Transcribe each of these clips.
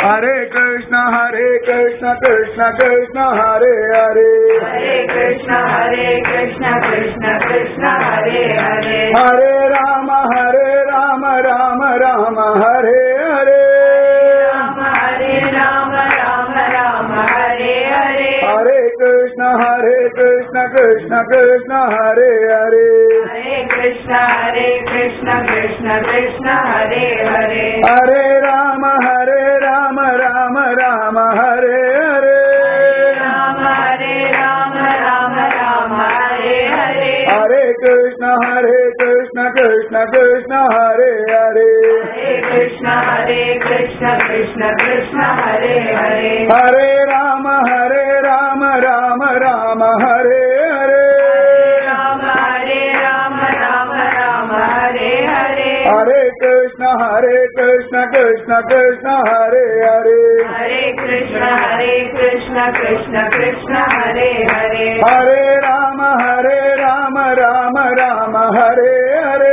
हरे कृष्ण हरे कृष्ण कृष्ण कृष्ण हरे हरे हरे कृष्ण हरे कृष्ण कृष्ण कृष्ण हरे हरे हरे राम हरे राम राम राम हरे हरे राम हरे राम राम राम हरे हरे हरे कृष्ण हरे कृष्ण कृष्ण कृष्ण हरे हरे हरे कृष्ण हरे कृष्ण कृष्ण कृष्ण हरे हरे हरे राम हरे राम राम राम हरे हरे राम हरे राम राम राम हरे हरे हरे कृष्ण हरे कृष्ण कृष्ण कृष्ण हरे हरे हरे कृष्ण हरे कृष्ण कृष्ण कृष्ण हरे हरे हरे राम हरे राम राम राम हरे हरे राम हरे राम राम राम हरे हरे हरे कृष्ण हरे कृष्ण कृष्ण कृष्ण हरे हरे हरे कृष्ण हरे कृष्ण कृष्ण कृष्ण हरे हरे हरे राम हरे राम राम राम हरे हरे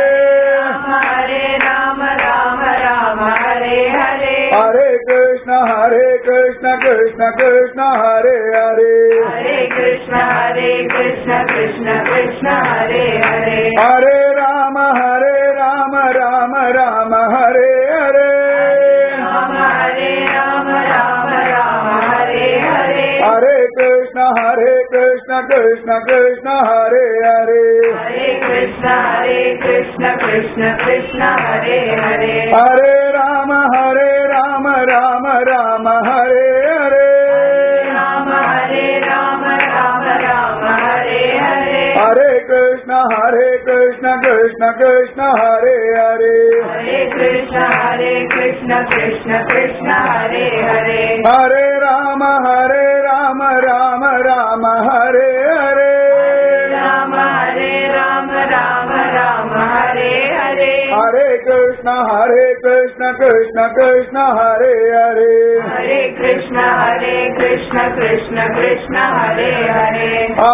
राम हरे राम राम राम हरे हरे हरे कृष्ण हरे कृष्ण कृष्ण कृष्ण हरे हरे हरे कृष्ण हरे कृष्ण कृष्ण कृष्ण हरे हरे हरे राम हरे राम राम राम हरे हरे राम हरे राम राम राम हरे हरे हरे कृष्ण हरे कृष्ण कृष्ण कृष्ण हरे हरे हरे कृष्ण हरे कृष्ण कृष्ण कृष्ण हरे हरे हरे राम हरे राम राम राम हरे हरे राम हरे राम राम राम हरे हरे हरे कृष्ण हरे कृष्ण कृष्ण कृष्ण हरे हरे हरे कृष्ण हरे कृष्ण कृष्ण कृष्ण हरे हरे हरे राम हरे राम राम राम हरे हरे राम हरे राम राम राम हरे हरे हरे कृष्ण हरे कृष्ण कृष्ण कृष्ण हरे हरे हरे कृष्ण हरे कृष्ण कृष्ण कृष्ण हरे हरे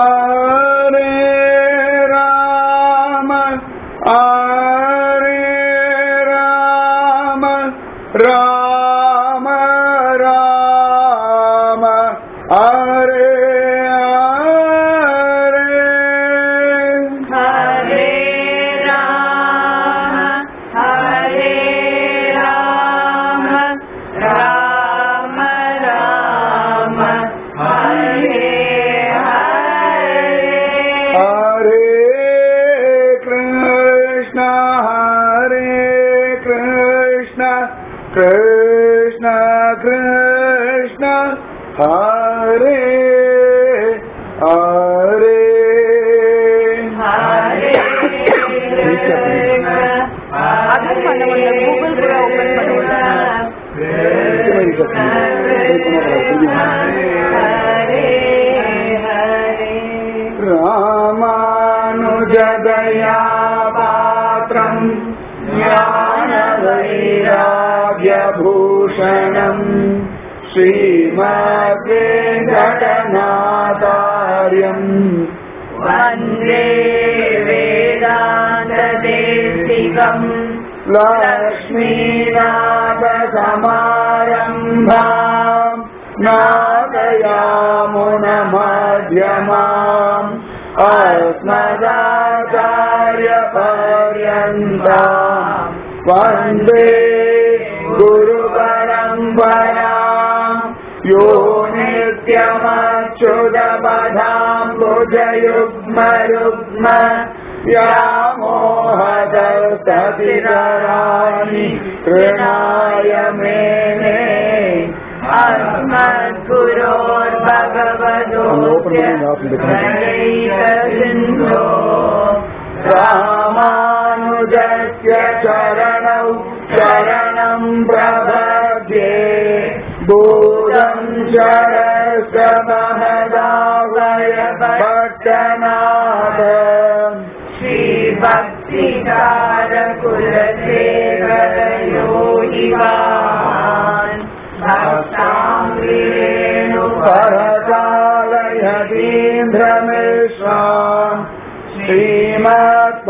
हरे राम हरे राम राम राम हरे हरे हरे राम हरे राम राम राम हरे हरे हरे कृष्ण हरे कृष्ण कृष्ण कृष्ण हरे हरे हरे அதுவும் பண்ண முடியல கூகுள் கூட ஓபன் பண்ண रामानुजदया पात्रम् ज्ञानवैराग्यभूषणम् श्रीमद्वेङ्कटनाथार्यम् वन्दे वेदान्तदेशिकम् लक्ष्मीनाथसमारम्भाम् नादयामुनमध्यमाम् अस्मदाचार्यपर्यन्ताम् वन्दे गुरुपरम्पराम् यो नित्यमच्युतपदाम् भुजयुग्मयुग्म व्यामोहदस्ततितराणि तृणाय मेने अस्मद्गुरोर्भगवदोऽप्यैकसिन्धो रामानुजस्य चरणौ शरणम् प्रपद्ये भूतम् शरस्य महदावय पट्टनाथ श्रीभक्तिकारकुलसेवयोगिवान् परकालयतीन्द्रमेश्वाम्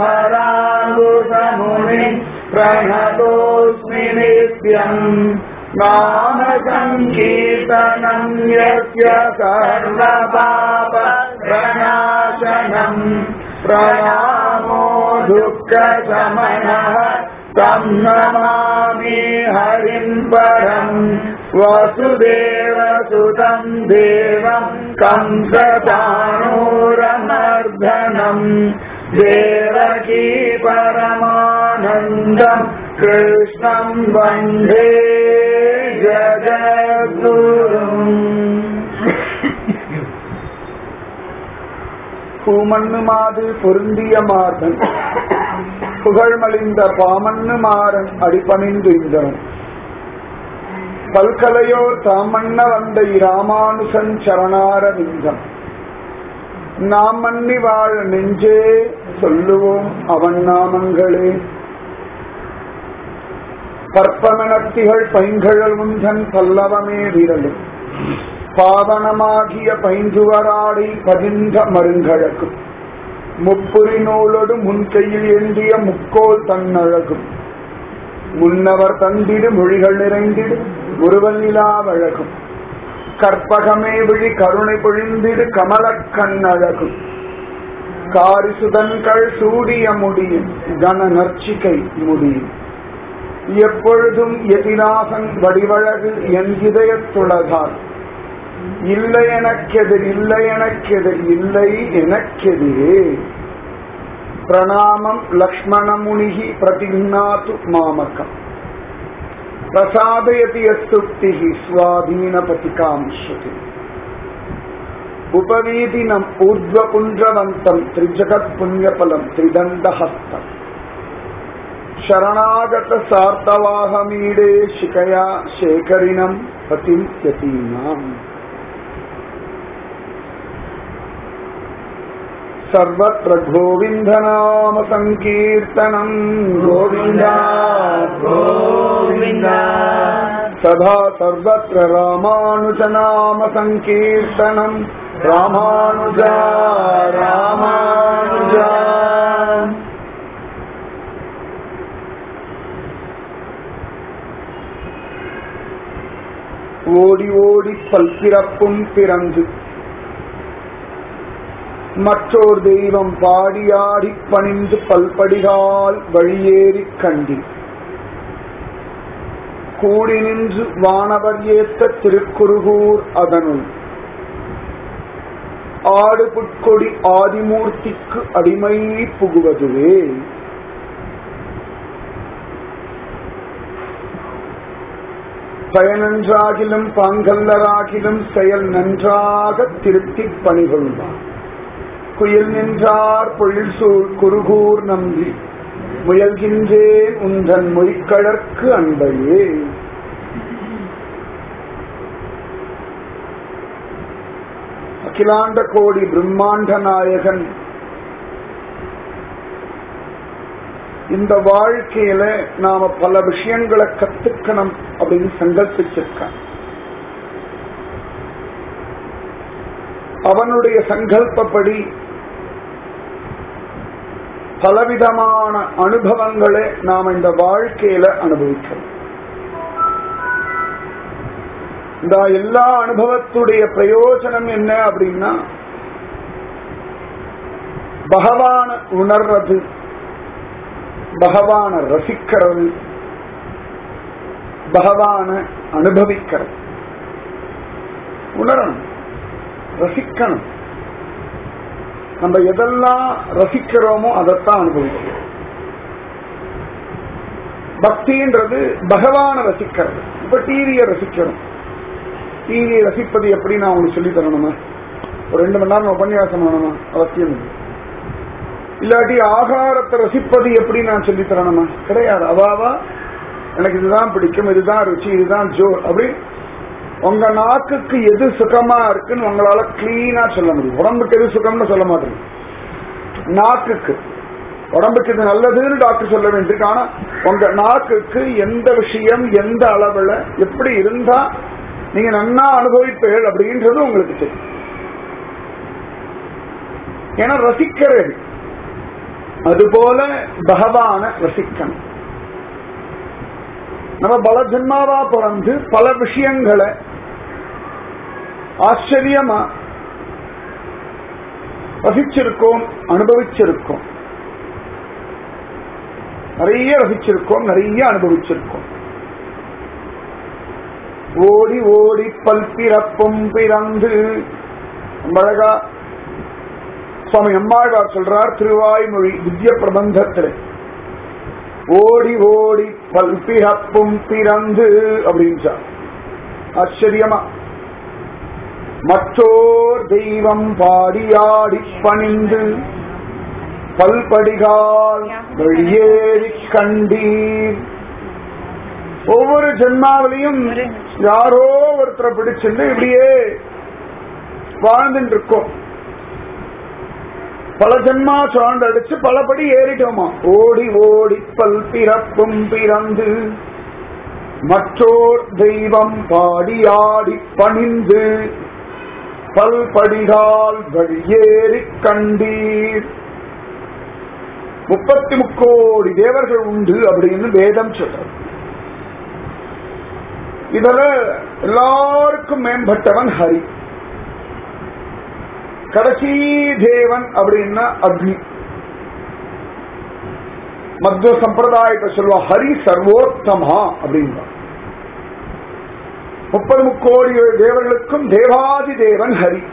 श्रीमत्पराङ्गुसमुनिम् प्रणतोऽस्मि नित्यम् नाम सङ्कीर्तनम् यस्य सर्वपाप प्रणाशनम् प्रणामो दुःखशमनः तं नमामि हरिम् परम् वसुदेवसुतं देवं कंसतानूरमर्दनम् देवकी परमानन्दम् कृष्णम् वन्दे जगद्गुरुम् பூமண்ணு மாது பொருந்திய மார்பன் புகழ்மலிந்த பாமண்ணு மாறன் அடிபணிந்து இந்தவன் பல்கலையோ தாமண்ண வந்த இராமானுசன் சரணாரவிந்தம் நாம் மன்னி வாழ நெஞ்சே சொல்லுவோம் அவன் நாமங்களே பற்பமனத்திகள் பைங்கழல் முந்தன் பல்லவமே விரலும் பாவனமாகிய பைந்துவராடை பதிந்த மருங்கழகும் முப்புரி நூலோடு முன்கையில் ஏந்திய முக்கோல் தன்னழகும் முன்னவர் தந்திடு மொழிகள் நிறைந்திடு உருவநிலாவழகும் கற்பகமே விழி கருணை பொழிந்திடு கமலக் கண்ணழகும் காரிசுதன்கள் சூடிய முடியும் கன நர்ச்சிகை முடியும் எப்பொழுதும் எதிராசன் வடிவழகு என் இதயத்துளதால் இல்லை எனக்கெதிர் இல்லை எனக்கெதிர் இல்லை எனக்கெதிரே பிரணாமம் லக்ஷ்மணமுனிகி பிரதிநாத்து மாமகம் பிரசாதயதி யஸ்துக்திः स्वाधीनपतिकांशति उपवीदिनम् ऊर्ध्वपुण्ड्रवन्तम् त्रिजगत्पुण्यफलम् त्रिदण्डहस्तम् शरणागतसार्तवाहमीडे शिकया शेखरिणम् पतिम् यतीनाम् सर्वत्र गोविन्दनाम सङ्कीर्तनम् गोविन्द गोविन्द सदा सर्वत्र रामानुजनाम सङ्कीर्तनम् रामानुजा रामानुजा ஓடி ஓடி பல்பிறப்பும் பிறந்து மற்றோர் தெய்வம் பாடியாடி பணிந்து பல்படிகால் வழியேறி கண்டி கூடி நின்று வானவர் ஏத்த திருக்குருகூர் அதனுள் ஆடு புட்கொடி ஆதிமூர்த்திக்கு அடிமை புகுவதுவே பயனன்றாகிலும் பாங்கல்லராகிலும் செயல் நன்றாக திருத்திப் பணிகொள்வான் குயில் நின்றார் பொழில் சூழ் குருகூர் நம்பி முயல்கின்றேன் உந்தன் மொய்க்கழற்கு அன்பையே அகிலாண்ட கோடி பிரம்மாண்ட நாயகன் இந்த வாழ்க்கையில நாம பல விஷயங்களை கத்துக்கணும் அப்படின்னு சங்கல்பிச்சிருக்கான் அவனுடைய சங்கல்பப்படி பலவிதமான அனுபவங்களை நாம இந்த வாழ்க்கையில அனுபவிக்கிறோம் இந்த எல்லா அனுபவத்துடைய பிரயோஜனம் என்ன அப்படின்னா பகவான உணர்றது பகவான ரசிக்கிறது பகவான அனுபவிக்கிறது உணரணும் ரசிக்கணும் நம்ம எதெல்லாம் ரசிக்கிறோமோ அதைத்தான் அனுபவிக்கிறோம் பக்தின்றது பகவான ரசிக்கிறது இப்ப டிவியை ரசிக்கிறோம் டிவியை ரசிப்பது எப்படி நான் உங்களுக்கு சொல்லி தரணுமா ஒரு ரெண்டு மணி நேரம் உபன்யாசம் பண்ணணுமா அவசியம் இல்லை இல்லாட்டி ஆகாரத்தை ரசிப்பது எப்படி நான் சொல்லி தரணுமா கிடையாது அவாவா எனக்கு இதுதான் பிடிக்கும் இதுதான் ருச்சி இதுதான் ஜோர் அப்படி உங்க நாக்குக்கு எது சுகமா இருக்குன்னு உங்களால கிளீனா சொல்ல முடியும் உடம்புக்கு எது சுகம்னு சொல்ல மாட்டேங்க நாக்குக்கு உடம்புக்கு இது நல்லதுன்னு டாக்டர் சொல்ல வேண்டியிருக்கு ஆனா உங்க நாக்குக்கு எந்த விஷயம் எந்த அளவுல எப்படி இருந்தா நீங்க நன்னா அனுபவிப்பீர்கள் அப்படின்றது உங்களுக்கு தெரியும் ஏன்னா ரசிக்கிறது அதுபோல பகவான ரசிக்கணும் நம்ம பல ஜென்மாவா பிறந்து பல விஷயங்களை ஆச்சரியமா ரசிச்சிருக்கோம் அனுபவிச்சிருக்கோம் நிறைய ரசிச்சிருக்கோம் நிறைய அனுபவிச்சிருக்கோம் ஓடி ஓடி பல்பிறப்பும் பிறந்து ரொம்ப அழகா சுவாமி அம்மாழ்வார் சொல்றார் திருவாய்மொழி திவ்ய பிரபந்தத்தில் ஓடி ஓடி பல்பிறப்பும் பிறந்து அப்படின்னு ஆச்சரியமா மற்றோர் தெய்வம் பாடியாடி பணிந்து பல்படிகால் வெளியேறி கண்டீர் ஒவ்வொரு ஜென்மாவிலையும் யாரோ ஒருத்தரை பிடிச்சிட்டு இப்படியே வாழ்ந்துட்டு இருக்கோம் பல ஜென்மா சார்ந்து அடிச்சு பலபடி ஏறிட்டோமா ஓடி ஓடி பல் பிறப்பும் பிறந்து மற்றோர் தெய்வம் பாடியாடி பணிந்து பல்படிகால் வழியேறி கண்டீர் முப்பத்தி முக்கோடி தேவர்கள் உண்டு அப்படின்னு வேதம் சொல்றது இதுல எல்லாருக்கும் மேம்பட்டவன் ஹரி கடைசி தேவன் அப்படின்னா அக்னி மத்திய சம்பிரதாயத்தை சொல்லுவா ஹரி சர்வோத்தமா அப்படின்னா முப்பது முக்கோடி தேவர்களுக்கும் தேவாதி தேவன் ஹரி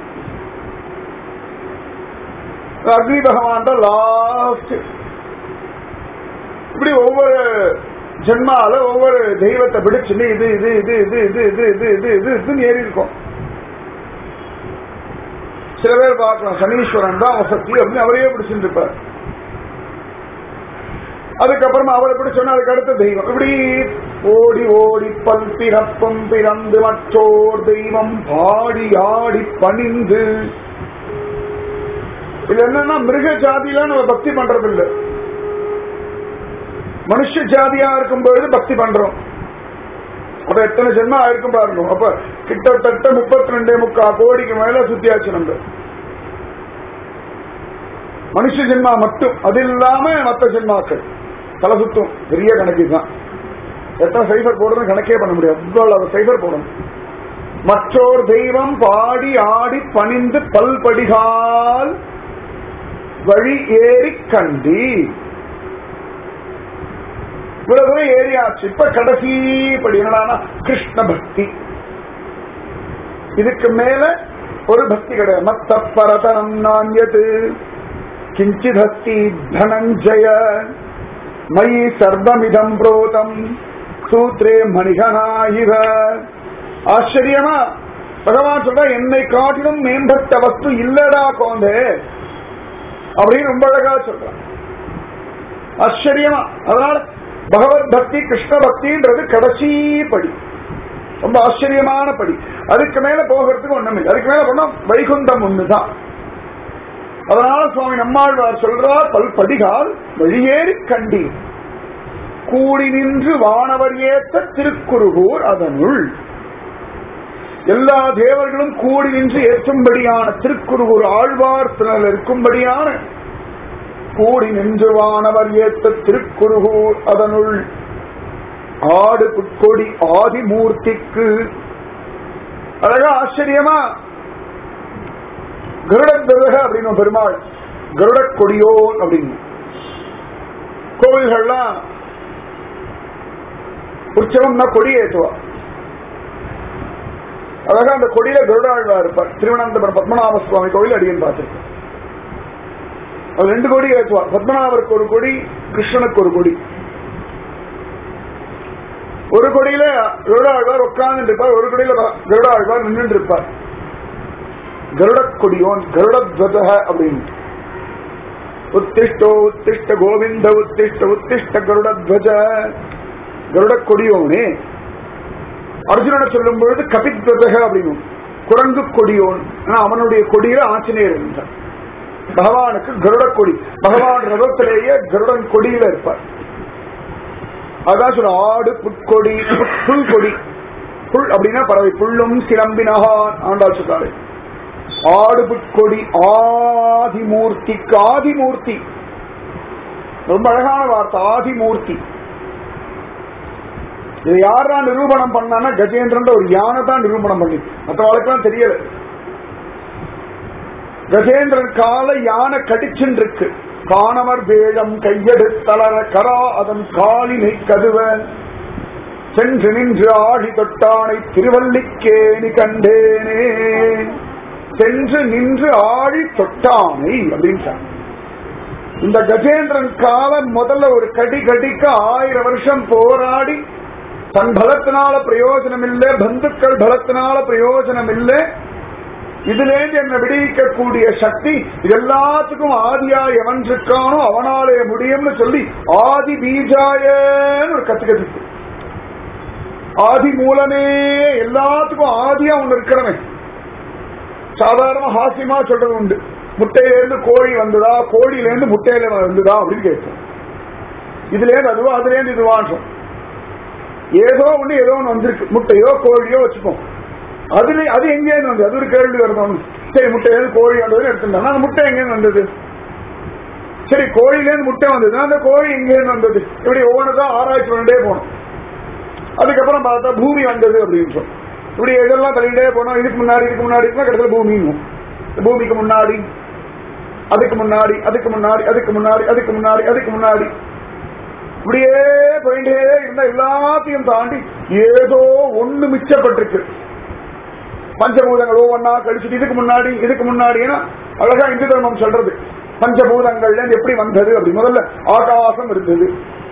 அக்னி பகவான் தான் லாஸ்ட் இப்படி ஒவ்வொரு ஜென்மால ஒவ்வொரு தெய்வத்தை பிடிச்சுட்டு இது இது இது இது இது இது இது இது இது இதுன்னு ஏறி இருக்கும் சில பேர் பார்க்கலாம் சனீஸ்வரன் தான் வசதி அப்படின்னு அவரையே பிடிச்சிட்டு இருப்பார் அதுக்கப்புறமா அவரை பிடிச்சோன்னா அதுக்கு அடுத்த தெய்வம் இப்படி ஓடி ஓடி பல் பிறப்பும் பிறந்து மற்றோர் தெய்வம் பாடி ஆடி பணிந்து இது என்னன்னா மிருக ஜாதியில நம்ம பக்தி பண்றது இல்லை மனுஷ ஜாதியா இருக்கும் பொழுது பக்தி பண்றோம் அப்ப எத்தனை ஜென்மா ஆயிருக்கும் பாருங்க அப்ப கிட்டத்தட்ட முப்பத்தி ரெண்டே முக்கா கோடிக்கு மேல சுத்தியாச்சு நம்ம மனுஷ ஜென்மா மட்டும் அது இல்லாம மற்ற ஜென்மாக்கள் தலை சுத்தும் பெரிய கணக்கு தான் எத்தனை சைபர் போடுறது கணக்கே பண்ண முடியாது அவ்வளவு சைபர் போடணும் மற்றோர் தெய்வம் பாடி ஆடி பணிந்து பல்படிகால் வழி ஏறி கண்டி இவ்வளவு தூரம் ஏறியாச்சு இப்ப கடைசி படி என்னடானா கிருஷ்ண பக்தி இதுக்கு மேல ஒரு பக்தி கிடையாது மத்த பரதனம் நான்யது கிஞ்சிதஸ்தி தனஞ்சய மயி சர்வமிதம் புரோதம் சூத்ரே மணிகனாயிவ ஆச்சரியமா பகவான் சொல்ற என்னை காட்டிலும் மேம்பட்ட வஸ்து இல்லடா கோந்தே அப்படின்னு ரொம்ப அழகா சொல்றான் ஆச்சரியமா அதனால பகவத் பக்தி கிருஷ்ண பக்தின்றது கடைசி படி ரொம்ப ஆச்சரியமான படி அதுக்கு மேல போகிறதுக்கு ஒண்ணும் இல்லை அதுக்கு மேல போனா வைகுண்டம் ஒண்ணுதான் அதனால சுவாமி நம்மாழ்வார் சொல்றார் பல்படிகால் வழியேறி கண்டி கூடி நின்று வானவர் ஏத்த திருக்குறுகூர் அதனுள் எல்லா தேவர்களும் கூடி நின்று ஏற்றும்படியான திருக்குறுகூர் ஆழ்வார் திறல் இருக்கும்படியான கூடி நின்று வானவர் ஏத்த திருக்குறுகூர் அதனுள் ஆடு புட்கொடி ஆதிமூர்த்திக்கு அழகா ஆச்சரியமா கருடத்வக அப்படின்னு பெருமாள் கருட கொடியோன் அப்படின்னு கோவில்கள்லாம் உற்சவம்னா கொடி ஏற்றுவா அழகா அந்த கொடியில கருடாழ்வா இருப்பார் திருவனந்தபுரம் பத்மநாப சுவாமி கோவில் அடியன் பார்த்திருக்கேன் அவர் ரெண்டு கொடி ஏற்றுவார் பத்மநாபருக்கு ஒரு கொடி கிருஷ்ணனுக்கு ஒரு கொடி ஒரு கொடியில கருடாழ்வார் உட்கார்ந்து இருப்பார் ஒரு கொடியில கருடாழ்வார் நின்று இருப்பார் கருட கொடியோன் கருடத்வஜ அப்படின்னு உத்திஷ்டோ உத்திஷ்ட கோவிந்த உத்திஷ்ட உத்திஷ்ட கருடத்வஜ கருட கொடியோனே அர்ஜுனனை சொல்லும் பொழுது கபித்வஜக அப்படின்னு குரங்கு கொடியோன் ஆனா அவனுடைய கொடியில ஆஞ்சநேயர் இருந்தார் பகவானுக்கு கருட கொடி பகவான் ரதத்திலேயே கருடன் கொடியில இருப்பார் அதான் சொல்ல ஆடு புட்கொடி புல் கொடி புல் அப்படின்னா பறவை புல்லும் சிலம்பினகான் ஆண்டாள் சொல்றாரு ஆடு புட்கொடி ஆதிமூர்த்திக்கு ஆதிமூர்த்தி ரொம்ப அழகான வார்த்தை ஆதிமூர்த்தி இது யாரா நிரூபணம் பண்ணான்னா கஜேந்திரன் ஒரு யானை தான் நிரூபணம் பண்ணி மற்றவளுக்கெல்லாம் தெரியல கஜேந்திரன் கால யானை கடிச்சுன்னு இருக்கு காணவர் வேகம் கையெடுத்தளர கரா அதன் காலினை கதுவ சென்று நின்று ஆழி தொட்டானை திருவல்லிக்கேணி கண்டேனே சென்று நின்று ஆழி தொட்டானை அப்படின்னு சொன்னார். இந்த கஜேந்திரன் காலம் முதல்ல ஒரு கடி கடிக்க ஆயிரம் வருஷம் போராடி தன் பலத்தினால பிரயோஜனம் இல்லை பந்துக்கள் பலத்தினால பிரயோஜனம் இல்லை இதிலேந்து என்ன விடுவிக்கக்கூடிய சக்தி இது எல்லாத்துக்கும் ஆதியா எவன் இருக்கானோ அவனாலே முடியும்னு சொல்லி ஆதி பீஜாயன்னு ஒரு கத்து கத்துக்கு ஆதி மூலமே எல்லாத்துக்கும் ஆதியா ஒண்ணு இருக்கிறவன் சாதாரண ஹாசியமா சொல்றது உண்டு முட்டையிலேருந்து கோழி வந்ததா கோழியிலேருந்து முட்டையில வந்ததா அப்படின்னு கேட்கும் இதுல இருந்து அதுவா அதுல இருந்து இதுவான்றோம் ஏதோ ஒண்ணு ஏதோ ஒண்ணு வந்திருக்கு முட்டையோ கோழியோ வச்சுப்போம் அதுல அது எங்கேருந்து வந்தது அது ஒரு கேள்வி வரணும் சரி முட்டையிலேருந்து கோழி வந்ததுன்னு எடுத்துட்டோம்னா அந்த முட்டை எங்கேருந்து வந்தது சரி கோழியிலேருந்து முட்டை வந்ததுன்னா அந்த கோழி எங்கேருந்து வந்தது இப்படி ஒவ்வொன்றுதான் ஆராய்ச்சி பண்ணிட்டே போனோம் அதுக்கப்புறம் பார்த்தா பூமி வந்தது அப்படின்னு சொல்லி இப்படி இதெல்லாம் தள்ளிட்டே போனோம் இதுக்கு முன்னாடி இதுக்கு முன்னாடி இருக்குன்னா கடைசியில் பூமிங்கும் இந்த பூமிக்கு முன்னாடி அதுக்கு முன்னாடி அதுக்கு முன்னாடி அதுக்கு முன்னாடி அதுக்கு முன்னாடி அதுக்கு முன்னாடி இப்படியே போயிட்டே இருந்தா எல்லாத்தையும் தாண்டி ஏதோ ஒண்ணு மிச்சப்பட்டிருக்கு பஞ்சபூதங்கள் ஒவ்வொன்னா கழிச்சுட்டு இதுக்கு முன்னாடி இதுக்கு முன்னாடி ஏன்னா அழகா இந்து தர்மம் சொல்றது பஞ்சபூதங்கள்ல இருந்து எப்படி வந்தது அப்படி முதல்ல ஆகாசம் இருந்தது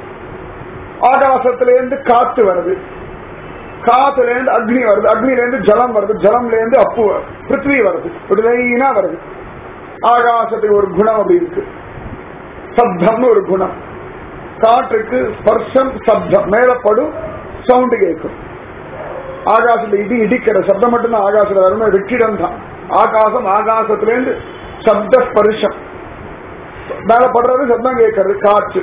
ஆகாசத்திலேருந்து காத்து வருது காத்துல இருந்து அக்னி வருது அக்னில இருந்து ஜலம் வருது ஜலம்ல இருந்து அப்பு வருது. பிருத்வி வருது இப்படி லைனா வருது ஆகாசத்துக்கு ஒரு குணம் அப்படி இருக்கு சப்தம்னு ஒரு குணம் காற்றுக்கு ஸ்பர்ஷம் சப்தம் மேலப்படும் சவுண்டு கேட்கும் ஆகாசத்துல இடி இடிக்கிற சப்தம் மட்டும்தான் ஆகாசத்துல வரும் வெற்றிடம் தான் ஆகாசம் ஆகாசத்திலேருந்து சப்த ஸ்பர்ஷம் மேல படுறது சப்தம் கேட்கறது காற்று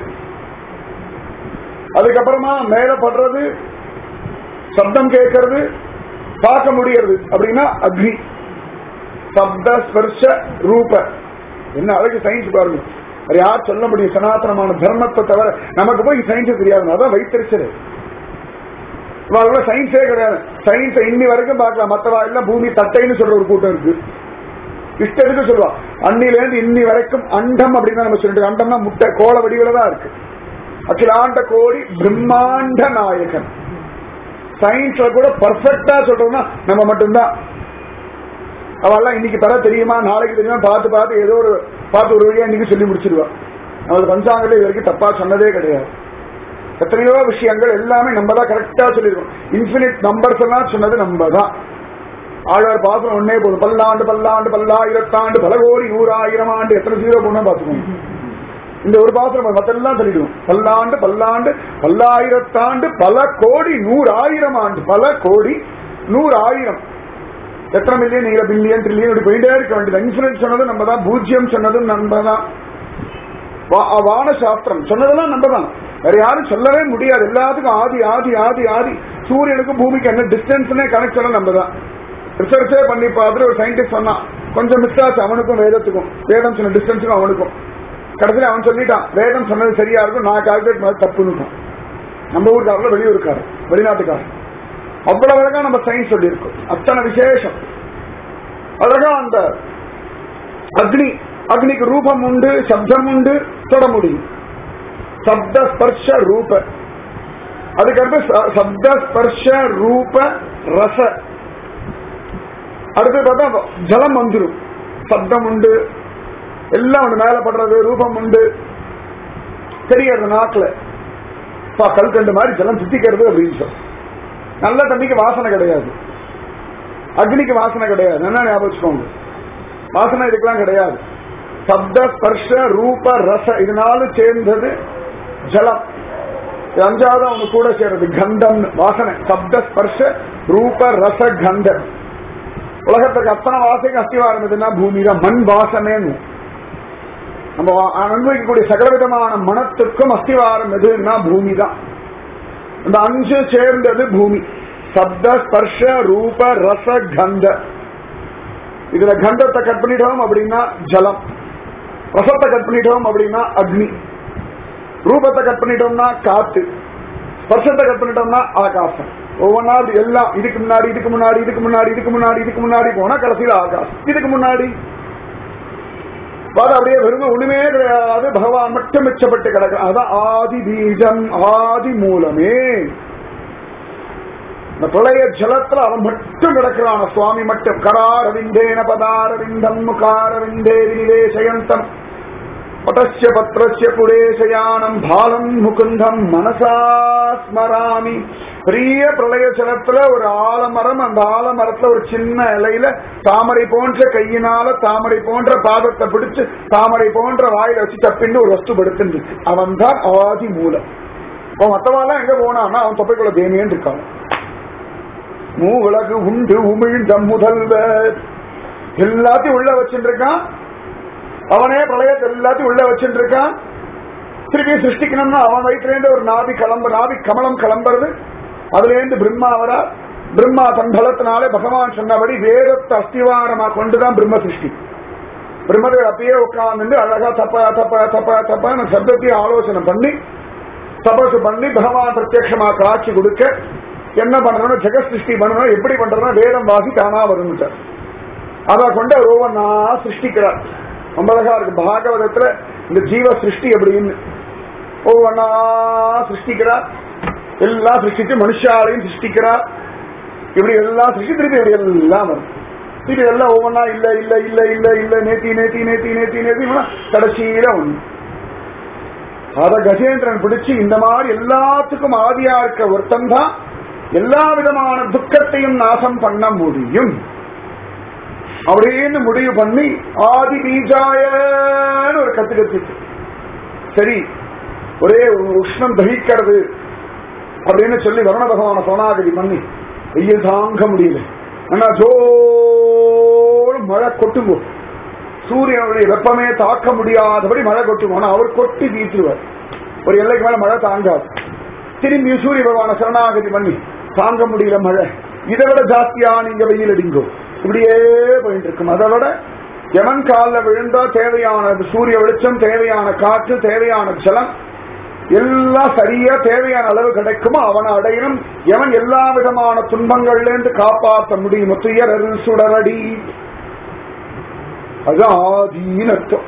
அதுக்கப்புறமா மேல படுறது சப்தம் கேட்கறது பார்க்க முடியறது அப்படின்னா அக்னி சப்த ஸ்பர்ஷ ரூப என்ன அழகு சயின்ஸ் பாருங்க அது யார் சொல்ல முடியும் சனாதனமான தர்மத்தை தவிர நமக்கு போய் சயின்ஸ் தெரியாது அதான் வைத்திருச்சது இவங்க சயின்ஸே கிடையாது சயின்ஸ் இன்னி வரைக்கும் பார்க்கலாம் மத்தவா எல்லாம் பூமி தட்டைன்னு சொல்ற ஒரு கூட்டம் இருக்கு இஷ்டத்துக்கு சொல்லுவா அன்னில இருந்து இன்னி வரைக்கும் அண்டம் அப்படின்னு நம்ம சொல்லிட்டு அண்டம்னா முட்டை கோல வடிவில தான் இருக்கு அகிலாண்ட கோடி பிரம்மாண்ட நாயகன் சயின்ஸ்ல கூட பர்ஃபெக்டா சொல்றோம்னா நம்ம மட்டும்தான் அவெல்லாம் இன்னைக்கு தர தெரியுமா நாளைக்கு தெரியுமா பார்த்து பார்த்து ஏதோ ஒரு பார்த்து ஒரு வழியா இன்னைக்கு சொல்லி முடிச்சிருவா அவள் பஞ்சாங்கத்துல இது வரைக்கும் தப்பா சொன்னதே கிடையாது எத்தனையோ விஷயங்கள் எல்லாமே நம்ம தான் கரெக்டா சொல்லிருக்கோம் இன்ஃபினிட் நம்பர்ஸ் எல்லாம் சொன்னது நம்ம தான் ஆழ்வார் பாசனம் ஒன்னே போதும் பல்லாண்டு பல்லாண்டு பல்லாயிரத்தாண்டு பல கோடி நூறாயிரம் ஆண்டு எத்தனை ஜீரோ போனா பாத்துக்கோங்க இந்த ஒரு பாசனம் மத்தெல்லாம் சொல்லிடுவோம் பல்லாண்டு பல்லாண்டு பல்லாயிரத்தாண்டு பல கோடி நூறாயிரம் ஆண்டு பல கோடி நூறாயிரம் எத்தனை மில்லியன் நீங்க பில்லியன் ட்ரில்லியன் இப்படி போயிட்டே இருக்க வேண்டியது இன்சூரன்ஸ் சொன்னதும் நம்ம தான் பூஜ்ஜியம் சொன்னதும் நம்ம தான் வா- வான சாஸ்திரம் சொன்னதெல்லாம் நம்ம தான் வேற யாரும் சொல்லவே முடியாது எல்லாத்துக்கும் ஆதி ஆதி ஆதி ஆதி சூரியனுக்கும் பூமிக்கு என்ன டிஸ்டன்ஸ்னே கனெக்ட் சொல்ல நம்ம தான் ரிசர்ச்சே பண்ணி பார்த்துட்டு ஒரு சயின்டிஸ்ட் சொன்னான் கொஞ்சம் மிஸ் ஆச்சு அவனுக்கும் வேதத்துக்கும் வேதம் சொன்ன டிஸ்டன்ஸுக்கும் அவனுக்கும் கடைசியில் அவன் சொல்லிட்டான் வேதம் சொன்னது சரியா இருக்கும் நான் கால்குலேட் பண்ணது தப்புன்னு நம்ம ஊருக்காரல வெளியூருக்காரு வெளிநாட்டுக்காரர் அவ்வளவு அழகா நம்ம சயின்ஸ் சொல்லியிருக்கோம் அத்தனை விசேஷம் அழகா அந்த அக்னி அக்னிக்கு ரூபம் உண்டு சப்தம் உண்டு தொட முடியும் சப்த ஸ்பர்ஷ ரூப அதுக்கடுத்து ச- சப்த ஸ்பர்ஷ ரூப ரச அடுத்து பார்த்தா ஜலம் வந்துடும் சப்தம் உண்டு எல்லாம் ஒண்ணு மேல படுறது ரூபம் உண்டு தெரியறது நாக்குல பா கல்கண்டு மாதிரி ஜலம் சுத்திக்கிறது அப்படின்னு சொல்லி நல்ல தண்ணிக்கு வாசனை கிடையாது அக்னிக்கு வாசனை கிடையாது என்ன ஞாபகம் வச்சுக்கோங்க வாசனை இதுக்கெல்லாம் கிடையாது சப்த ஸ்பர்ஷ ரூப ரச இதனாலும் சேர்ந்தது ஜலம் இது அஞ்சாவது அவனு கூட சேர்றது கந்தம் வாசனை சப்த ஸ்பர்ஷ ரூப ரச கந்தம் உலகத்துக்கு அத்தனை வாசனைக்கு அஸ்திவாரம் எதுன்னா பூமி தான் மண் வாசனைன்னு நம்ம வா- அனுபவிக்கக்கூடிய சகல விதமான மனத்துக்கும் அஸ்திவாரம் எதுன்னா பூமி தான் இந்த அஞ்சு சேர்ந்தது பூமி சப்த ஸ்பர்ஷ ரூப ரச கந்த இதுல கந்தத்தை கட் பண்ணிட்டோம் அப்படின்னா ஜலம் ரசத்தை கட் பண்ணிட்டோம் அப்படின்னா அக்னி ரூபத்தை கட் பண்ணிட்டோம்னா காத்து ஸ்பர்சத்தை கட் பண்ணிட்டோம்னா ஆகாசம் ஒவ்வொன்றா அப்படி எல்லாம் இதுக்கு முன்னாடி இதுக்கு முன்னாடி இதுக்கு முன்னாடி இதுக்கு முன்னாடி இதுக்கு முன்னாடி போனா கடைசியில ஆகாசம் இதுக்கு முன்னாடி அது அப்படியே வெறும் ஒண்ணுமே கிடையாது பகவான் மட்டும் மிச்சப்பட்டு கிடக்கு அதான் ஆதி பீஜம் ஆதி மூலமே இந்த பிரளய ஜலத்துல அவன் மட்டும் கிடக்கிறான் சுவாமி மட்டும் கராரவிந்தேன பதாரவிந்தம் முகாரவிந்தே விநிவேசயந்தம் பட்டஸ்ய பத்ரஸ்ய குடேசயானம் பாலம் முகுந்தம் மனசா ஸ்மராமி பெரிய பிரளய ஜலத்துல ஒரு ஆலமரம் அந்த ஆலமரத்துல ஒரு சின்ன இலையில தாமரை போன்ற கையினால தாமரை போன்ற பாதத்தை பிடிச்சு தாமரை போன்ற வாயில வச்சு தப்பின்னு ஒரு வஸ்து படுத்துன்னு இருக்கு அவன் தான் ஆதி மூலம் அவன் மத்தவாலாம் எங்க போனான்னா அவன் தொப்பைக்குள்ள தேமியன் இருக்கான் மூ உலகு உண்டு உமிழ்ந்த முதல்வர் எல்லாத்தையும் உள்ள வச்சுருக்கான் அவனே பிரளயத்தை எல்லாத்தையும் உள்ள வச்சுருக்கான் திருப்பி சிருஷ்டிக்கணும்னா அவன் வயிற்றுலேருந்து ஒரு நாபி கிளம்ப நாபி கமலம் கிளம்புறது அதுல இருந்து பிரம்மா வரா பிரம்மா தன் பலத்தினாலே பகவான் சொன்னபடி வேதத்தை அஸ்திவாரமா கொண்டுதான் பிரம்ம சிருஷ்டி பிரம்மதேவர் அப்பயே உட்கார்ந்து அழகா தப்ப தப்ப தப்ப தப்ப சப்தத்தையும் ஆலோசனை பண்ணி தபசு பண்ணி பகவான் பிரத்யட்சமா காட்சி கொடுக்க என்ன பண்ணணும் ஜெகத் சிருஷ்டி பண்ணணும் எப்படி பண்றதுன்னா வேதம் வாசி தானா வரும்ட்டார் அதை கொண்டு அவர் ஒவ்வொன்னா சிருஷ்டிக்கிறார் ரொம்ப அழகா இருக்கு பாகவதத்துல இந்த ஜீவ சிருஷ்டி அப்படின்னு ஒவ்வொன்னா சிருஷ்டிக்கிறார் எல்லாம் சிருஷ்டிச்சு மனுஷாலையும் சிருஷ்டிக்கிறார் இப்படி எல்லாம் சிருஷ்டி திருப்பி இப்படி எல்லாம் வரும் திருப்பி எல்லாம் ஒவ்வொன்னா இல்ல இல்ல இல்ல இல்ல இல்ல நேத்தி நேத்தி நேத்தி நேத்தி நேத்தி கடைசியில ஒண்ணு அத கஜேந்திரன் பிடிச்சு இந்த மாதிரி எல்லாத்துக்கும் ஆதியா இருக்க ஒருத்தன் தான் எல்லா விதமான துக்கத்தையும் நாசம் பண்ண முடியும் அப்படின்னு முடிவு பண்ணி ஆதி பீஜாயன்னு ஒரு கத்து கத்துச்சு சரி ஒரே உஷ்ணம் தகிக்கிறது அப்படின்னு சொல்லி வருண பகவான சோனாகதி பண்ணி வெயில் தாங்க முடியல ஆனா ஜோடு மழை கொட்டுங்கோ சூரியனுடைய வெப்பமே தாக்க முடியாதபடி மழை கொட்டுங்க ஆனா அவர் கொட்டி வீசிடுவார் ஒரு எல்லைக்கு மேல மழை தாங்காது திரும்பி சூரிய பகவான சரணாகதி பண்ணி தாங்க முடியல மழை இதை விட ஜாஸ்தியா நீங்க வெயில் அடிங்கோ இப்படியே போயிட்டு இருக்கும் அதை விட எவன் காலில் விழுந்தா தேவையான சூரிய வெளிச்சம் தேவையான காற்று தேவையான ஜலம் எல்லாம் சரியா தேவையான அளவு கிடைக்குமோ அவனை அடையணும் எவன் எல்லா விதமான துன்பங்கள்ல இருந்து காப்பாற்ற முடியும் துயரல் சுடரடி அது ஆதின்னு அர்த்தம்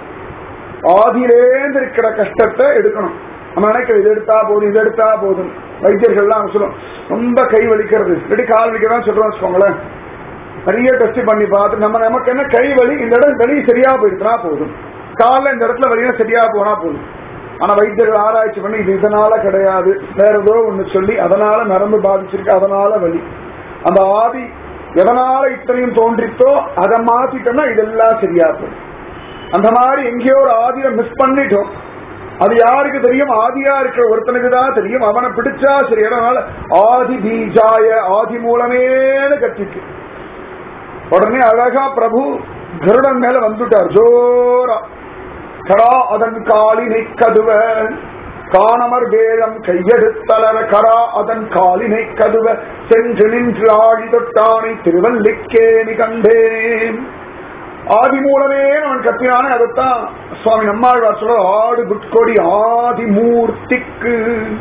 ஆதியிலேந்து இருக்கிற கஷ்டத்தை எடுக்கணும் நம்ம நினைக்கிற இது எடுத்தா போதும் இது எடுத்தா போதும் வைத்தியர்கள்லாம் சொல்லும் ரொம்ப கை வலிக்கிறது இல்லாட்டி கால் வலிக்கதான் சொல்றோம் வச்சுக்கோங்களேன் நிறைய டெஸ்ட் பண்ணி பார்த்து நம்ம நமக்கு என்ன கை வலி இந்த இடம் வலி சரியா போயிடுச்சுனா போதும் காலில் இந்த இடத்துல வலினா சரியா போனா போதும் ஆனா வைத்தியர்கள் ஆராய்ச்சி பண்ணி இது இதனால கிடையாது வேற ஏதோ ஒண்ணு சொல்லி அதனால நரம்பு பாதிச்சிருக்கு அதனால வலி அந்த ஆதி எதனால இத்தனையும் தோன்றித்தோ அதை மாத்திட்டோம்னா இதெல்லாம் சரியா போகும் அந்த மாதிரி எங்கேயோ ஒரு ஆதியை மிஸ் பண்ணிட்டோம் அது யாருக்கு தெரியும் ஆதியா இருக்கிற ஒருத்தனுக்கு தான் தெரியும் அவனை பிடிச்சா சரி அதனால ஆதி பீஜாய ஆதி மூலமேனு கட்டிட்டு உடனே அழகா பிரபு கருடன் மேல வந்துட்டார் ஜோரா கரா அதன் காலினை கதுவ காணமர் வேளம் கையெடுத்தலர கரா அதன் காலினை கதுவ சென்று நின்று ஆழி தொட்டானை திருவல்லிக்கேணி கண்டேன் ஆதி மூலமே அவன் கத்தினானே அதைத்தான் சுவாமி நம்மாழ்வார் சொல்ற ஆடு குட்கொடி ஆதி மூர்த்திக்கு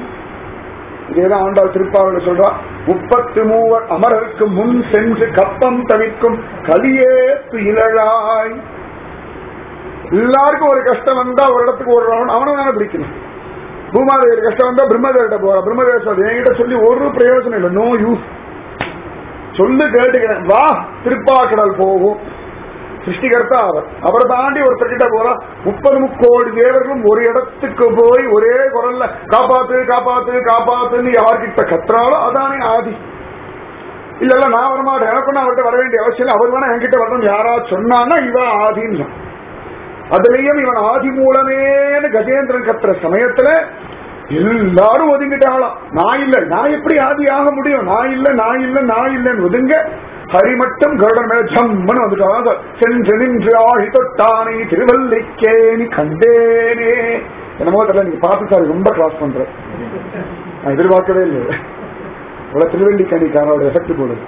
இதேதான் ஆண்டாள் திருப்பாவளை சொல்றா முப்பத்து மூவர் அமரருக்கு முன் சென்று கப்பம் தவிக்கும் கலியே துயிலாய் எல்லாருக்கும் ஒரு கஷ்டம் வந்தா ஒரு இடத்துக்கு ஓடுறவன் அவனை தானே பிடிக்கணும் பூமாதேவி கஷ்டம் வந்தா பிரம்மதேவிட்ட போறா பிரம்மதேவி சொல்ற என்கிட்ட சொல்லி ஒரு பிரயோஜனம் இல்லை நோ யூஸ் சொல்லு கேட்டுக்கிறேன் வா திருப்பாக்கடல் போகும் சிருஷ்டிகர்த்தா அவர் அவரை தாண்டி ஒருத்தர்கிட்ட போறா முப்பது முக்கோடி தேவர்களும் ஒரு இடத்துக்கு போய் ஒரே குரல்ல காப்பாத்து காப்பாத்து காப்பாத்துன்னு யார்கிட்ட கத்துறாலோ அதானே ஆதி இல்ல இல்ல நான் வரமாட்டேன் எனக்கு அவர்கிட்ட வர வேண்டிய அவசியம் இல்லை அவர் வேணா என்கிட்ட வரணும் யாரா சொன்னான்னா இவன் ஆதின்னு அதுலயும் இவன் ஆதி மூலமேனு கஜேந்திரன் கத்துற சமயத்துல எல்லாரும் ஒதுங்கிட்டாங்களாம் நான் இல்ல நான் எப்படி ஆதி ஆக முடியும் நான் இல்ல நான் இல்ல நான் இல்லன்னு ஒதுங்க ஹரி மட்டும் கருடன் மேல ஜம்முன்னு வந்துட்டாங்க சென்று நின்று ஆழி தொட்டானை திருவல்லிக்கேணி கண்டேனே என்னமோ தெரியல நீங்க பார்த்து சார் ரொம்ப கிராஸ் பண்ற நான் எதிர்பார்க்கவே இல்லை இவ்வளவு திருவல்லிக்கணிக்காரோட எஃபெக்ட் போடுது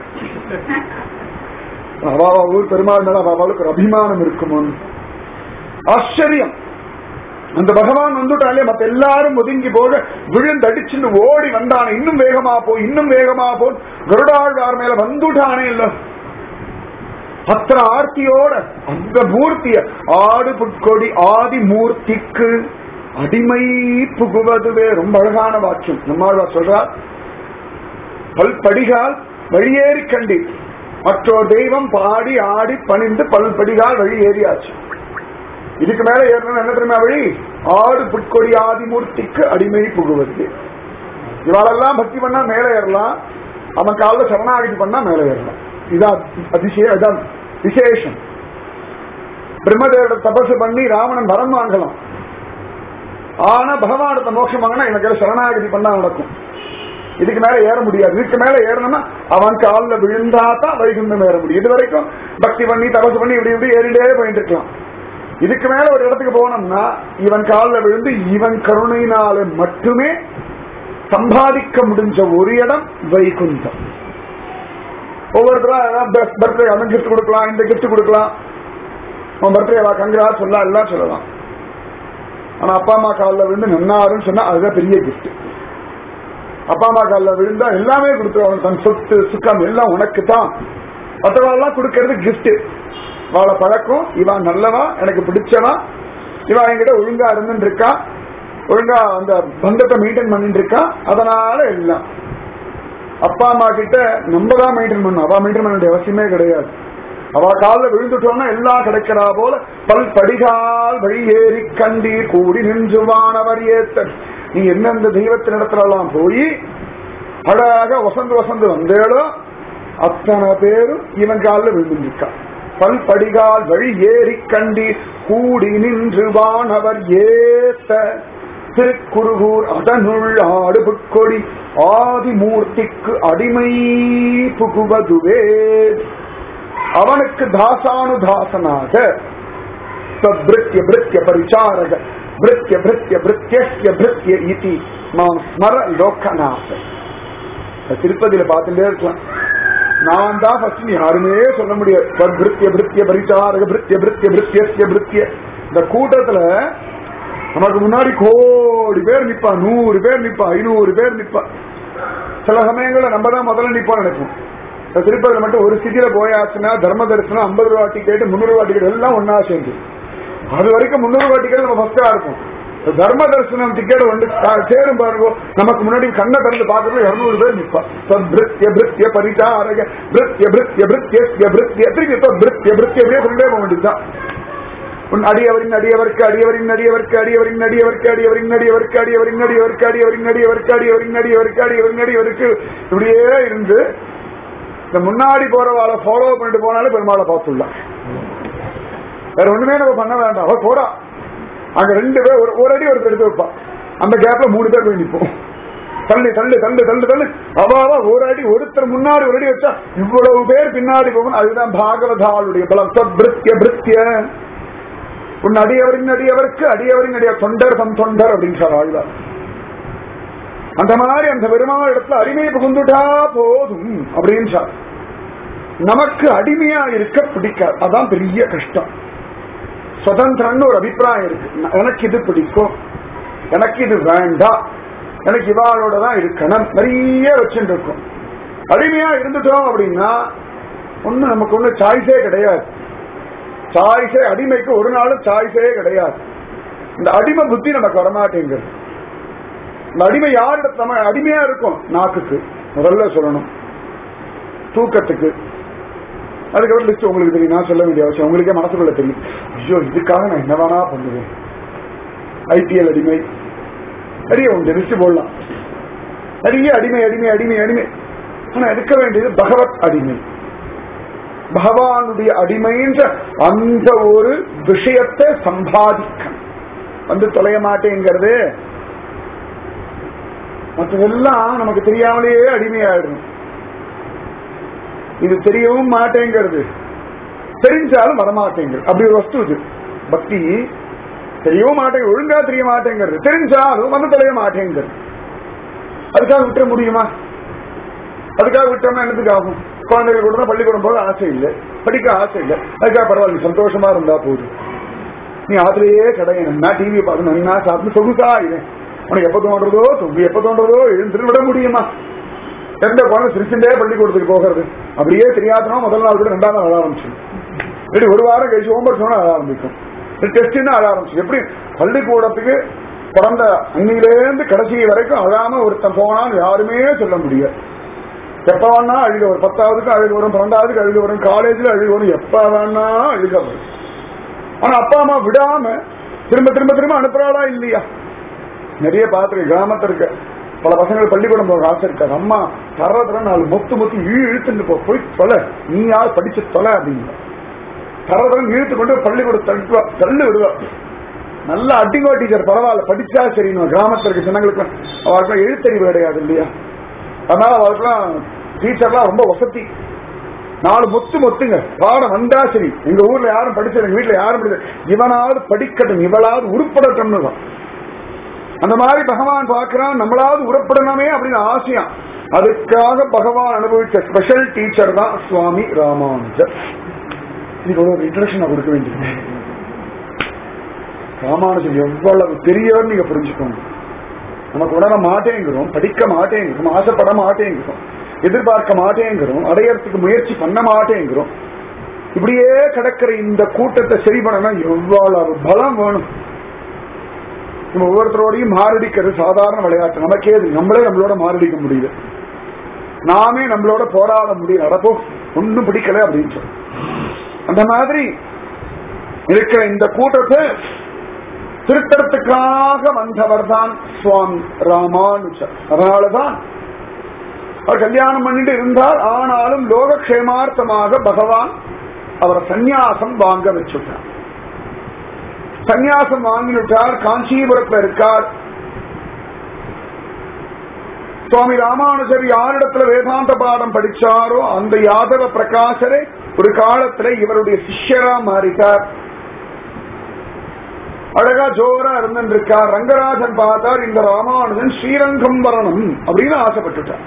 அவாவா ஊர் பெருமாள் மேல அவளுக்கு ஒரு அபிமானம் இருக்குமோன்னு ஆச்சரியம் அந்த பகவான் வந்துட்டாலே மத்த எல்லாரும் ஒதுங்கி போக விழுந்தடிச்சுன்னு ஓடி வந்தானே இன்னும் வேகமா போ இன்னும் வேகமா போ கருடாழ்வார் மேல வந்துட்டானே இல்ல அத்தனை ஆர்த்தியோட அந்த மூர்த்திய ஆடு புட்கொடி ஆதி மூர்த்திக்கு அடிமை புகுவதுவே ரொம்ப அழகான வாக்கியம் நம்மாழ்வார் சொல்றார் பல்படிகால் வழியேறி கண்டி மற்றொரு தெய்வம் பாடி ஆடி பணிந்து பல்படிகால் வழி ஏறியாச்சு இதுக்கு மேல ஏறணும் என்ன தெரியுமா வழி ஆடு புட்கொடி ஆதிமூர்த்திக்கு அடிமை புகுவது இவாளெல்லாம் பக்தி பண்ணா மேல ஏறலாம் அவன் காலில் சரணாகதி பண்ணா மேல ஏறலாம் இதான் அதிசயம் இதான் விசேஷம் பிரம்மதேவரோட தபசு பண்ணி ராவணன் வரம் வாங்கலாம் ஆனா பகவானத்தை மோட்சம் வாங்கினா எனக்கு சரணாகதி பண்ணா நடக்கும் இதுக்கு மேல ஏற முடியாது இதுக்கு மேல ஏறணும்னா அவன் காலில் விழுந்தா தான் வைகுண்டம் ஏற முடியும் இது வரைக்கும் பக்தி பண்ணி தபசு பண்ணி இப்படி இப்படி ஏறிட்டே போயிட்டு இருக்கலாம் இதுக்கு மேல ஒரு இடத்துக்கு போனோம்னா இவன் காலில் விழுந்து இவன் கருணையினால மட்டுமே சம்பாதிக்க முடிஞ்ச ஒரு இடம் வைகுண்டம் ஒவ்வொருத்தரும் பர்த்டே அவன் கிஃப்ட் கொடுக்கலாம் இந்த கிஃப்ட் கொடுக்கலாம் அவன் பர்த்டே கங்கரா சொல்லலாம் எல்லாம் சொல்லலாம் ஆனா அப்பா அம்மா காலில் விழுந்து நன்னாருன்னு சொன்னா அதுதான் பெரிய கிஃப்ட் அப்பா அம்மா காலில் விழுந்தா எல்லாமே கொடுத்துருவாங்க தன் சொத்து சுக்கம் எல்லாம் உனக்கு தான் மற்றவெல்லாம் கொடுக்கறது கிஃப்ட் வாழ பழக்கம் இவன் நல்லவா எனக்கு பிடிச்சவா இவன் என்கிட்ட ஒழுங்கா இருந்துட்டு இருக்கா ஒழுங்கா அந்த பந்தத்தை மெயின்டைன் பண்ணிட்டு இருக்கா அதனால எல்லாம் அப்பா அம்மா கிட்ட நம்ம தான் மெயின்டைன் பண்ணணும் அவ மெயின்டைன் பண்ண வேண்டிய அவசியமே கிடையாது அவ காலில் விழுந்துட்டோம்னா எல்லாம் கிடைக்கிறா போல பல் படிகால் வழி ஏறி கண்டீர் கூடி நின்றுவானவர் ஏத்த நீ எந்தெந்த தெய்வத்தினிடத்துலலாம் போய் அழகாக வசந்து வசந்து வந்தேடோ அத்தனை பேரும் இவன் காலில் விழுந்துருக்கா பல் படிகால் வழி ஏறி கண்டீர் கூடி நின்று வானவர் ஏத்த திருக்குறுகூர் அதனுள் ஆடு புட்கொடி ஆதிமூர்த்திக்கு அடிமை புகுவதுவே அவனுக்கு தாசானுதாசனாக பிருத்திய பிருத்திய பரிச்சாரக பிருத்திய பிருத்திய பிருத்திய பிருத்திய இதி மாம் ஸ்மர லோகநாத திருப்பதியில பார்த்துட்டே இருக்கலாம் நான் தான் ஃபர்ஸ்ட் யாருமே சொல்ல முடியாது பிருத்திய பிருத்திய பரிச்சாரக பிருத்திய பிருத்திய பிருத்திய பிருத்திய இந்த கூட்டத்துல நமக்கு முன்னாடி கோடி பேர் நிப்பா நூறு பேர் நிப்பா ஐநூறு பேர் நிப்பா சில சமயங்கள்ல நம்ம தான் முதல்ல நிப்போம் நினைப்போம் திருப்பதியில் மட்டும் ஒரு சிட்டியில போயாச்சுன்னா தர்ம தரிசனம் ஐம்பது ரூபா டிக்கெட் முந்நூறு ரூபா டிக்கெட் எல்லாம் ஒன்னா சேர்ந்து அது வரைக்கும் முந்நூறு ரூபா டிக்கெட் நம்ம ஃபர்ஸ்டா இருக்கும் தர்ம தரிசனம் டிக்கெட் வந்து சேரும் பாருங்க நமக்கு முன்னாடி கண்ணை திறந்து பாக்குறது இருநூறு பேர் நிப்பா பிருத்திய பிருத்திய பரிசாரக பிருத்திய பிருத்திய பிருத்திய பிருத்திய திருப்பி பிருத்திய பிருத்திய அப்படியே சொல்லிட்டே போக வேண்டியதுதான் உன் அடியவரின் அடியவர்க்கு அடியவரின் அடியவர்க்கு அடியவரின் அடியவர்க்கு அடியவரின் அடியவர்க்கு அடியவரின் அடியவர்க்கு அடியவரின் அடியவர்க்கு அடியவரின் அடியவர்க்கு அடியவரின் அடியவருக்கு இப்படியே இருந்து இந்த முன்னாடி போறவாளை ஃபாலோ பண்ணிட்டு போனாலே பெருமாளை பார்த்துடலாம் வேற ஒண்ணுமே நம்ம பண்ண வேண்டாம் அவ போறா அங்க ரெண்டு பேர் ஒரு ஒரு அடி ஒருத்தர் எடுத்து வைப்பா அந்த கேப்ல மூணு பேர் போய் நிற்போம் தள்ளி தள்ளு தள்ளு தள்ளு தள்ளு அவாவா ஒரு அடி ஒருத்தர் முன்னாடி ஒரு அடி வச்சா இவ்வளவு பேர் பின்னாடி போகணும் அதுதான் பாகவதாளுடைய பலம் பிருத்திய பிருத்திய உன் அடியவரின் அடியவருக்கு அடியவரின் அடிய தொண்டர் தம் தொண்டர் அப்படின்றார் ஆழ்வார் அந்த மாதிரி அந்த பெருமாள் இடத்துல அடிமை புகுந்துட்டா போதும் அப்படின்றார் நமக்கு அடிமையா இருக்க பிடிக்காது அதான் பெரிய கஷ்டம் சுதந்திரம்னு ஒரு அபிப்பிராயம் இருக்கு எனக்கு இது பிடிக்கும் எனக்கு இது வேண்டாம் எனக்கு இவாளோட தான் இருக்கணும் நிறைய வச்சுட்டு இருக்கும் அடிமையா இருந்துட்டோம் அப்படின்னா ஒண்ணு நமக்கு ஒண்ணு சாய்ஸே கிடையாது சாய்ஸே அடிமைக்கு ஒரு நாளும் சாய்ஸே கிடையாது இந்த அடிமை புத்தி நமக்கு வரமாட்டேங்குது இந்த அடிமை யாரிடத்துல நம்ம அடிமையா இருக்கும் நாக்குக்கு முதல்ல சொல்லணும் தூக்கத்துக்கு அதுக்கப்புறம் லிஸ்ட் உங்களுக்கு தெரியும் நான் சொல்ல வேண்டிய அவசியம் உங்களுக்கே மனசுக்குள்ள தெரியும் ஐயோ இதுக்காக நான் என்ன வேணா பண்ணுவேன் ஐபிஎல் அடிமை நிறைய உண்டு லிஸ்ட் போடலாம் நிறைய அடிமை அடிமை அடிமை அடிமை ஆனா இருக்க வேண்டியது பகவத் அடிமை பகவானுடைய அடிமைன்ற அந்த ஒரு விஷயத்தை சம்பாதிக்க வந்து தொலைய மாட்டேங்கிறது மற்றதெல்லாம் நமக்கு தெரியாமலேயே அடிமையாயிடும் இது தெரியவும் மாட்டேங்கிறது தெரிஞ்சாலும் வரமாட்டேங்கிறது அப்படி ஒரு வஸ்து இது பக்தி தெரியவும் மாட்டேங்க ஒழுங்கா தெரிய மாட்டேங்கிறது தெரிஞ்சாலும் வந்து தொலைய மாட்டேங்கிறது அதுக்காக விட்டுற முடியுமா அதுக்காக விட்டோம்னா என்னத்துக்கு ஆகும் குழந்தைகள் கூட தான் பள்ளிக்கூடம் போக ஆசை இல்லை படிக்க ஆசை இல்லை அதுக்காக பரவாயில்ல சந்தோஷமா இருந்தா போதும் நீ ஆத்திலேயே கடையணும் நான் டிவி பார்த்து நன்னா சாப்பிட்டு சொகுசா இது உனக்கு எப்ப தோன்றதோ தூங்கி எப்ப தோன்றதோ எழுந்துட்டு விட முடியுமா எந்த குழந்தை சிரிச்சுட்டே பள்ளிக்கூடத்துக்கு போகிறது அப்படியே தெரியாதனா முதல் நாள் கூட ரெண்டாம் நாள் அழ ஆரம்பிச்சு இப்படி ஒரு வாரம் கழிச்சு ஹோம்ஒர்க் சொன்னா அழ ஆரம்பிக்கும் டெஸ்ட்னா அழ ஆரம்பிச்சு எப்படி பள்ளிக்கூடத்துக்கு பிறந்த அன்னிலேருந்து கடைசி வரைக்கும் அழாம ஒருத்தன் போனான்னு யாருமே சொல்ல முடியாது எப்ப வேணா அழுக வரும் பத்தாவதுக்கு அழுக வரும் பன்னெண்டாவதுக்கு அழுக வரும் காலேஜ்ல அழுக வரும் எப்ப வேணா அழுக வரும் ஆனா அப்பா அம்மா விடாம திரும்ப திரும்ப திரும்ப அனுப்புறாளா இல்லையா நிறைய பார்த்துருக்க கிராமத்துல இருக்க பல பசங்களுக்கு பள்ளிக்கூடம் போக ஆசை இருக்காது அம்மா தர்றதுல நாலு மொத்து மொத்து இழு இழுத்துட்டு போ போய் தொலை நீ யார் படிச்சு தொலை அப்படின்னு தர்றதுல இழுத்து கொண்டு பள்ளிக்கூடம் தள்ளுவா தள்ளு விடுவா நல்ல அட்டிங்கோ டீச்சர் பரவாயில்ல படிச்சா சரி கிராமத்துல இருக்க ஜனங்களுக்கு அவருக்குலாம் எழுத்தறிவு கிடையாது இல்லையா அதனால அவருக்குலாம் டீச்சர்லாம் ரொம்ப வசதி நாலு மொத்து மொத்துங்க பாடம் வந்தா சரி எங்க ஊர்ல யாரும் படிச்சது எங்க வீட்டுல யாரும் படிச்சது இவனாவது படிக்கட்டும் இவளாவது உருப்படட்டும்னு தான் அந்த மாதிரி பகவான் பார்க்கிறான் நம்மளாவது உருப்படணுமே அப்படின்னு ஆசையா அதுக்காக பகவான் அனுபவிச்ச ஸ்பெஷல் டீச்சர் தான் சுவாமி ராமானுஜர் இதுக்கு ஒரு இன்ட்ரடக்ஷன் நான் கொடுக்க வேண்டியது ராமானுஜர் எவ்வளவு பெரியவர் நீங்க புரிஞ்சுக்கோங்க நமக்கு உணர மாட்டேங்கிறோம் படிக்க மாட்டேங்கிறோம் ஆசைப்பட மாட்டேங்கிறோம் எதிர்பார்க்க மாட்டேங்கிறோம் அடையறதுக்கு முயற்சி பண்ண மாட்டேங்கிறோம் இப்படியே கிடக்கிற இந்த கூட்டத்தை சரி பண்ணணும் எவ்வளவு பலம் வேணும் நம்ம ஒவ்வொருத்தரோடையும் மாரடிக்கிறது சாதாரண விளையாட்டு நமக்கே அது நம்மளே நம்மளோட மாரடிக்க முடியல நாமே நம்மளோட போராட முடியல அடப்போ ஒன்னும் பிடிக்கல அப்படின்னு சொல்லி அந்த மாதிரி இருக்கிற இந்த கூட்டத்தை திருத்தறதுக்காக வந்தவர் தான் சுவாமி ராமானுஜர் அதனாலதான் அவர் கல்யாணம் பண்ணிட்டு இருந்தார் ஆனாலும் லோகக்ஷேமார்த்தமாக பகவான் அவரை சந்நியாசம் வாங்க வச்சுட்டார் சந்நியாசம் வாங்கிவிட்டார் காஞ்சிபுரத்தில் இருக்கார் சுவாமி ராமானுஜர் யாரிடத்துல வேதாந்த பாடம் படிச்சாரோ அந்த யாதவ பிரகாசரே ஒரு காலத்துல இவருடைய சிஷ்யரா மாறிட்டார் அழகா ஜோரா இருந்திருக்கார் ரங்கராஜன் பார்த்தார் இந்த ராமானுஜன் ஸ்ரீரங்கம் வரணும் அப்படின்னு ஆசைப்பட்டுட்டார்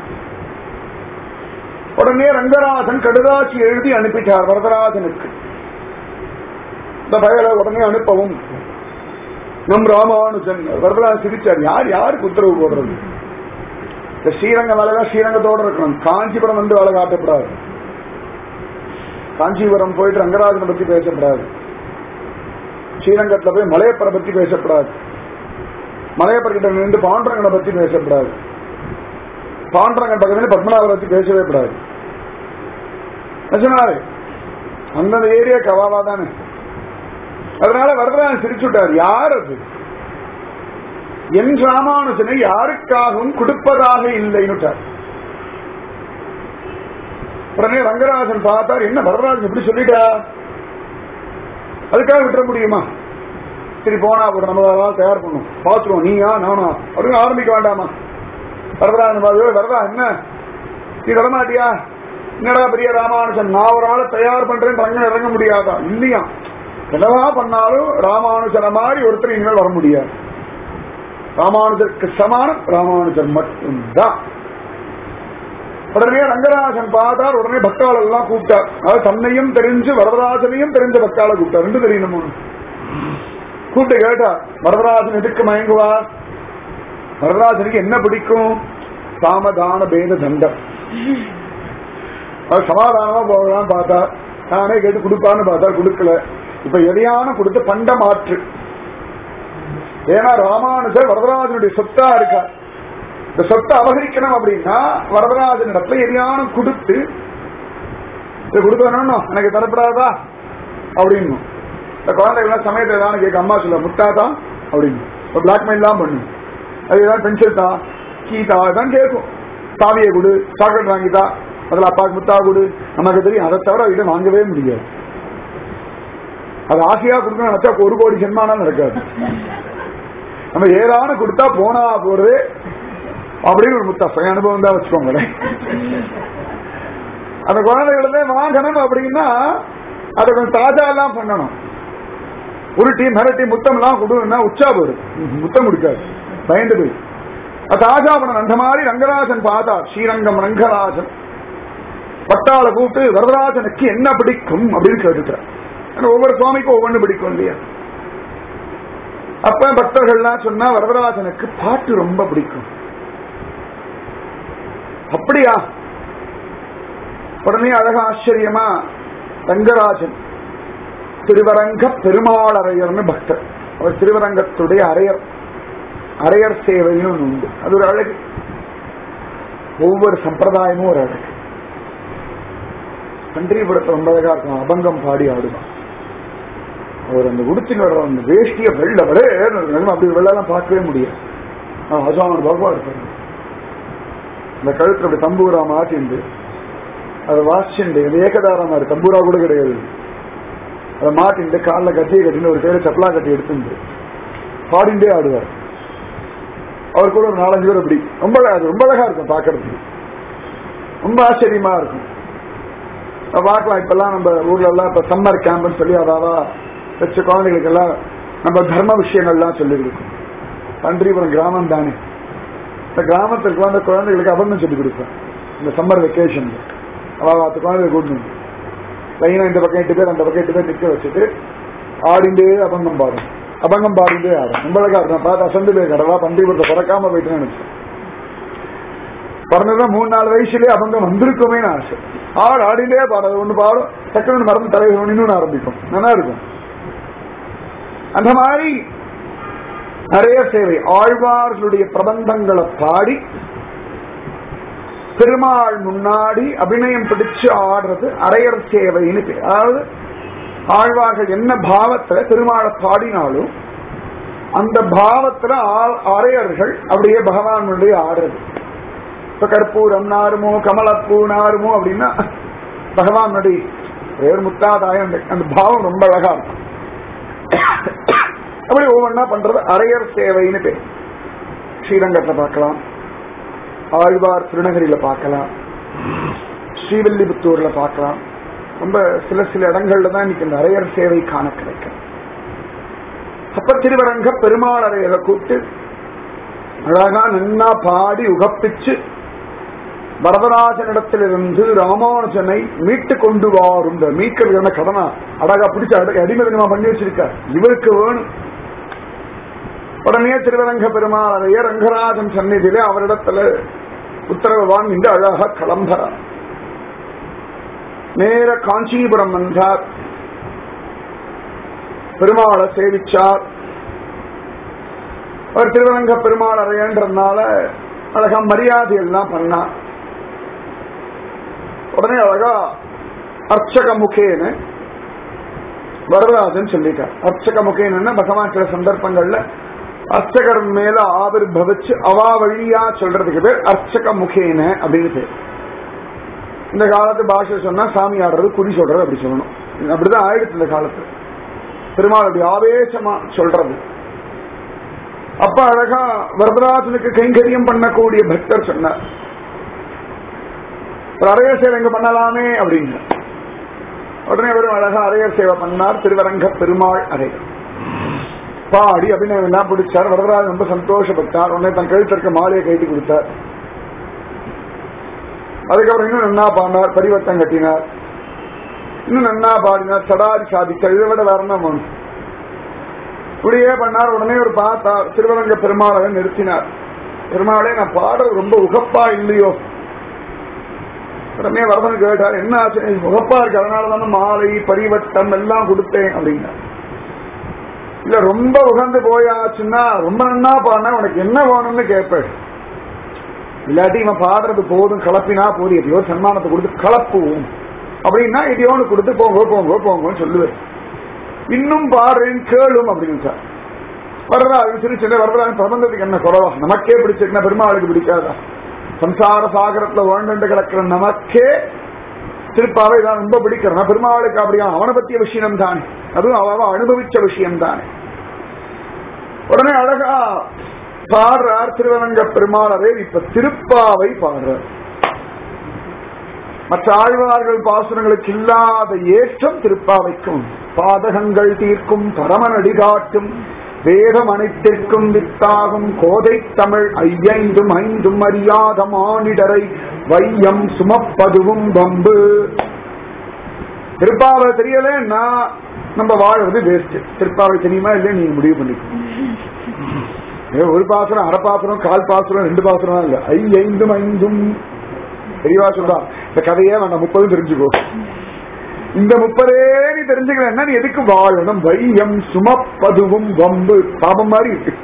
உடனே ரங்கராஜன் கடுதாச்சி எழுதி அனுப்பிட்டார் வரதராஜனுக்கு இந்த பயலை உடனே அனுப்பவும் நம் ராமானுஜன் வரதராஜன் சிரிச்சார் யார் யாருக்கு உத்தரவு போடுறது இந்த ஸ்ரீரங்க வேலைதான் ஸ்ரீரங்கத்தோட இருக்கணும் காஞ்சிபுரம் வந்து வேலை காட்டப்படாது காஞ்சிபுரம் போயிட்டு ரங்கராஜனை பத்தி பேசப்படாது ஸ்ரீரங்கத்துல போய் மலையப்பரை பத்தி பேசப்படாது மலையப்பர் கிட்ட நின்று பாண்டரங்கனை பத்தி பேசப்படாது பாண்டரங்கன் பக்கத்துல பத்மநாபரை பத்தி பேசவே கூடாது நிஜமாவே அந்தந்த ஏரியா கவாவா தானே அதனால வரதராஜன் சிரிச்சுட்டார் யார் அது என் ராமானுஜனை யாருக்காகவும் கொடுப்பதாக இல்லைன்னுட்டார் உடனே ரங்கராஜன் பார்த்தார் என்ன வரதராஜன் எப்படி சொல்லிட்டா அதுக்காக விட்டுற முடியுமா சரி போனா ஒரு நம்ம அதெல்லாம் தயார் பண்ணும் பாத்துருவோம் நீயா நானா அப்படின்னு ஆரம்பிக்க வேண்டாமா வரதராஜன் பாத்து வரதா என்ன நீ வரமாட்டியா என்னடா பெரிய ராமானுஜன் நான் ஒரு ஆளை தயார் பண்றேன் ரங்க இறங்க முடியாதா இல்லையா என்னதான் பண்ணாலும் ராமானுஜனை மாதிரி ஒருத்தர் இனிமேல் வர முடியாது ராமானுஜருக்கு சமானம் ராமானுஜர் மட்டும்தான் உடனே ரங்கராஜன் பார்த்தார் உடனே பக்தாள் எல்லாம் கூப்பிட்டார் அதாவது தன்னையும் தெரிஞ்சு வரதராஜனையும் தெரிஞ்ச பக்தாளை கூப்பிட்டார் ரெண்டு தெரியணும் கூப்பிட்டு கேட்டார் வரதராஜன் எதுக்கு மயங்குவார் வரதராஜனுக்கு என்ன பிடிக்கும் சாமதான பேத தண்டம் அவர் சமாதானமா போகலாம் பார்த்தா நானே கேட்டு கொடுப்பான்னு பார்த்தா கொடுக்கல இப்ப எதையான கொடுத்து பண்ட மாற்று ஏன்னா ராமானுஜர் வரதராஜனுடைய சொத்தா இருக்கார் இந்த சொத்தை அபகரிக்கணும் அப்படின்னா வரதராஜன் இடத்துல எதையான கொடுத்து இதை கொடுத்து வேணும் எனக்கு தரப்படாதா அப்படின்னு இந்த குழந்தைகள்லாம் சமயத்தை ஏதாவது கேட்க அம்மா சொல்ல முட்டாதா அப்படின்னு ஒரு பிளாக்மெயில் தான் பண்ணும் அது ஏதாவது பென்சில் தான் கீதா தான் கேட்கும் சாவியை கொடு சாக்லேட் வாங்கிட்டா அதில் அப்பாவுக்கு முத்தா கொடு நமக்கு தெரியும் அதை தவிர இதை வாங்கவே முடியாது அது ஆசையா கொடுக்கணும் நினைச்சா ஒரு கோடி ஜென்மானா நடக்காது நம்ம ஏறான கொடுத்தா போனா போறது அப்படின்னு ஒரு முத்தா சுய அனுபவம் தான் வச்சுக்கோங்களேன் அந்த குழந்தைகளே வாங்கணும் அப்படின்னா அதை கொஞ்சம் தாஜா எல்லாம் பண்ணணும் உருட்டி மிரட்டி முத்தம் எல்லாம் கொடுன்னா உச்சா போடு முத்தம் கொடுக்காது பயந்து போய் அது தாஜா பண்ணணும் அந்த மாதிரி ரங்கராஜன் பார்த்தா ஸ்ரீரங்கம் ரங்கராஜன் பட்டாளை கூப்பிட்டு வரதராஜனுக்கு என்ன பிடிக்கும் அப்படின்னு கேட்டுட்டார் ஒவ்வொரு சுவாமிக்கும் ஒவ்வொன்று பிடிக்கும் இல்லையா அப்ப பக்தர்கள்லாம் சொன்னா வரதராஜனுக்கு பாட்டு ரொம்ப பிடிக்கும் அப்படியா உடனே அழகா ஆச்சரியமா ரங்கராஜன் திருவரங்க பெருமாளரையர்னு பக்தர் அவர் திருவரங்கத்துடைய அரையர் அரையர் சேவைன்னு ஒண்ணு உண்டு அது ஒரு அழகு ஒவ்வொரு சம்பிரதாயமும் ஒரு அழகு பன்றிபுரத்தை ரொம்ப அழகா இருக்கும் அபங்கம் பாடி ஆடுவான் அவர் அந்த உடுத்தின்னு வர்ற அந்த வேஷ்டிய வெள்ள வர அப்படி வெள்ளெல்லாம் பார்க்கவே முடியாது அசாமன் பகவான் இருப்பாரு இந்த கழுத்துல அப்படி தம்பூரா மாட்டிண்டு அதை வாசிச்சுண்டு இது ஏகதாரமா இருக்கு தம்பூரா கூட கிடையாது அதை மாட்டிண்டு காலில் கட்டியை கட்டின்னு ஒரு பேரை சப்பலா கட்டி எடுத்துட்டு பாடிண்டே ஆடுவார் அவர் கூட ஒரு நாலஞ்சு பேர் அப்படி ரொம்ப அழகா- அது ரொம்ப அழகா இருக்கும் பாக்குறதுக்கு ரொம்ப ஆச்சரியமா இருக்கும் அஹ் பார்க்கலாம் இப்பெல்லாம் நம்ம ஊர்ல எல்லாம் இப்ப சம்மர் கேம்ப்னு சொல்லி அதாவது வச்ச குழந்தைகளுக்கு எல்லாம் நம்ம தர்ம விஷயங்கள்லாம் சொல்லி கொடுக்கும் பன்றிபுரம் கிராமம் தானே இந்த கிராமத்துக்கு வந்த குழந்தைகளுக்கு அபங்கம் சொல்லி கொடுப்பேன் இந்த சம்மர் வெக்கேஷன்ல அதாவது பத்து குழந்தைகள் கூட்டணும் லைனா இந்த பக்கம் எட்டு பேர் அந்த பக்கம் எட்டு பேர் நிக்க வச்சுட்டு ஆடிண்டே அபங்கம் பாடும் அபங்கம் பாடிண்டே ஆடும் ரொம்ப அழகா இருக்கும் பார்த்து அசந்து போய் கடவா பண்டிபுரத்தை பிறக்காம போயிட்டு நினைச்சேன் பிறந்ததான் மூணு நாலு வயசுலயே அபங்கம் வந்திருக்குமே ஆசை ஆடு ஆடிண்டே பாடாது ஒண்ணு பாடும் டக்குனு மறந்து தலைவர் இன்னொன்னு ஆரம்பிக்கும் நல்லா இருக்கும் அந்த மாதிரி நிறைய சேவை ஆழ்வார்களுடைய பிரபந்தங்களை பாடி பெருமாள் முன்னாடி அபிநயம் பிடிச்சு ஆடுறது அரையர் சேவைன்னு பேர். அதாவது ஆழ்வார்கள் என்ன பாவத்துல பெருமாளை பாடினாலும் அந்த பாவத்துல ஆ- அரையர்கள் அப்படியே பகவானுடைய ஆடுறது இப்ப கற்பூரம் நாருமோ கமலப்பூ நாருமோ அப்படின்னா பகவானுடைய வேறு முத்தாதாயம் அந்த- அந்த பாவம் ரொம்ப அழகா இருக்கும் அப்படி ஒவ்வொன்றா பண்றது அரையர் சேவைன்னு பேர் ஸ்ரீரங்கத்துல பார்க்கலாம் ஆழ்வார் திருநகரியில பார்க்கலாம் ஸ்ரீவில்லிபுத்தூர்ல பார்க்கலாம் ரொம்ப சில சில இடங்கள்ல தான் இன்னைக்கு இந்த அரையர் சேவை காண கிடைக்கும் அப்ப திருவரங்க பெருமாள் அறையரை கூப்பிட்டு அழகா நன்னா பாடி உகப்பிச்சு வரதராஜனிடத்திலிருந்து ராமானுஜனை மீட்டு கொண்டு வாரும் இந்த மீட்கிறது கடனா அழகா பிடிச்ச அடி- அடிமதினமா பண்ணி வச்சிருக்கார் இவருக்கு வேணும் உடனே திருவரங்க பெருமாள் அறைய ரங்கராஜன் சந்நிதியிலே அவரிடத்துல உத்தரவு வாங்கிட்டு அழகா கிளம்புறார் நேர காஞ்சிபுரம் வந்தார் பெருமாளை சேவிச்சார் அவர் திருவரங்க பெருமாள் அறையன்றதுனால அழகா மரியாதை எல்லாம் பண்ணார் உடனே அழகா அர்ச்சக முகேன்னு வரதராஜன் சொல்லிட்டார் அர்ச்சக முகேன்னு பகவான் சில சந்தர்ப்பங்கள்ல அர்ச்சகர் மேல ஆவிர்பவிச்சு அவா வழியா சொல்றதுக்கு பேர் அர்ச்சக முகேன அப்படின்னு பேர் இந்த காலத்து பாஷை சொன்னா சாமி ஆடுறது குறி சொல்றது அப்படி சொல்லணும் அப்படிதான் ஆயிடுச்சு இந்த காலத்து பெருமாள் அப்படி ஆவேசமா சொல்றது அப்ப அழகா வரதராஜனுக்கு கைங்கரியம் பண்ணக்கூடிய பக்தர் சொன்னார் ஒரு அரையர் சேவை இங்க பண்ணலாமே அப்படின்னு உடனே அவரும் அழகா அரையர் சேவை பண்ணார் திருவரங்க பெருமாள் அரையர் பாடி அபிநயம் எல்லாம் பிடிச்சார் வரதராஜன் ரொம்ப சந்தோஷப்பட்டார் உடனே தன் கழுத்து இருக்க மாலையை கைட்டி கொடுத்தார் அதுக்கப்புறம் இன்னும் நன்னா பாடினார் பரிவர்த்தம் கட்டினார் இன்னும் நன்னா பாடினார் சடாரி சாதித்தார் இதை விட வேற என்ன வேணும்? இப்படியே பண்ணார் உடனே ஒரு பார்த்தார் திருவரங்க பெருமாளை நிறுத்தினார் பெருமாளே நான் பாடுறது ரொம்ப உகப்பா இல்லையோ உடனே வரதன் கேட்டார் என்ன ஆச்சு "இது உகப்பா இருக்கு அதனால தானே மாலை பரிவட்டம் எல்லாம் கொடுத்தேன் அப்படின்னா இல்ல ரொம்ப உகந்து போயாச்சுன்னா ரொம்ப நன்னா பாடினா உனக்கு என்ன வேணும்னு கேட்பேன் இல்லாட்டி இவன் பாடுறது போதும் கலப்பினா போதும் எதையோ சன்மானத்தை கொடுத்து கலப்புவோம் அப்படின்னா எதையோன்னு கொடுத்து போங்க போங்க போங்கன்னு சொல்லுவேன் இன்னும் பாடுறேன் கேளும் அப்படின்னு சார் வரதராஜன் சிரிச்சு வரதராஜன் பிரபந்தத்துக்கு என்ன குறவா நமக்கே பிடிச்சிருக்குன்னா பெருமாளுக்கு பிடிக்காதா சம்சார சாகரத்துல வாழ்ந்து கிடக்கிற நமக்கே திருப்பாவை இதான் ரொம்ப பிடிக்கிறேன் பெருமாளுக்கு அப்படியா அவனை பத்திய விஷயம் தானே அதுவும் அவ அனுபவிச்ச விஷயம் தானே உடனே அழகா பாடுறார் திருவரங்க பெருமாளரே இப்ப திருப்பாவை பாடுறார் மற்ற ஆழ்வார்கள் பாசுரங்களுக்கு இல்லாத ஏற்றம் திருப்பாவைக்கும் பாதகங்கள் தீர்க்கும் பரமனடி காட்டும் வேதம் அனைத்திற்கும் வித்தாகும் கோதை தமிழ் ஐயைந்தும் ஐந்தும் அறியாத மானிடரை வையம் சுமப்பதுவும் வம்பு திருப்பாவை தெரியலன்னா நம்ம வாழ்றது வேஸ்ட் திருப்பாவை தெரியுமா இல்லையா நீங்க முடிவு பண்ணிக்கணும் ஏ, ஒரு பாசுரம் அரை பாசுரம் கால் பாசுரம் ரெண்டு பாசுரம் இல்ல ஐ ஐந்தும் ஐந்தும் தெளிவா சொல்றா இந்த கதையே வேண்டாம் முப்பதும் தெரிஞ்சுக்கோ இந்த முப்பதே நீ தெரிஞ்சுக்கிறேன்னா நீ எதுக்கு வாழணும் வையம் சுமப்பதுவும் வம்பு பாபம் மாதிரி இருக்கு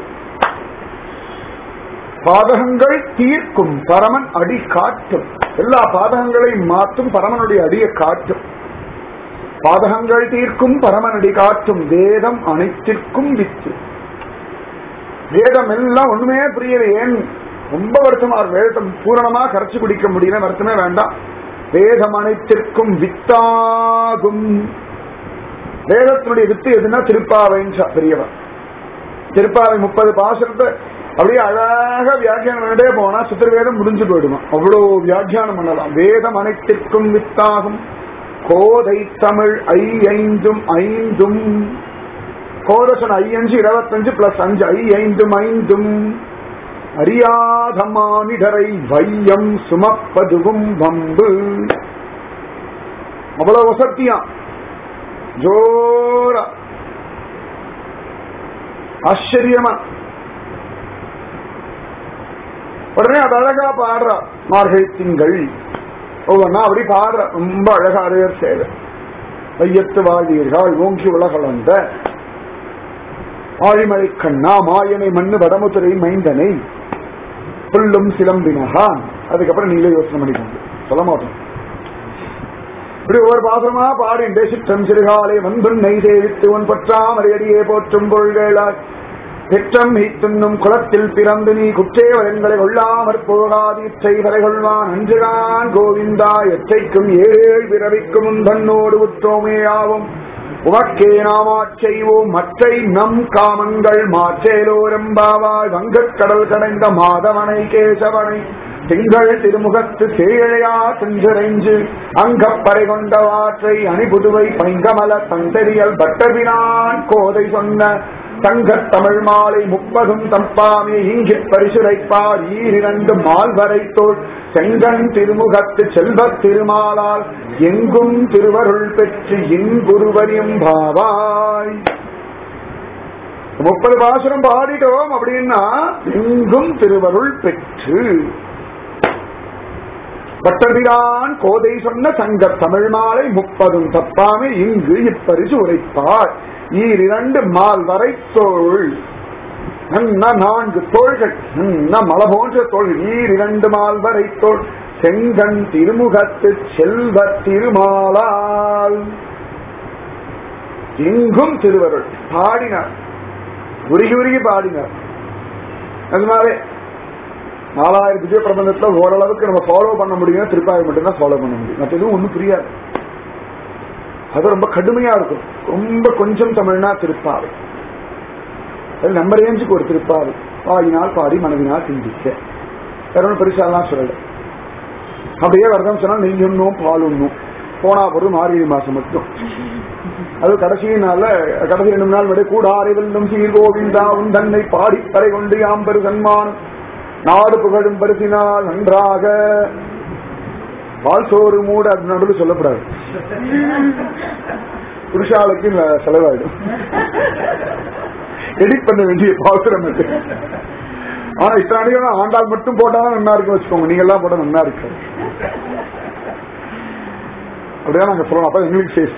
பாதகங்கள் தீர்க்கும் பரமன் அடி காட்டும் எல்லா பாதகங்களையும் மாற்றும் பரமனுடைய அடியை காட்டும் பாதகங்கள் தீர்க்கும் பரமன் அடி காட்டும் வேதம் அனைத்திற்கும் வித்து வேதம் எல்லாம் ஒண்ணுமே புரியல ஏன் ரொம்ப வருத்தமா இருக்கு. வேதத்தை பூரணமா கரைச்சு குடிக்க முடியல வருத்தமே வேண்டாம் வேதம் அனைத்திற்கும் வித்தாகும் வேதத்தினுடைய வித்து எதுனா திருப்பாவைன்னு பெரியவன் திருப்பாவை முப்பது பாசத்தை அப்படியே அழகா வியாக்கியானம் பண்ணிட்டே போனா சுத்திரவேதம் முடிஞ்சு போயிடுமா அவ்வளவு வியாக்கியானம் பண்ணலாம் வேதம் அனைத்திற்கும் வித்தாகும் கோதை தமிழ் ஐ ஐந்தும் ஐந்தும் கோதசன் ஐயஞ்சு இருபத்தஞ்சு பிளஸ் அஞ்சு ஐ ஐந்தும் ஐந்தும் அறியாத மானிடரை வையம் சுமப்பதுவும் வம்பு அவ்வளவு வசத்தியா ஜோரா ஆச்சரியமா உடனே அது அழகா பாடுறா மார்கழி திங்கள் ஒவ்வொன்னா அப்படி பாடுற ரொம்ப அழகா அரையர் சேவை வையத்து வாழ்வீர்கள் ஓங்கி உலகளந்த ஆழிமழை கண்ணா மாயனை மண்ணு வடமுத்துறை மைந்தனை புல்லும் சிலம்பினகான் அதுக்கப்புறம் நீங்களே யோசனை பண்ணிக்கோங்க சொல்ல மாட்டோம் இப்படி ஒவ்வொரு பாசமா பாடிண்டே சிற்றம் சிறுகாலை வந்துன்னை சேவித்து உன் பற்றாமரையடியே போற்றும் பொருள்களாய் பெற்றம் ஈத்துண்ணும் குளத்தில் பிறந்து நீ குற்றேவரங்களை கொள்ளாமற் போகாதீற்றை வரை கொள்வான் அன்றுதான் கோவிந்தா எற்றைக்கும் ஏழேழ் பிறவிக்கும் உன் தன்னோடு உற்றோமேயாவும் உமக்கே நாமாச் செய்வோம் மற்றை நம் காமங்கள் மாற்றேலோரம்பாவாய் வங்கக் கடல் கடைந்த மாதவனை கேசவனை திங்கள் திருமுகத்து சேழையா சென்றிறைஞ்சு அங்கப்பறை கொண்ட வாற்றை அணிபுதுவை பைங்கமல தந்தெறியல் பட்டபினான் கோதை சொன்ன தங்கத் தமிழ் மாலை முப்பதும் தப்பாமே இங்கிப் பரிசுரைப்பார் ஈரிரண்டு மால்வரை தோல் செங்கன் திருமுகத்து செல்வத் திருமாலால் எங்கும் திருவருள் பெற்று இங்குருவரியும் பாவாய் முப்பது பாசுரம் பாடிட்டோம் அப்படின்னா எங்கும் திருவருள் பெற்று பட்டபிரான் கோதை சொன்ன சங்க தமிழ் மாலை முப்பதும் தப்பாமே இங்கு இப்பரிசு உரைப்பார் ஈரிரண்டு மால் வரை தோள் நன்ன நான்கு தோள்கள் நன்ன மல போன்ற தோள்கள் ஈரிரண்டு மால் வரை தோள் செங்கன் திருமுகத்து செல்வ திருமாலால் எங்கும் திருவருள் பாடினார் உருகி உருகி பாடினார் அதனாலே நாலாயிரம் விஜய பிரபந்தத்துல ஓரளவுக்கு நம்ம ஃபாலோ பண்ண முடியும் திருப்பாவை மட்டும்தான் ஃபாலோ பண்ண முடியும் மற்ற எதுவும் ஒன்றும் புரியாது அது ரொம்ப கடுமையா இருக்கும் ரொம்ப கொஞ்சம் தமிழ்னா திருப்பாவை அது நம்ம ரேஞ்சுக்கு ஒரு திருப்பாவை பாடினால் பாடி மனதினால் சிந்திக்க வேற ஒன்றும் பெருசாலாம் சொல்லல அப்படியே வரதான் சொன்னா நெய் உண்ணும் பால் உண்ணும் போனா பொருள் மார்கழி மாசம் மட்டும் அது கடைசி நாள்ல கடைசி ரெண்டு நாள் விட கூட அறிவெல்லும் சீர்கோவிந்தா உன் தன்னை பாடி பறை கொண்டு யாம்பெரு சன்மானம் நாடு புகழும் பரிசினால் நன்றாக பால் சோறு மூட அது நடுவில் சொல்லக்கூடாது புருஷாளுக்கு ந- செலவாயிடும் எடிட் பண்ண வேண்டிய பாசுரம் அது ஆனா இத்தனை ஆண்டாள் மட்டும் போட்டாதான் நல்லா இருக்கும் வச்சுக்கோங்க நீங்க எல்லாம் போட்டா நல்லா இருக்கு அப்படிதான் நாங்க சொல்லணும் அப்ப எங்களுக்கு சேஃப்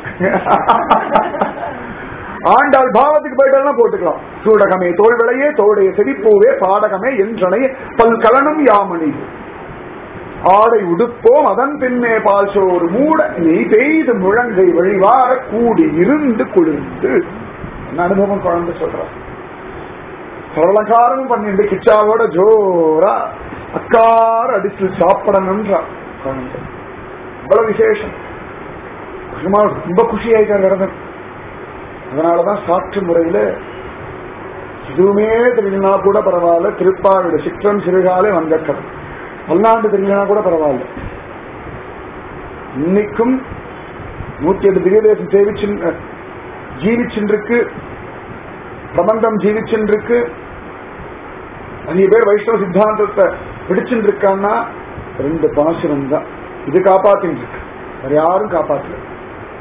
ஆண்டாள் பாவத்துக்கு போயிட்டாலும் போட்டுக்கலாம் சூடகமே தோல் விளையே தோடைய செடிப்பூவே பாடகமே என்றனையே பல் கலனும் யாமணி ஆடை உடுப்போம் அதன் பின்னே பால் சோறு மூட நீ பெய்து முழங்கை வழிவார கூடி இருந்து குளிர்ந்து என்ன அனுபவம் குழந்தை சொல்றான் சரளகாரம் பண்ணிட்டு கிச்சாவோட ஜோரா அக்கார அடிச்சு சாப்பிடணும்ன்றா குழந்தை அவ்வளவு விசேஷம் பெருமாள் ரொம்ப குஷி ஆயிட்டார் விரதன் அதனாலதான் சாற்று முறையில எதுவுமே தெரியலனா கூட பரவாயில்ல திருப்பாவிட சிற்றம் சிறுகாலே வந்தக்கர் பல்லாண்டு தெரியலனா கூட பரவாயில்ல இன்னைக்கும் நூத்தி எட்டு திவ்யதேசம் சேவிச்சு ஜீவிச்சுருக்கு பிரபந்தம் ஜீவிச்சுருக்கு நிறைய பேர் வைஷ்ணவ சித்தாந்தத்தை பிடிச்சுட்டு இருக்கான்னா ரெண்டு பாசுரம் தான் இது காப்பாத்தின்னு இருக்கு வேற யாரும் காப்பாற்றல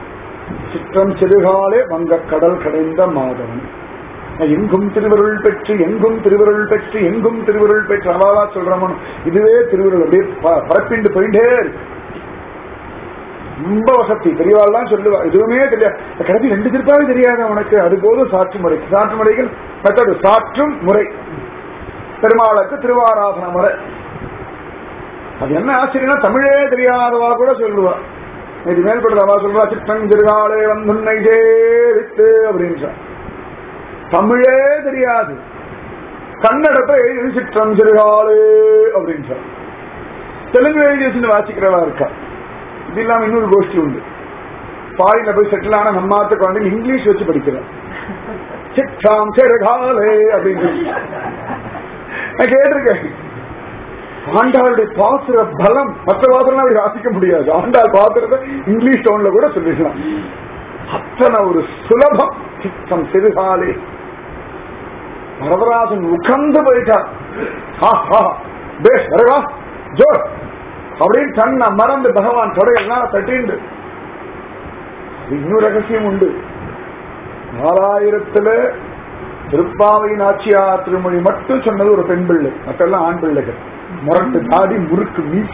சிற்றம் சிறுகாலே வங்க கடல் கடைந்த மாதவன் எங்கும் திருவருள் பெற்று எங்கும் திருவருள் பெற்று எங்கும் திருவருள் பெற்று அவாவா சொல்றவன் இதுவே திருவருள் அப்படியே ப- பரப்பிண்டு போயிட்டே இருக்கு ரொம்ப வசதி பெரியவாள்லாம் சொல்லுவா எதுவுமே தெரியாது இந்த கடைசி ரெண்டு திருப்பாவே தெரியாது உனக்கு அது போதும் சாற்று முறை சாற்று முறைகள் மெத்தடு சாற்றும் முறை பெருமாளுக்கு திருவாராதன முறை அது என்ன ஆச்சரியம்னா தமிழே தெரியாதவா கூட சொல்லுவா இது மேல்படுறவா சொல்றா சித்தன் திருகாலே வந்துன்னை சேவித்து அப்படின்றா தமிழே தெரியாது கன்னடத்தை எழுதி சிற்றம் சிறுகாலே அப்படின்றா தெலுங்கு எழுதி வச்சுன்னு வாசிக்கிறவா இருக்கா இது இல்லாம இன்னொரு கோஷ்டி உண்டு பாரில போய் செட்டில் ஆன நம்ம ஆத்து குழந்தைங்க இங்கிலீஷ் வச்சு படிக்கிறேன் சிற்றாம் சிறுகாலே அப்படின்னு நான் கேட்டிருக்கேன் ஆண்டாளுடைய பாசுர பலம் மற்ற பாசுரம் அப்படி வாசிக்க முடியாது ஆண்டாள் பாசுரத்தை இங்கிலீஷ் டவுன்ல கூட சொல்லிடலாம் அத்தனை ஒரு சுலபம் சித்தம் சிறுகாலே வரதராஜன் உகந்து போயிட்டார் ஆ, ஆ, பேஷ் வரவா ஜோர் அப்படின்னு தன்னை மறந்து பகவான் தொடையெல்லாம் தட்டிண்டு இன்னொரு ரகசியம் உண்டு நாலாயிரத்துல திருப்பாவை நாச்சியார் திருமொழி மட்டும் சொன்னது ஒரு பெண் பிள்ளை மற்றெல்லாம் ஆண் பிள்ளைகள் முரட்டு தாடி முறுக்கு மீச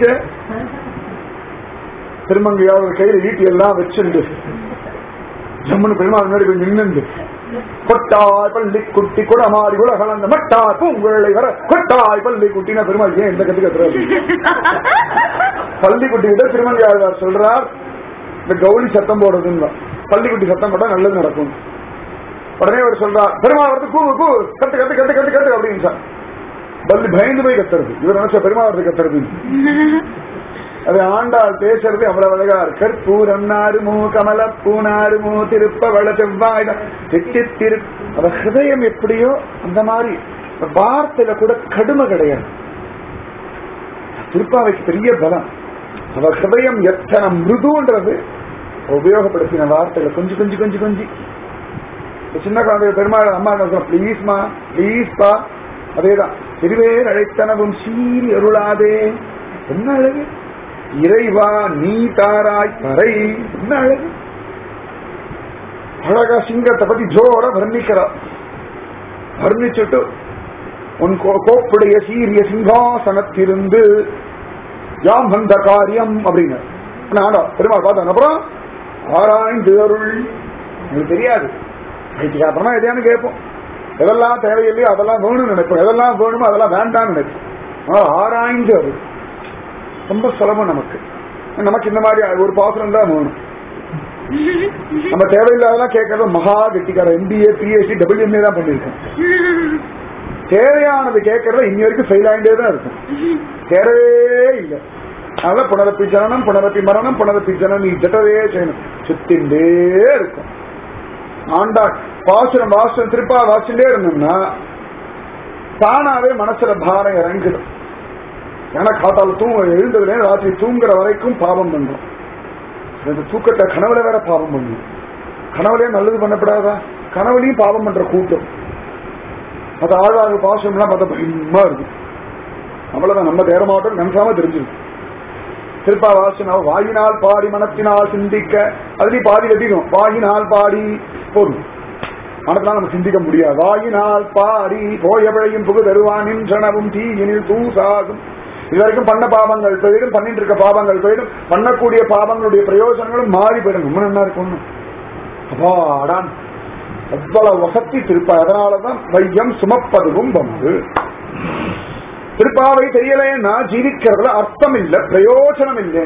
திருமங்கையார் ஒரு கையில ஈட்டி எல்லாம் வச்சுண்டு ஜம்முன்னு பெருமாள் முன்னாடி போய் நின்னுண்டு கொட்டாய் பள்ளி குட்டி குடமாடி கூட கலந்த மட்டாய் பூங்குழலை வர கொட்டாய் பள்ளி குட்டினா பெருமாள் ஏன் இந்த கத்து கத்துறாரு பள்ளிக்குட்டி கிட்ட திருமங்கையாழ்வார் சொல்றார் இந்த கௌரி சத்தம் போடுறதுன்னு பள்ளிக்குட்டி சத்தம் போட்டா நல்லது நடக்கும் உடனே அவர் சொல்றார் பெருமாள் வந்து கூவு கூ கத்து கத்து கத்து கத்து கத்து அப்படின்னு சார் பள்ளி பயந்து போய் கத்துறது இவர் நினைச்ச பெருமாள் வந்து கத்துறது அது ஆண்டாள் பேசுறது அவ்வளவு அழகா இருக்கு கற்பூரம் நாருமோ கமல பூனாருமோ திருப்பவள செவ்வாய் திட்டி திரு அவ ஹிருதயம் எப்படியோ அந்த மாதிரி வார்த்தையில கூட கடுமை கிடையாது திருப்பாவைக்கு பெரிய பலம் அவ ஹிருதயம் எத்தனை மிருதுன்றது உபயோகப்படுத்தின வார்த்தையில கொஞ்சம் கொஞ்சம் கொஞ்சம் கொஞ்சம் இப்ப சின்ன குழந்தை பெருமாள் அம்மா என்ன ப்ளீஸ்மா ப்ளீஸ்பா அதேதான் திருவேர் அழைத்தனவும் சீறி அருளாதே என்ன அழகு இறைவா நீ தாராய் பறை என்ன அழகு அழகா சிங்கத்தை பத்தி ஜோர வர்ணிக்கிறா வர்ணிச்சுட்டு உன் கோ- கோப்புடைய சீரிய சிங்காசனத்திலிருந்து யாம் வந்த காரியம் அப்படின்னு ஆனா பெருமாள் பார்த்தேன் அப்புறம் ஆராய்ந்து அருள் எனக்கு தெரியாது அதுக்கு அப்புறமா எதையானு கேட்போம் எதெல்லாம் தேவையில்லையோ அதெல்லாம் வேணும்னு நினைப்போம் எதெல்லாம் வேணுமோ அதெல்லாம் வேண்டாம்னு நினைப்போம் ஆனா ஆராய்ந்து அருள் ரொம்ப சுலபம் நமக்கு நமக்கு இந்த மாதிரி ஒரு பாசுரம் தான் வேணும் நம்ம தேவையில்லாதெல்லாம் கேட்கறது மகா கெட்டிக்கார எம்பிஏ பிஎஸ்சி டபிள்யூஎம்ஏ தான் பண்ணிருக்கோம் தேவையானது கேட்கறது இன்னி வரைக்கும் ஃபெயில் ஆகிட்டே தான் இருக்கும் தேவையே இல்லை அதனால புனரப்பி ஜனனம் புனரப்பி மரணம் புனரப்பி ஜனனம் நீ ஜட்டவே செய்யணும் சுத்திண்டே இருக்கும் ஆண்டா பாசுரம் வாசம் திருப்பா வாசிண்டே இருந்தோம்னா தானாவே மனசுல பாரம் இறங்கிடும் ஏன்னா காத்தால தூங்க எழுந்ததுல ராத்திரி தூங்குற வரைக்கும் பாவம் பண்றோம் இந்த தூக்கத்தை கனவுல வேற பாவம் பண்ணும் கனவுலயே நல்லது பண்ணப்படாதா கனவுலயும் பாவம் பண்ற கூட்டம் அது ஆழ்வாங்க பாசம்லாம் பார்த்தா பயமா இருக்கும் அவ்வளவுதான் நம்ம தேர மாட்டோம் நன்றாம தெரிஞ்சிருக்கும் திருப்பா வாசனா வாயினால் பாடி மனத்தினால் சிந்திக்க அதுலயும் பாதி வெட்டிடும் வாயினால் பாடி போதும் மனத்தினால் நம்ம சிந்திக்க முடியாது வாயினால் பாடி போய பிழையும் புகு தருவான் நின்றனவும் தீயினில் தூசாகும் இது வரைக்கும் பண்ண பாவங்கள் போயிடும் பண்ணிட்டு இருக்க பாவங்கள் போயிடும் பண்ணக்கூடிய பாவங்களுடைய பிரயோஜனங்களும் மாறி போயிடும் ரொம்ப நல்லா இருக்கும் அப்பாடான் அவ்வளவு வசத்தி திருப்பா அதனாலதான் வையம் சுமப்பதுவும் வந்து திருப்பாவை தெரியலைன்னா ஜீவிக்கிறதுல அர்த்தம் இல்லை பிரயோஜனம் இல்லை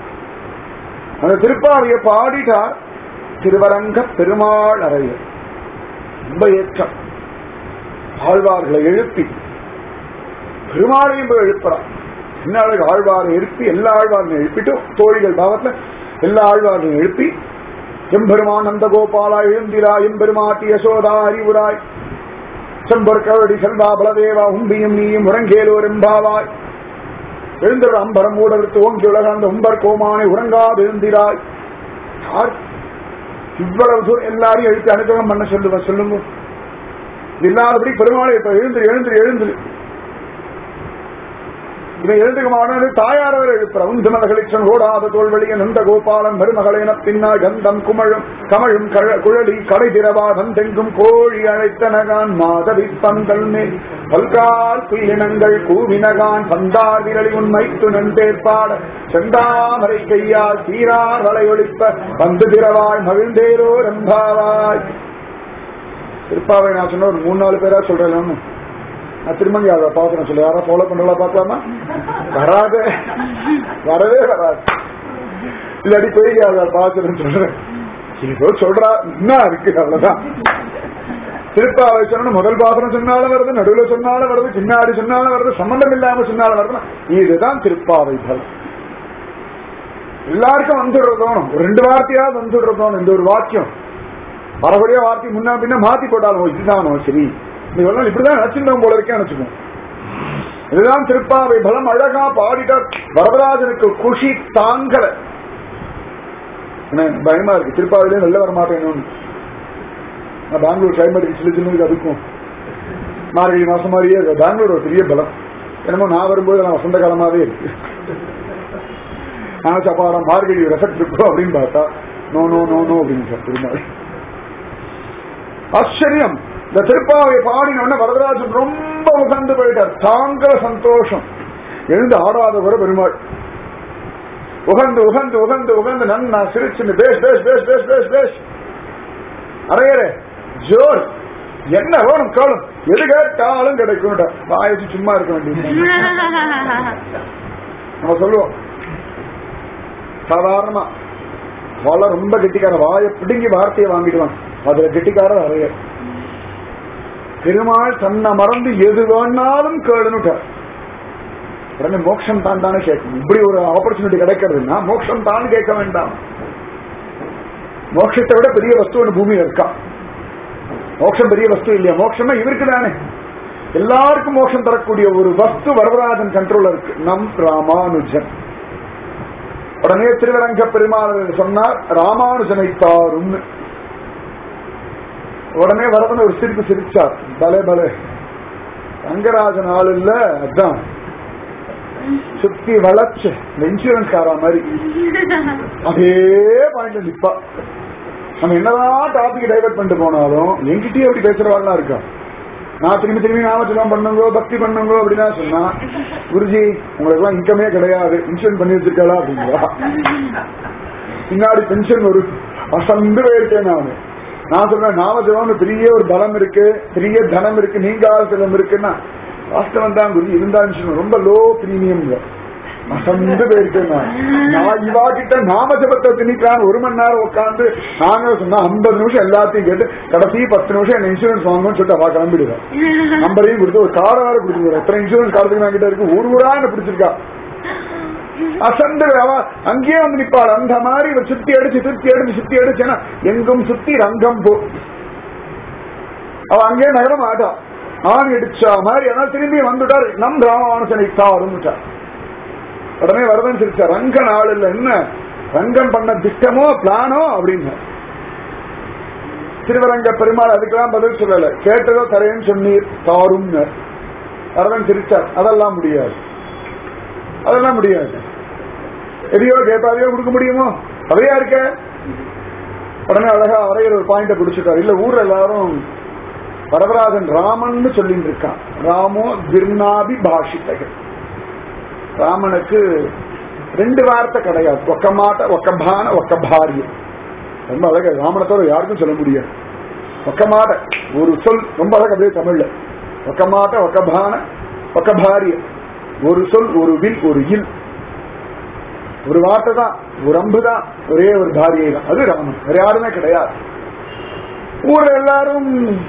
அந்த திருப்பாவைய பாடிட்டார் திருவரங்க பெருமாள் அறையர் ரொம்ப ஏற்றம் ஆழ்வார்களை எழுப்பி பெருமாளையும் போய் எழுப்புறார் என்ன அழகு ஆழ்வாரை எழுப்பி எல்லா ஆழ்வாரையும் எழுப்பிட்டு தோழிகள் பாவத்துல எல்லா ஆழ்வாரையும் எழுப்பி எம்பெருமான் நந்தகோபாலா எழுந்திரா எம்பெருமாட்டி யசோதா அறிவுராய் செம்பர் கவடி செல்வா பலதேவா உம்பியும் நீயும் உறங்கேலோர் எம்பாவாய் எழுந்திர அம்பரம் ஊடறுத்து ஓங்கி உலகாந்த உம்பர் கோமானை உறங்காது எழுந்திராய் யார் இவ்வளவு தூரம் எல்லாரையும் எழுத்து அனுகிரகம் பண்ண சொல்லுவேன் சொல்லுங்க இது இல்லாதபடி பெருமாளை இப்ப எழுந்து எழுந்து எழுந்து இவன் எழுதுகமான தாயாரவர் எழுப்புற உந்துமதகளிச்சன் ஓடாத தோல்வழிய நந்த கோபாலன் மருமகளென பின்னா கந்தம் குமழும் கமழும் கழ- குழலி கடை திரவாதம் தெங்கும் கோழி அழைத்தனகான் மாதவி பந்தல் மேல் பல்கால் குயிலினங்கள் கூவினகான் பந்தார் விரலி உண்மை துணந்தேற்பாட செந்தாமரை கையால் சீரார் வலை ஒழிப்ப வந்து திரவாய் மகிழ்ந்தேரோ ரம்பாவாய் திருப்பாவை நான் சொன்ன ஒரு மூணு நாலு பேரா சொல்றேன் நான் திருமங்கி அதை பார்க்கணும் சொல்லி யாரா ஃபாலோ பண்றதா பார்க்கலாமா வராது வரவே வராது இல்லாடி போய் அதை பார்த்துன்னு சொல்றேன் ஏதோ சொல்றா என்ன இருக்கு அவ்வளவுதான் திருப்பாவை சொன்ன முதல் பாசனம் சொன்னாலும் வருது நடுவுல சொன்னாலும் வருது பின்னாடி சொன்னாலும் வருது சம்பந்தம் இல்லாம சொன்னாலும் வருது இதுதான் திருப்பாவை பலம் எல்லாருக்கும் வந்துடுறதோனும் ஒரு ரெண்டு வார்த்தையாவது வந்துடுறதோனும் இந்த ஒரு வாக்கியம் வரக்கூடிய வார்த்தை முன்ன பின்ன மாத்தி போட்டாலும் ஓ, இதுதானோ சரி இதெல்லாம் இப்படிதான் நினைச்சிருந்தோம் போல இருக்கே நினைச்சுக்கோம் இதுதான் திருப்பாவை பலம் அழகா பாடிட்டார் வரதராஜனுக்கு குஷி தாங்கல என்ன, பயமா இருக்கு திருப்பாவிலே வெளில வர மாட்டேன்னு நான் பெங்களூர் கிளைமேட் சிலு சில்லுக்கு அதுக்கும் மார்கழி மாசம் மாதிரியே இருக்கு. பெங்களூர் ஒரு பெரிய பலம் என்னமோ நான் வரும்போது நான் வசந்த காலமாவே இருக்கு நான் சப்பாடம் மார்கழி ரெஃபெக்ட் இருக்கும் அப்படின்னு பார்த்தா நோ நோ நோ நோ அப்படின்னு சார் திருமாவளி ஆச்சரியம் இந்த திருப்பாவை பாடின வரதராஜன் ரொம்ப உகந்து போயிட்டார் தாங்கல சந்தோஷம் எழுந்து ஆடாத கூட பெருமாள் உகந்து உகந்து உகந்து உகந்து நன்னா சிரிச்சுன்னு பேஸ் பேஸ் பேஸ் பேஸ் பேஸ் பேஸ் அரையரே ஜோர் என்ன வேணும் கேளும் எது கேட்டாலும் கிடைக்கும் வாயச்சு சும்மா இருக்க வேண்டியது நம்ம சொல்லுவோம் சாதாரணமா வள ரொம்ப கெட்டிக்கார வாயை பிடுங்கி வார்த்தையை வாங்கிடுவான் அதுல கெட்டிக்காரர் அறைய பெருமாள் தன்னை மறந்து எது வேணாலும் கேளுனுட்டார் உடனே மோட்சம் தான் தானே கேட்கணும் இப்படி ஒரு ஆப்பர்ச்சுனிட்டி கிடைக்கிறதுன்னா மோட்சம் தான் கேட்க வேண்டாம் மோட்சத்தை விட பெரிய வஸ்து ஒன்று பூமியில இருக்கா மோட்சம் பெரிய வஸ்து இல்லையா மோட்சம்னா இவருக்கு தானே எல்லாருக்கும் மோட்சம் தரக்கூடிய ஒரு வஸ்து வரதராஜன் கண்ட்ரோல்ல இருக்கு நம் ராமானுஜன் உடனே திருவரங்க பெருமாள் சொன்னார் ராமானுஜனை தாரும் உடனே வரதன் ஒரு சிரிப்பு சிரிச்சார் பலே பலே ரங்கராஜன் ஆள் இல்ல அதான் சுத்தி வளர்ச்சு இந்த இன்சூரன்ஸ் காரா மாதிரி அதே பாயிண்ட்ல நிப்பா நம்ம என்னதான் டாபிக் டைவர்ட் பண்ணிட்டு போனாலும் என்கிட்டயே அப்படி பேசுறவாள்லாம் இருக்கா நான் திரும்பி திரும்பி நாமச்சலம் பண்ணுங்க பக்தி பண்ணுங்க அப்படின்னா சொன்னா குருஜி உங்களுக்கு எல்லாம் இன்கமே கிடையாது இன்சூரன்ஸ் பண்ணி வச்சிருக்கா அப்படிங்களா பின்னாடி பென்ஷன் ஒரு அசந்து போயிருக்கேன் நானு நான் சொல்றேன் நாமஜபம்னு பெரிய ஒரு பலம் இருக்கு பெரிய தனம் இருக்கு நீங்காத செல்வம் இருக்குன்னா வாஸ்தவம் தான் குருஜி இருந்தா இன்சூரன்ஸ் ரொம்ப லோ பிரீமியம் அசந்து போயிருக்கேன் நான் நான் இவா கிட்ட நாம ஜபத்தை திணிக்கிறான் ஒரு மணி நேரம் உட்காந்து நாங்க சொன்னா ஐம்பது நிமிஷம் எல்லாத்தையும் கேட்டு கடைசி பத்து நிமிஷம் என்ன இன்சூரன்ஸ் வாங்கணும்னு சொல்லிட்டு அவ கிளம்பிடுவேன் நம்பரையும் கொடுத்து ஒரு காரை வேற கொடுத்துருவேன் எத்தனை இன்சூரன்ஸ் கார்டுக்கு நான் கிட்ட இருக்கு ஒரு ஊரா என்ன பிடிச்சிருக்கா அசந்து அவ அங்கேயே வந்து நிப்பாள் அந்த மாதிரி இவ சுத்தி அடிச்சு சுத்தி அடிச்சு சுத்தி அடிச்சுன்னா எங்கும் சுத்தி ரங்கம் போ அவ அங்கேயே நகர மாட்டா ஆணி அடிச்சா மாதிரி ஆனால் திரும்பி வந்துட்டார் நம் ராமானுசனை தாருன்னுட்டார் உடனே வரதன் சிரிச்சா ரங்கன் ஆள் இல்ல என்ன ரங்கன் பண்ண திட்டமோ பிளானோ அப்படின்னு திருவரங்க பெருமாள் அதுக்கெல்லாம் பதில் சொல்லல கேட்டதோ தரேன்னு சொன்னீர் தாரும் வரதன் சிரிச்சார் அதெல்லாம் முடியாது அதெல்லாம் முடியாது எதையோ கேட்டாதையோ கொடுக்க முடியுமோ அதையா இருக்க உடனே அழகா வரைகிற ஒரு பாயிண்ட பிடிச்சிட்டார் இல்ல ஊர்ல எல்லாரும் வரதராஜன் ராமன்னு சொல்லிட்டு இருக்கான் ராமோ திருநாபி பாஷித்தகர் ராமனுக்கு ரெண்டு வார்த்தை கிடையாது ஒக்க மாட்ட ஒக்க பான ஒக்க பாரியம் ரொம்ப அழகா ராமனை தவிர யாருக்கும் சொல்ல முடியாது ஒக்க மாட்ட ஒரு சொல் ரொம்ப அழகா அப்படியே தமிழ்ல ஒக்க மாட்ட ஒக்க பான ஒக்க பாரியம் ஒரு சொல் ஒரு வில் ஒரு இல் ஒரு வார்த்தை தான் ஒரு அம்பு தான் ஒரே ஒரு பாரியை தான் அது ராமன் வேற யாருமே கிடையாது ஊர்ல எல்லாரும்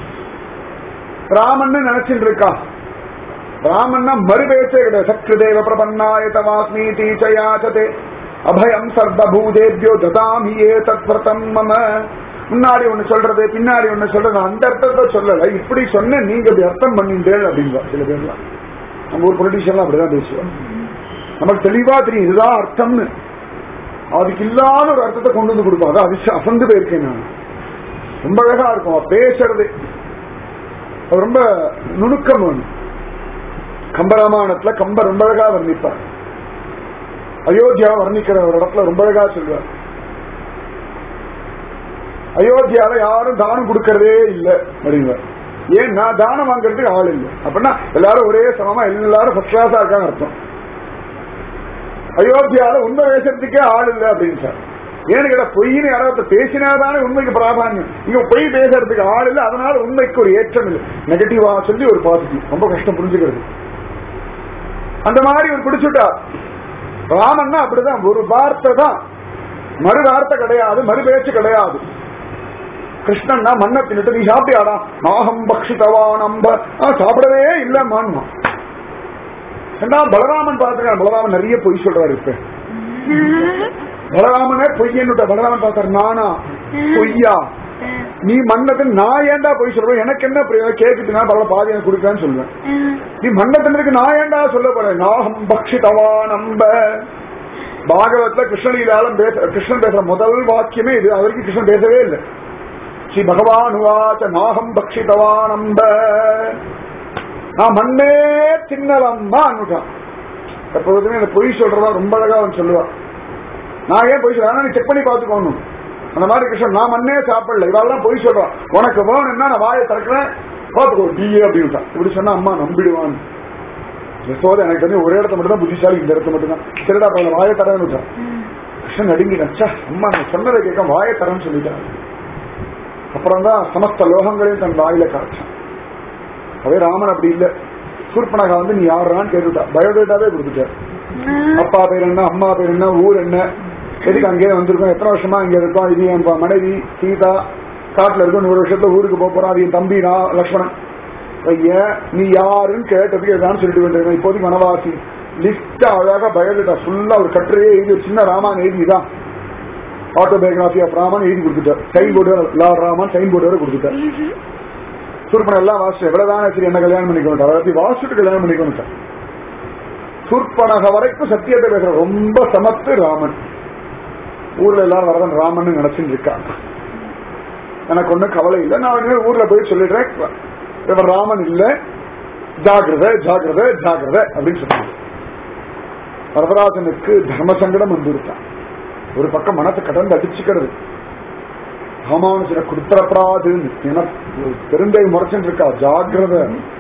ராமன் நினைச்சிட்டு இருக்கான் ராமன்னா மறுபேச்சே கிடையாது சக்ருதேவ பிரபன்னாய தவாஸ்மி தீச்சயாச்சதே அபயம் சர்வபூதேபியோ ததாமி ஏ தத்வர்த்தம் மம முன்னாடி ஒண்ணு சொல்றது பின்னாடி ஒண்ணு சொல்றது அந்த அர்த்தத்தை சொல்லல இப்படி சொன்ன நீங்க இப்படி அர்த்தம் பண்ணிட்டேன் அப்படிங்களா சில பேர்லாம் நம்ம ஒரு பொலிட்டிஷியன்லாம் அப்படிதான் பேசுவோம் நமக்கு தெளிவா தெரியும் இதுதான் அர்த்தம்னு அதுக்கு இல்லாத ஒரு அர்த்தத்தை கொண்டு வந்து கொடுப்போம் அதான் அதிர்ஷ்டம் அசந்து போயிருக்கேன் நான் ரொம்ப அழகா இருக்கும் அவ பேசுறது அது ரொம்ப நுணுக்கம் வேணும் கம்பராமாயணத்துல கம்ப ரொம்ப அழகா வர்ணிப்பார் அயோத்தியாவை வர்ணிக்கிற ஒரு இடத்துல ரொம்ப அழகா சொல்லுவார் அயோத்தியால யாரும் தானம் கொடுக்கறதே இல்லை அப்படிங்குவார் ஏன்னா தானம் வாங்குறதுக்கு ஆள் இல்லை அப்படின்னா எல்லாரும் ஒரே சமமா எல்லாரும் ஃபர்ஸ்ட் கிளாஸா இருக்காங்க அர்த்தம் அயோத்தியால உண்மை பேசுறதுக்கே ஆள் இல்லை அப்படின்னு சார் ஏன்னு கேட்டா பொய்னு யாராவது பேசினாதானே உண்மைக்கு பிராதானியம் இங்க பொய் பேசுறதுக்கு ஆள் இல்லை அதனால உண்மைக்கு ஒரு ஏற்றம் இல்லை நெகட்டிவா சொல்லி ஒரு பாசிட்டிவ் ரொம்ப கஷ்டம் புரிஞ்சுக்கிறது அந்த மாதிரி ஒரு பிடிச்சுட்டா ராமன்னா அப்படிதான் ஒரு வார்த்தை தான் மறு வார்த்தை கிடையாது மறு பேச்சு கிடையாது கிருஷ்ணன்னா மண்ணை தின்னுட்டு நீ சாப்பிட்டியாடா நாகம் பக்ஷிதவா நம்ப ஆ, சாப்பிடவே இல்ல மான்மா ஏண்டா பலராமன் பார்த்துக்க பலராமன் நிறைய பொய் சொல்றாரு இப்ப பலராமனே பொய்யன்னுட்ட பலராமன் பார்த்தாரு நானா பொய்யா நீ மன்னத்தை நான் ஏன்டா பொய் சொல்றேன் எனக்கு என்ன பிரயோஜனம் கேக்குது நான் பரவாயில்ல பாதி எனக்கு கொடுக்கறேன்னு சொல்லுவேன் நீ மன்னத்தினருக்கு நான் ஏன்டா சொல்ல போறேன் நாகம் பக்ஷிதவா நம்ப பாகவத்ல கிருஷ்ணலீலாலம் பேச கிருஷ்ணன் பேசுற முதல் வாக்கியமே இது அது வரைக்கும் கிருஷ்ணன் பேசவே இல்லை ஸ்ரீ பகவான் உவாச்ச நாகம் பக்ஷிதவா நம்ப நான் மண்ணே தின்னலம்மா அன்னுட்டான் எப்போதுமே அந்த பொய் சொல்றதா ரொம்ப அழகா அவன் சொல்லுவான் நான் ஏன் பொய் சொல்றேன் ஆனா நீ செக் பண்ணி பார்த்துக்கோணும் அந்த மாதிரி கிருஷ்ணன் நான் மண்ணே சாப்பிடல இவாள்லாம் பொய் சொல்றான் உனக்கு வேணும்னா நான் வாயை திறக்கிறேன் பார்த்துக்கோ டிஏ அப்படின்ட்டான் இப்படி சொன்னா அம்மா நம்பிடுவான் யசோதை எனக்கு வந்து ஒரே இடத்த மட்டும் தான் புத்திசாலி இந்த இடத்த மட்டும் தான் சரிடா அப்ப அந்த வாயை தரேன்னு விட்டான் கிருஷ்ணன் நடுங்கிட்டான் ச்சே, அம்மா நான் சொன்னதை கேட்க வாயை தரேன்னு சொல்லிட்டான் அப்புறம் தான் சமஸ்த லோகங்களையும் தன் வாயில காய்ச்சான் அதே ராமன் அப்படி இல்ல சூர்பனகா வந்து நீ யாருறான்னு கேட்டுட்டா பயோடேட்டாவே கொடுத்துட்டார் அப்பா பேர் என்ன அம்மா பேர் என்ன ஊர் என்ன எதுக்கு அங்கேயே வந்திருக்கோம் எத்தனை வருஷமா இங்க இருக்கோம் இது என் ப- மனைவி சீதா காட்டுல இருக்கும் நூறு வருஷத்துல ஊருக்கு போக போறான் அது என் தம்பி நான் லக்ஷ்மணன் பையன் நீ யாருன்னு கேட்டதுக்கு எதான்னு சொல்லிட்டு வேண்டிய இப்போதைக்கு வனவாசி லிஸ்ட் அழகா பயோடேட்டா ஃபுல்லா ஒரு கட்டுரையே எழுதி ஒரு சின்ன ராமான் எழுதிதான் ஆட்டோபயோகிராபி ஆஃப் ராமன் எழுதி கொடுத்துட்டார் sign board lord Raman sign board வரை கொடுத்துட்டார் சூர்பன் எல்லாம் வாசிச்சு எவ்வளவுதானே சரி என்ன கல்யாணம் பண்ணிக்கணும் அதை வாசிச்சுட்டு கல்யாணம் பண்ணிக்கணும் சார் சூர்பனக வரைக்கும் சத்தியத்தை பேசுற ரொம்ப சமத்து ராமன் ஊர்ல எல்லாரும் வரதன் ராமன் நினைச்சுட்டு இருக்காங்க எனக்கு ஒண்ணும் கவலை இல்லை நான் இனிமே ஊர்ல போய் சொல்லிடுறேன் இவர் ராமன் இல்ல ஜாகிரத ஜாகிரத ஜாகிரத அப்படின்னு சொன்னாங்க வரதராஜனுக்கு தர்ம சங்கடம் வந்துருத்தான் ஒரு பக்கம் மனசை கடந்து அடிச்சுக்கிறது ராமானுஜனை கொடுத்துடப்படாதுன்னு ஏன்னா பெருந்தை முறைச்சுட்டு இருக்கா ஜாகிரத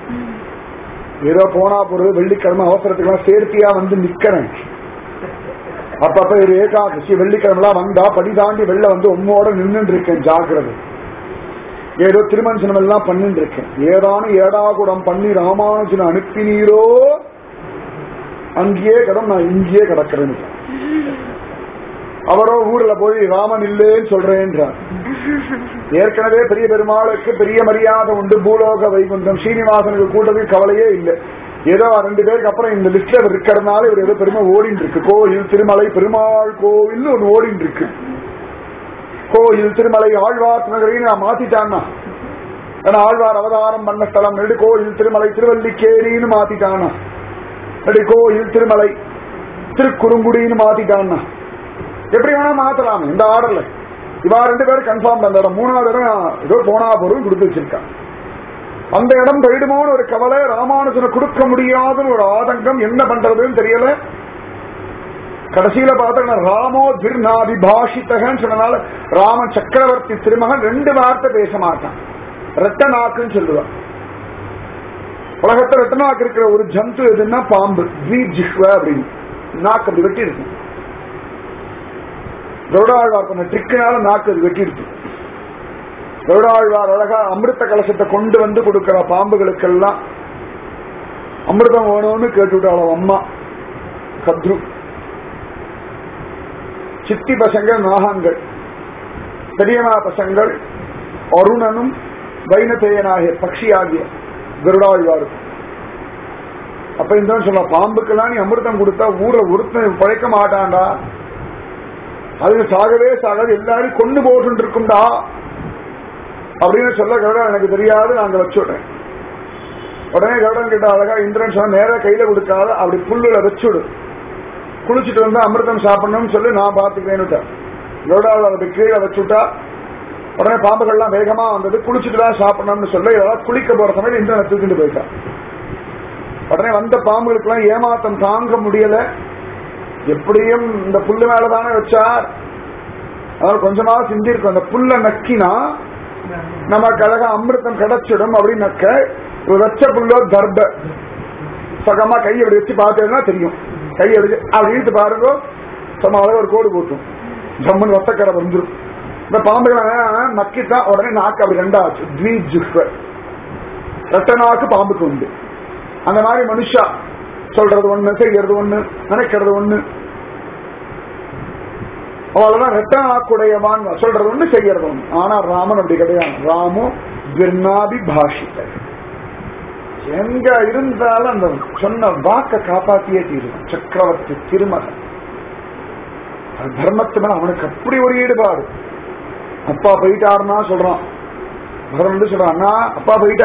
ஏதோ போனா போறது வெள்ளிக்கிழமை அவசரத்துக்கெல்லாம் சேர்த்தியா வந்து நிக்கிறேன் அப்பப்ப ஒரு ஏகாதசி வெள்ளிக்கிழமெல்லாம் வந்தா படி தாண்டி வெளில வந்து உம்மோட நின்னுட்டு இருக்கேன் ஜாகிரதை ஏதோ திருமஞ்சனம் எல்லாம் பண்ணிட்டு இருக்கேன் ஏதானு ஏடாகுடம் பண்ணி ராமானுஜனை அனுப்பினீரோ அங்கேயே கடம் நான் இங்கேயே கிடக்கிறேன்னு அவரோ ஊர்ல போய் ராமன் இல்லேன்னு சொல்றேன்றார் ஏற்கனவே பெரிய பெருமாளுக்கு பெரிய மரியாதை உண்டு பூலோக வைகுண்டம் ஸ்ரீனிவாசனுக்கு கூட்டத்துக்கு கவலையே இல்லை ஏதோ ரெண்டு பேருக்கு அப்புறம் இந்த லிஸ்ட்ல இருக்கிறதுனால இவர் ஏதோ பெருமை ஓடிட்டு இருக்கு கோயில் திருமலை பெருமாள் கோவில் ஒன்னு ஓடிட்டு இருக்கு கோயில் திருமலை ஆழ்வார் நகரையும் நான் மாத்திட்டான்னா ஏன்னா ஆழ்வார் அவதாரம் பண்ண ஸ்தலம் நெடு கோயில் திருமலை திருவல்லிக்கேரின்னு மாத்திட்டானா நெடு கோயில் திருமலை திருக்குறுங்குடின்னு மாத்திட்டான்னா எப்படி வேணா மாத்தலாம் இந்த ஆர்டர்ல இவா ரெண்டு பேரும் கன்ஃபார்ம் அந்த இடம் மூணாவது இடம் ஏதோ போனா பொருள் கொடுத்து வச்சிருக்கான் அந்த இடம் போயிடுமோன்னு ஒரு கவலை ராமானுஜனை கொடுக்க முடியாதுன்னு ஒரு ஆதங்கம் என்ன பண்றதுன்னு தெரியல கடைசியில பார்த்தா ராமோ திருநாபிபாஷித்தகன்னு சொன்னனால ராமன் சக்கரவர்த்தி திருமகன் ரெண்டு வார்த்தை பேச மாட்டான் ரெட்ட நாக்குன்னு சொல்லுவான் உலகத்துல ரெட்ட நாக்கு இருக்கிற ஒரு ஜந்து எதுன்னா பாம்பு ஜீப் ஜிஹ்வ அப்படின்னு நாக்கு அப்படி வெட்டி இருக்கும் கருடாழ்வார் பண்ண ட்ரிக்கினால நாக்கு அது வெட்டிடுச்சு கருடாழ்வார் அழகா அமிர்த கலசத்தை கொண்டு வந்து கொடுக்கிற பாம்புகளுக்கெல்லாம் அமிர்தம் வேணும்னு கேட்டுவிட்டாள் அவன் அம்மா கத்ரு சித்தி பசங்கள் நாகங்கள் பெரியமா பசங்கள் அருணனும் வைனதேயனாகிய பக்ஷியாகிய கருடாழ்வாரும் அப்ப இந்த சொல்ல பாம்புக்கெல்லாம் நீ அமிர்தம் கொடுத்தா ஊரை ஒருத்தன் பழைக்க மாட்டான்டா அது சாகவே சாகாது எல்லாரும் கொண்டு போட்டு இருக்கும்டா அப்படின்னு சொல்ல கருடன் எனக்கு தெரியாது நாங்க வச்சுடுறேன் உடனே கருடன் கிட்ட அழகா இந்திரன் சொன்ன நேரா கையில கொடுக்காத அப்படி புல்லுல வச்சுடு குளிச்சுட்டு வந்து அமிர்தம் சாப்பிடணும்னு சொல்லி நான் பாத்துக்கிறேன்னு கருடாவில் அதை கீழே வச்சுட்டா உடனே பாம்புகள்லாம் வேகமா வந்தது குளிச்சுட்டு தான் சாப்பிடணும்னு சொல்ல இதெல்லாம் குளிக்க போற சமயம் இந்திரனை தூக்கிட்டு போயிட்டான் உடனே வந்த பாம்புகளுக்கெல்லாம் ஏமாத்தம் தாங்க முடியல எப்படியும் இந்த புல்லு மேலதானே வச்சார் அதனால கொஞ்சமா சிந்திருக்கும் அந்த புல்ல நக்கினா நமக்கு அழகா அமிர்தம் கிடைச்சிடும் அப்படின்னு நக்க ஒரு வச்ச புல்லோ தர்ப சகமா கை அப்படி வச்சு பார்த்தேன்னா தெரியும் கை எடுத்து அப்படி இழுத்து பாருங்க சும்மா அழகா ஒரு கோடு போட்டும் ஜம்முன்னு வத்தக்கரை வந்துடும் இந்த பாம்புகளை நக்கித்தான் உடனே நாக்கு அப்படி ரெண்டாச்சு த்வீ ஜிஹ்வ ரெட்ட நாக்கு பாம்புக்கு உண்டு அந்த மாதிரி மனுஷா சொல்றது ஒண்ணு செய்யறது ஒண்ணு நினைக்கிறது ஒண்ணு அவ்வளவுதான் ரெட்ட நாக்குடையவான் சொல்றது ஒண்ணு செய்யறது ஒண்ணு ஆனா ராமன் அப்படி கிடையாது ராமு விர்ணாபி பாஷித்த எங்க இருந்தாலும் அந்த சொன்ன வாக்க காப்பாத்தியே தீரும் சக்கரவர்த்தி திருமகன் அது தர்மத்து மேல அவனுக்கு அப்படி ஒரு ஈடுபாடு அப்பா போயிட்டாருன்னா சொல்றான் பகவான் வந்து சொல்றான் அண்ணா அப்பா போயிட்டா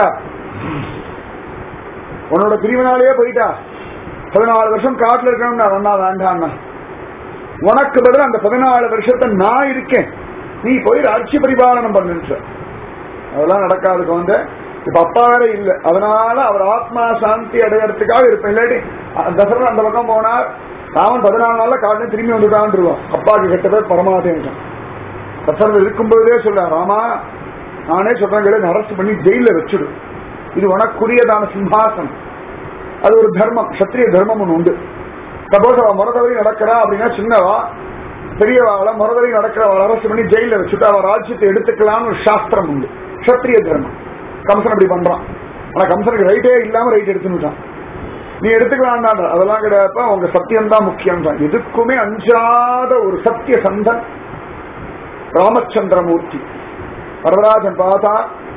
உன்னோட பிரிவினாலேயே போயிட்டா பதினாலு வருஷம் காட்டுல இருக்கணும்னா அண்ணா வேண்டாம் உனக்கு பதில் அந்த பதினாலு வருஷத்தை நான் இருக்கேன் நீ போய் ராட்சிய பரிபாலனம் பண்ணுன்ற அதெல்லாம் நடக்காது வந்து இப்ப அப்பா வேற இல்ல அதனால அவர் ஆத்மா சாந்தி அடையறதுக்காக இருப்பேன் இல்லாட்டி தசரன் அந்த பக்கம் போனார் ராமன் பதினாலு நாள்ல காட்டுல திரும்பி வந்துட்டான் இருவான் அப்பாவுக்கு கெட்ட பேர் பரமாதேன் தசரன் இருக்கும்போதே சொல்ல ராமா நானே சொல்றேன் கிடையாது அரெஸ்ட் பண்ணி ஜெயில வச்சுடு இது உனக்குரியதான சிம்ஹாசனம் அது ஒரு தர்மம் சத்திரிய தர்மம் ஒன்று உண்டு சப்போஸ் அவ முறதவரி நடக்கிறா அப்படின்னா சின்னவா பெரியவாள முறதவரி நடக்கிறவள் அரசு பண்ணி ஜெயில வச்சுட்டு அவ ராஜ்யத்தை எடுத்துக்கலாம்னு ஒரு சாஸ்திரம் உண்டு சத்திரிய தர்மம் கம்சன் அப்படி பண்றான் ஆனா கம்சனுக்கு ரைட்டே இல்லாம ரைட் எடுத்துட்டான் நீ எடுத்துக்கலாம்டா அதெல்லாம் கிடையாதுப்பா உங்க சத்தியம் தான் முக்கியம் தான் எதுக்குமே அஞ்சாத ஒரு சத்திய சந்தன் ராமச்சந்திரமூர்த்தி வரதராஜன் பார்த்தா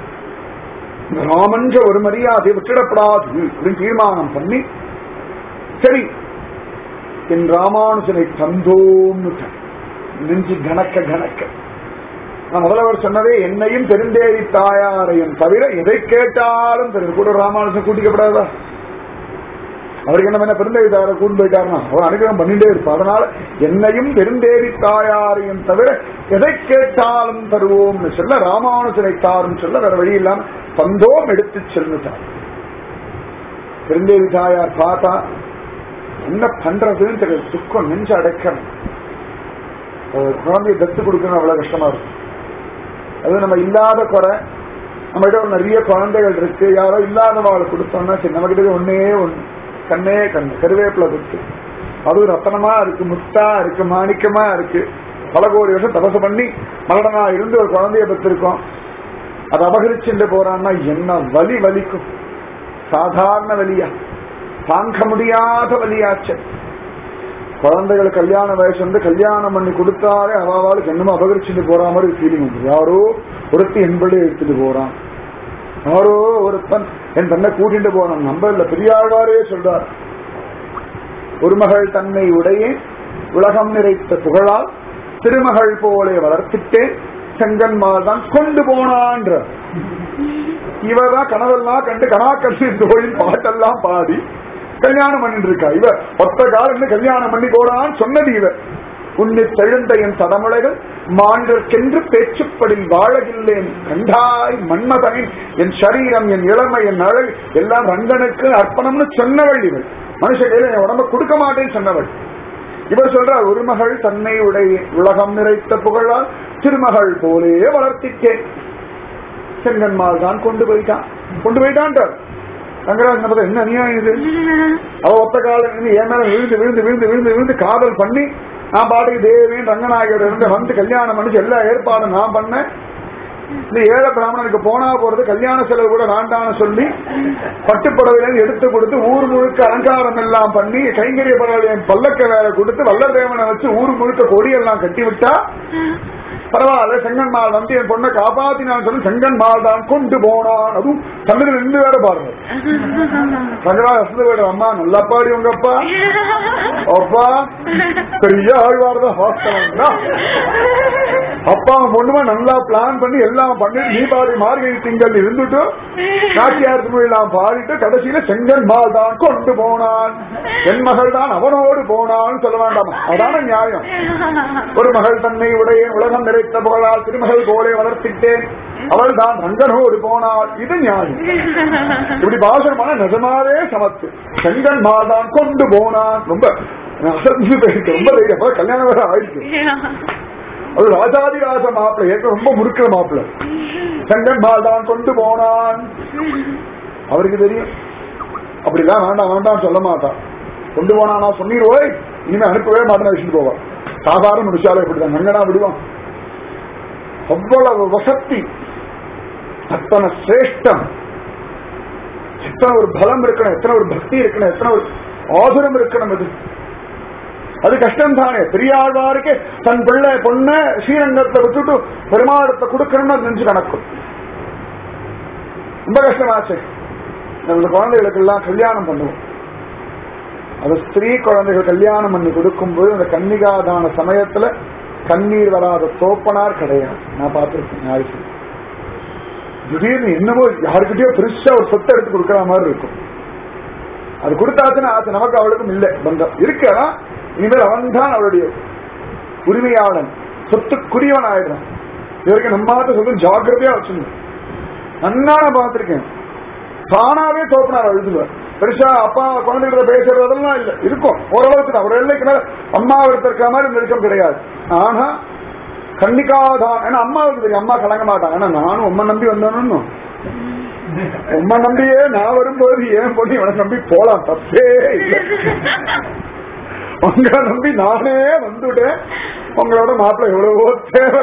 இந்த ராமன்ற ஒரு மரியாதை விட்டுடப்படாது அப்படின்னு தீர்மானம் பண்ணி சரி என் ராமானுஜனை தந்தோம்னு நெஞ்சு கணக்க கணக்க நான் முதல்வர் சொன்னதே என்னையும் பெருந்தேரி தாயாரையும் தவிர எதை கேட்டாலும் தெரியும் கூட ராமானுஜன் கூட்டிக்கப்படாதா அவருக்கு என்ன பெருந்தேவி தாயாரை கூட்டு போயிட்டாருன்னா அவர் அனுகிரகம் பண்ணிட்டே இருப்பார் அதனால என்னையும் பெருந்தேவி தாயாரையும் தவிர எதை கேட்டாலும் தருவோம்னு சொல்ல ராமானுஜனை தாரும் சொல்ல வேற வழி இல்லாம தந்தோம் எடுத்து செல்லுட்டார் பெருந்தேவி தாயார் பார்த்தா என்ன பண்றதுன்னு தெரியும் துக்கம் நெஞ்சு அடைக்கணும் குழந்தைய தத்து கொடுக்கணும் அவ்வளவு கஷ்டமா இருக்கும் அது நம்ம இல்லாத குறை நம்ம கிட்ட ஒரு நிறைய குழந்தைகள் இருக்கு யாரோ இல்லாதவாளை கொடுத்தோம்னா சரி நம்ம கிட்ட ஒன்னே ஒண்ணு கண்ணே கண்ணு கருவேப்பிலை கொடுத்து அது ரத்தனமா இருக்கு முத்தா இருக்கு மாணிக்கமா இருக்கு பல கோடி வருஷம் தபசு பண்ணி மலடனா இருந்து ஒரு குழந்தைய பெற்றிருக்கோம் அதை அபகரிச்சுட்டு போறான்னா என்ன வலி வலிக்கும் சாதாரண வலியா தாங்க முடியாத வலியாச்சு குழந்தைகள் கல்யாண வயசு வந்து கல்யாணம் பண்ணி கொடுத்தாலே அவாவாளுக்கு என்னமோ அபகரிச்சுட்டு போற மாதிரி ஃபீலிங் உண்டு யாரோ ஒருத்தி என்படி எடுத்துட்டு போறான் யாரோ ஒருத்தன் என் தன்னை கூட்டிட்டு போறான் நம்ம இல்ல பெரியாழ்வாரே சொல்றார் ஒரு மகள் தன்னை உடைய உலகம் நிறைத்த புகழால் திருமகள் போலே வளர்த்துட்டேன் செங்கன்மால் தான் கொண்டு போனான்ற இவர்தான் கனவெல்லாம் கண்டு கனா கண்டு தோழில் பாட்டெல்லாம் பாடி கல்யாணம் பண்ணிட்டு இருக்கா இவ ஒத்த காலம் கல்யாணம் பண்ணி போறான்னு சொன்னது இவ உன்னை தெழுந்த என் தடமுலைகள் மாண்டற்கென்று பேச்சுப்படில் வாழகில்லேன் கண்டாய் மன்மதனின் என் சரீரம் என் இளமை என் அழகு எல்லாம் ரங்கனுக்கு அர்ப்பணம்னு சொன்னவள் இவள் மனுஷ கையில என் உடம்ப கொடுக்க மாட்டேன்னு சொன்னவள் இவர் சொல்றார் ஒரு மகள் தன்னை உடைய உலகம் நிறைத்த புகழால் திருமகள் போலே வளர்த்திட்டேன் செங்கன்மால் தான் கொண்டு போயிட்டான் கொண்டு போயிட்டான்றார் ரங்கராஜ் நம்ம என்ன அநியாயம் இது அவ ஒத்த காலம் இருந்து என் மேல விழுந்து விழுந்து விழுந்து விழுந்து விழுந்து காதல் பண்ணி நான் பாட்டுக்கு தேவியன் ரங்கநாயகர் இருந்து வந்து கல்யாணம் பண்ணிச்சு எல்லா ஏற்பாடும் நான் பண்ணேன் இந்த ஏழை பிராமணனுக்கு போனா போறது கல்யாண செலவு கூட வேண்டாம்னு சொல்லி பட்டுப்புடவையில எடுத்து கொடுத்து ஊர் முழுக்க அலங்காரம் எல்லாம் பண்ணி கைங்கரிய பரவாயில்ல பல்லக்க வேலை கொடுத்து வல்லதேவனை வச்சு ஊர் முழுக்க கொடியெல்லாம் கட்டி விட்டா பரவாயில்ல செங்கன்மால் வந்து என் பொண்ணை காப்பாத்தினான்னு சொல்லி செங்கன்மால் தான் கொண்டு போனான் அதுவும் தமிழ் ரெண்டு வேற பாருங்க சங்கரா வசந்த வீடு அம்மா நல்லா பாடி உங்க அப்பா அப்பா பெரிய ஆழ்வார் தான் ஹாஸ்டல் அப்பா பொண்ணுமா நல்லா பிளான் பண்ணி எல்லாம் பண்ணிட்டு தீபாவளி மார்கழி திங்கள் இருந்துட்டு நாட்டியார் திருவிழாம் பாடிட்டு கடைசியில செங்கன் மால் தான் கொண்டு போனான் என் மகள் தான் அவனோடு போனான்னு சொல்ல வேண்டாமா அதான நியாயம் ஒரு மகள் தன்னை உடைய உலகம் நிறைத்த புகழால் திருமகள் போலே வளர்த்திட்டேன் அவள் தான் ரங்கனோடு போனாள் இது நியாயம் இப்படி பாசனமான நிஜமாவே சமத்து செங்கன் மால் தான் கொண்டு போனான் ரொம்ப அசந்து போயிருக்கு ரொம்ப தைரியம் அப்ப கல்யாணம் வேற ஆயிடுச்சு அது ராஜாதி ராஜ மாப்பிள்ளை ஏற்க ரொம்ப முறுக்கிற மாப்பிள்ளை செங்கன் மால் தான் கொண்டு போனான் அவருக்கு தெரியும் அப்படிலாம் வேண்டாம் வேண்டாம் சொல்ல மாட்டான் கொண்டு போனானா சொன்னீரோய் இனிமே அனுப்பவே மாட்டேன் வச்சுட்டு போவான் சாதாரண முடிச்சாலே இப்படிதான் நங்கனா விடுவான் அவ்வளவு வசத்தி அத்தனை சிரேஷ்டம் எத்தனை ஒரு பலம் இருக்கணும் எத்தனை ஒரு பக்தி இருக்கணும் எத்தனை ஒரு ஆதுரம் இருக்கணும் அது அது கஷ்டம் தானே பெரியாழ்வாருக்கு தன் பிள்ளை பொண்ண ஸ்ரீரங்கத்தை விட்டுட்டு பெருமாடத்தை கொடுக்கணும்னு நினைச்சு கணக்கும் ரொம்ப கஷ்டமாச்சு இந்த குழந்தைகளுக்கு எல்லாம் கல்யாணம் பண்ணுவோம் அது ஸ்திரீ குழந்தைகள் கல்யாணம் பண்ணி கொடுக்கும்போது அந்த கன்னிகாதான சமயத்துல கண்ணீர் வராத தோப்பனார் கிடையாது நான் பார்த்திருக்கேன் யாருக்கு திடீர்னு என்னமோ யாருக்கிட்டயோ பெருசா ஒரு சொத்தை எடுத்து கொடுக்கற மாதிரி இருக்கும் அது கொடுத்தாச்சுன்னா அது நமக்கு அவளுக்கும் இல்லை பந்தம் இருக்கா இனிமேல் அவன் தான் அவளுடைய உரிமையாளன் சொத்துக்குரியவன் ஆயிடுறான் இதுவரைக்கும் நம்மாத்த சொல்லும் ஜாக்கிரதையா வச்சுக்கணும் நன்னா நான் பார்த்திருக்கேன் தானாவே தோப்பினார் அழுதுவார் பெருசா அப்பா குழந்தைகிட்ட பேசுறதெல்லாம் இல்ல இருக்கும் ஓரளவுக்கு தான் ஒரு எல்லைக்கு மேல அம்மா இருக்கிற மாதிரி நெருக்கம் கிடையாது ஆனா கண்ணிக்காதான் ஏன்னா அம்மாவுக்கு தெரியும் அம்மா கலங்க மாட்டான் ஏன்னா நானும் உம்மை நம்பி வந்தேன்னு உம்மை நம்பியே நான் வரும்போது ஏன் பொண்ணு இவனை நம்பி போலாம் தப்பே இல்லை உங்களை நம்பி நானே வந்துட்டேன் உங்களோட மாப்பிள்ளை எவ்வளவோ தேவை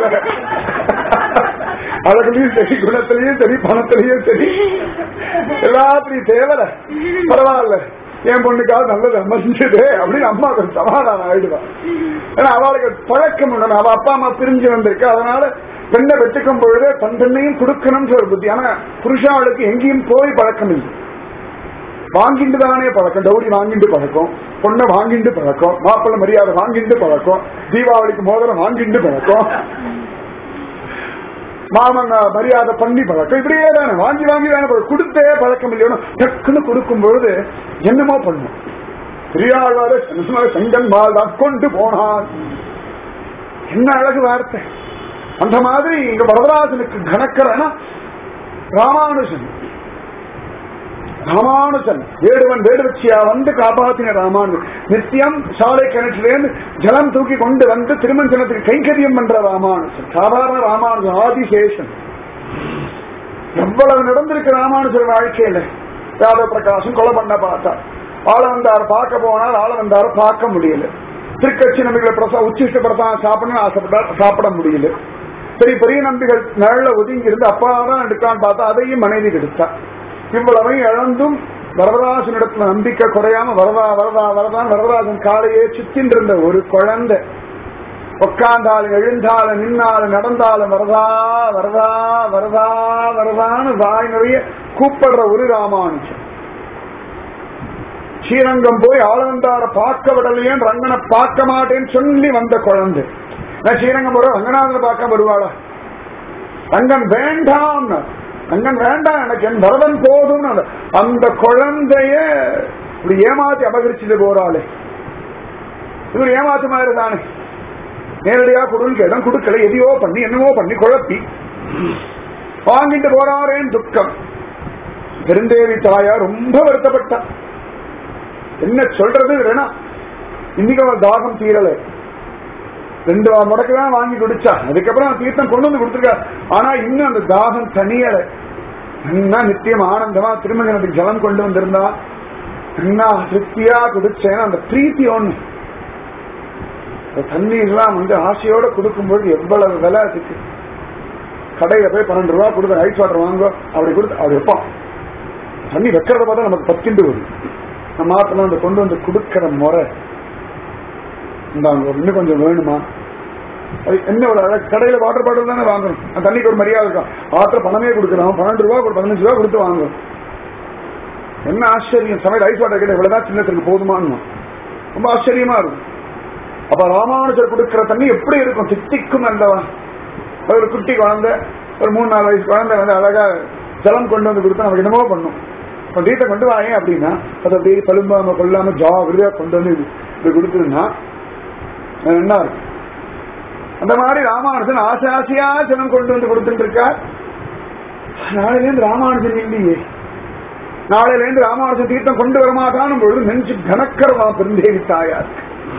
அழகுலயும் சரி குணத்திலயும் சரி பணத்திலயும் சரி எல்லாத்திலையும் தேவல பரவாயில்ல என் பொண்ணுக்காவது நல்லது அமைஞ்சது அப்படின்னு அம்மா கொஞ்சம் சமாதானம் ஆயிடுவான் ஏன்னா அவளுக்கு பழக்கம் உண்டு அவ அப்பா அம்மா பிரிஞ்சு வந்திருக்கு அதனால பெண்ணை வெட்டுக்கும் பொழுது தன் பெண்ணையும் கொடுக்கணும்ன்ற ஒரு புத்தி ஆனா புருஷாளுக்கு எங்கேயும் போய் பழக்கம் இல்லை வாங்கிட்டு தானே பழக்கம் டவுரி வாங்கிட்டு பழக்கம் பொண்ணை வாங்கிட்டு பழக்கம் மாப்பிள்ளை மரியாதை வாங்கிட்டு பழக்கம் தீபாவளிக்கு மோதிரம் வாங்கிட்டு பழக்கம் மாமன் மரியாதை பண்ணி பழக்கம் இப்படியே தானே வாங்கி வாங்கி தானே பழக்கம். கொடுத்தே பழக்கம் இல்லையோன்னு டக்குன்னு கொடுக்கும் பொழுது என்னமோ பண்ணும் பெரியாழ்வாரு செங்கன் மால் தான் கொண்டு போனான் என்ன அழகு வார்த்தை அந்த மாதிரி இங்க வரதராஜனுக்கு கணக்கரனா ராமானுஜன் ராமானுஜன் வேடுவன் வேடுவச்சியா வந்து காப்பாத்தின ராமானுஜன் நித்தியம் சாலை கிணற்றிலேருந்து ஜலம் தூக்கி கொண்டு வந்து திருமஞ்சனத்துக்கு கைங்கரியம் பண்ற ராமானுஜன் சாதாரண ராமானுஜன் ஆதிசேஷன் எவ்வளவு நடந்திருக்கு ராமானுஜன் வாழ்க்கையில யாதவ பிரகாசம் கொலை பண்ண பார்த்தா ஆள வந்தார் பார்க்க போனால் ஆள வந்தார பார்க்க முடியல திருக்கட்சி நம்பிகளை பிரசா உச்சிஷ்ட பிரசாதம் சாப்பிடணும்னு ஆசைப்பட்டார் சாப்பிட முடியல பெரிய பெரிய நம்பிகள் நிழல ஒதுங்கி இருந்து அப்பா தான் எடுக்கான்னு பார்த்தா அதையும் மனைவி எடுத்தா இவ்வளவையும் இழந்தும் வரதராசனிடத்துல நம்பிக்கை குறையாம வரதா வரதா வரதான் வரதராஜன் காலையே சுத்தின் இருந்த ஒரு குழந்தை உட்கார்ந்தாலும் எழுந்தாலும் நின்னாலும் நடந்தாலும் வரதா வரதா வரதா வரதான்னு வாய் நிறைய கூப்பிடுற ஒரு ராமானுஜன் ஸ்ரீரங்கம் போய் ஆளவந்தார பார்க்க விடலையேன் ரங்கனை பார்க்க மாட்டேன்னு சொல்லி வந்த குழந்தை நான் ஸ்ரீரங்கம் போற ரங்கநாதனை பார்க்க வருவாளா ரங்கன் வேண்டாம் ரங்கன் வேண்டாம் எனக்கு என் பரதன் போதும் அந்த குழந்தைய இப்படி ஏமாத்தி அபகரிச்சுட்டு போறாளே இவர் ஏமாத்து மாதிரி தானே நேரடியா கொடுன்னு கேட்டோம் கொடுக்கல எதையோ பண்ணி என்னவோ பண்ணி குழப்பி வாங்கிட்டு போறாரேன் துக்கம் பெருந்தேவி தாயார் ரொம்ப வருத்தப்பட்டா என்ன சொல்றது வேணா இன்னைக்கு அவன் தாகம் தீரல ரெண்டு முடக்கு தான் வாங்கி குடிச்சா அதுக்கப்புறம் அவன் தீர்த்தம் கொண்டு வந்து கொடுத்துருக்கா ஆனா இன்னும் அந்த தாகம் தனியல என்ன நித்தியம் ஆனந்தமா திருமணத்துக்கு ஜலம் கொண்டு வந்திருந்தா என்ன திருப்தியா குடிச்சேன் அந்த பிரீத்தி ஒண்ணு தண்ணீர்லாம் வந்து ஆசையோட கொடுக்கும்போது எவ்வளவு விலை அதுக்கு கடையில போய் பன்னெண்டு ரூபா கொடுத்து ஐஸ் வாட்டர் வாங்க அப்படி கொடுத்து அப்படி வைப்பான் தண்ணி வைக்கிறத பார்த்தா நமக்கு பத்திண்டு வரும் நம்ம ஆத்துல அந்த கொண்டு வந்து கொடுக்கிற முறை இந்தாங்க இன்னும் கொஞ்சம் வேணுமா அது என்ன ஒரு அழகு கடையில வாட்டர் பாட்டில் தானே வாங்கணும் அந்த தண்ணிக்கு ஒரு மரியாதை இருக்கும் ஆத்திர பணமே கொடுக்கலாம் பன்னெண்டு ரூபா ஒரு பதினஞ்சு ரூபா கொடுத்து வாங்கணும் என்ன ஆச்சரியம் சமையல் ஐஸ் வாட்டர் கிட்ட இவ்வளவுதான் சின்னத்துக்கு போதுமான்னு ரொம்ப ஆச்சரியமா இருக்கும் அப்ப ராமானுஜர் கொடுக்கிற தண்ணி எப்படி இருக்கும் தித்திக்கும் அல்லவா அது ஒரு குட்டி குழந்தை ஒரு மூணு நாலு வயசு குழந்தை வந்து அழகா ஜலம் கொண்டு வந்து கொடுத்தா நமக்கு என்னமோ பண்ணும் இப்போ தீர்த்தை கொண்டு வாங்க அப்படின்னா அதை அப்படியே பழும்பாம கொள்ளாம ஜாகிரதையா கொண்டு வந்து இது- இது கொடுத்துருந்தா அது என்ன இருக்கும் அந்த மாதிரி ராமானுஜன் ஆசை ஆசையா ஜனம் கொண்டு வந்து கொடுத்துட்டு இருக்கார் நாளையிலேருந்து ராமானுஜன் இல்லையே நாளையிலேருந்து ராமானுஜன் தீர்த்தம் கொண்டு வரமாட்டான் பொழுது நெஞ்சு கனக்கரமா பெருந்தேவி தாயார்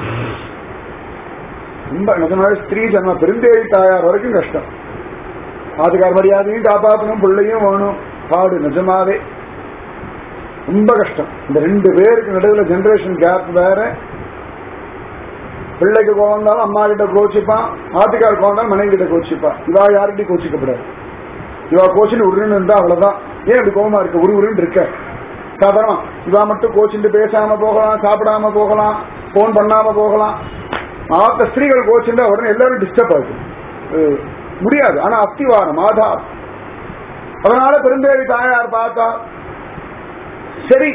ரொம்ப நிஜமாவே ஸ்திரீ ஜன்ம பெருந்தேவி தாயார் வரைக்கும் கஷ்டம் ஆதுகார் மரியாதையும் காப்பாற்றணும் பிள்ளையும் வேணும் பாடு நிஜமாவே ரொம்ப கஷ்டம் இந்த ரெண்டு பேருக்கு நடுவுல ஜெனரேஷன் கேப் வேற பிள்ளைக்கு கோவம் இருந்தாலும் அம்மா கிட்ட கோச்சிப்பான் ஆத்துக்கார் கோவம் இருந்தாலும் மனைவி கிட்ட கோச்சிப்பான் இவா யார்கிட்டயும் கோச்சிக்கப்படாது இவா கோச்சின்னு உருன்னு இருந்தா அவ்வளவுதான் ஏன் இப்படி கோவமா இருக்க உரு உருன்னு இருக்க சாதாரணமா இவா மட்டும் கோச்சிட்டு பேசாம போகலாம் சாப்பிடாம போகலாம் போன் பண்ணாம போகலாம் ஆத்த ஸ்திரீகள் கோச்சிருந்தா உடனே எல்லாரும் டிஸ்டர்ப் ஆகுது அஹ் முடியாது ஆனா அஸ்திவாரம் ஆதார் அதனால பெருந்தேவி தாயார் பார்த்தா சரி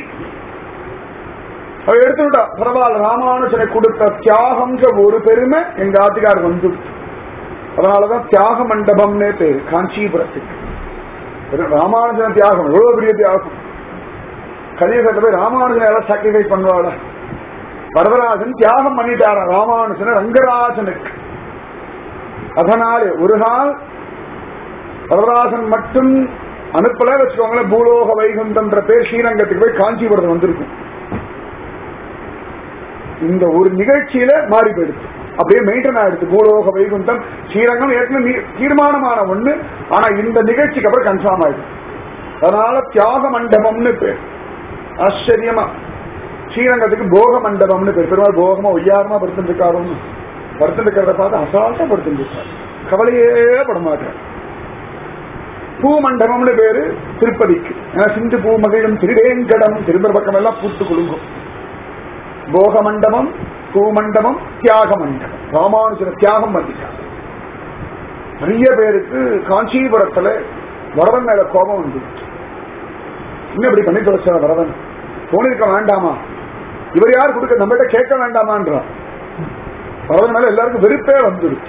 அவ எடுத்துட்டா பரவாயில்ல ராமானுஜனை கொடுத்த தியாகம்ன்ற ஒரு பெருமை எங்க ஆத்துக்கார் வந்து அதனாலதான் தியாக மண்டபம்னே பேரு காஞ்சிபுரத்துக்கு வெறும் ராமானுஜன தியாகம் எவ்வளவு பெரிய தியாகம் கலியுகத்தை போய் ராமானுஜனை எல்லாம் சாக்ரிஃபைஸ் பண்ணுவாள வரதராஜன் தியாகம் பண்ணிட்டார ராமானுஜன ரங்கராஜனுக்கு அதனாலே ஒரு நாள் வரதராஜன் மட்டும் அனுப்பல வச்சுக்கோங்களேன் பூலோக வைகுந்தம்ன்ற பேர் ஸ்ரீரங்கத்துக்கு போய் காஞ்சிபுரத்தில் வந்திருக்கும் இந்த ஒரு நிகழ்ச்சியில மாறி போயிடுச்சு அப்படியே மெயின்டைன் ஆயிடுச்சு பூலோக வைகுந்தம் ஸ்ரீரங்கம் ஏற்கனவே நீ- தீர்மானமான ஒண்ணு ஆனா இந்த நிகழ்ச்சிக்கு அப்புறம் கன்ஃபார்ம் ஆயிடுச்சு அதனால தியாக மண்டபம்னு பேர் ஆச்சரியமா ஸ்ரீரங்கத்துக்கு போக மண்டபம்னு பேர் பெருமாள் போகமா ஒய்யாரமா படுத்துருக்காரோன்னு படுத்துருக்கிறத பார்த்து அசால்ட்டா படுத்துருக்காரு கவலையே பட மாட்டார் பூ மண்டபம்னு பேரு திருப்பதிக்கு ஏன்னா சிந்து பூ மகிழும் திருவேங்கடம் திரும்புற பக்கம் எல்லாம் பூத்து குலுங்கும் போக மண்டபம் பூமண்டபம் தியாக மண்டபம் ராமானுஜர தியாகம் பண்ணிட்டார் நிறைய பேருக்கு காஞ்சிபுரத்துல வரதன் மேல கோபம் வந்து இன்னும் இப்படி பண்ணி தொலைச்சா வரதன் போனிருக்க வேண்டாமா இவர் யார் கொடுக்க நம்மகிட்ட கேட்க வேண்டாமான்றான் வரதன் மேல எல்லாருக்கும் வெறுப்பே வந்துடுச்சு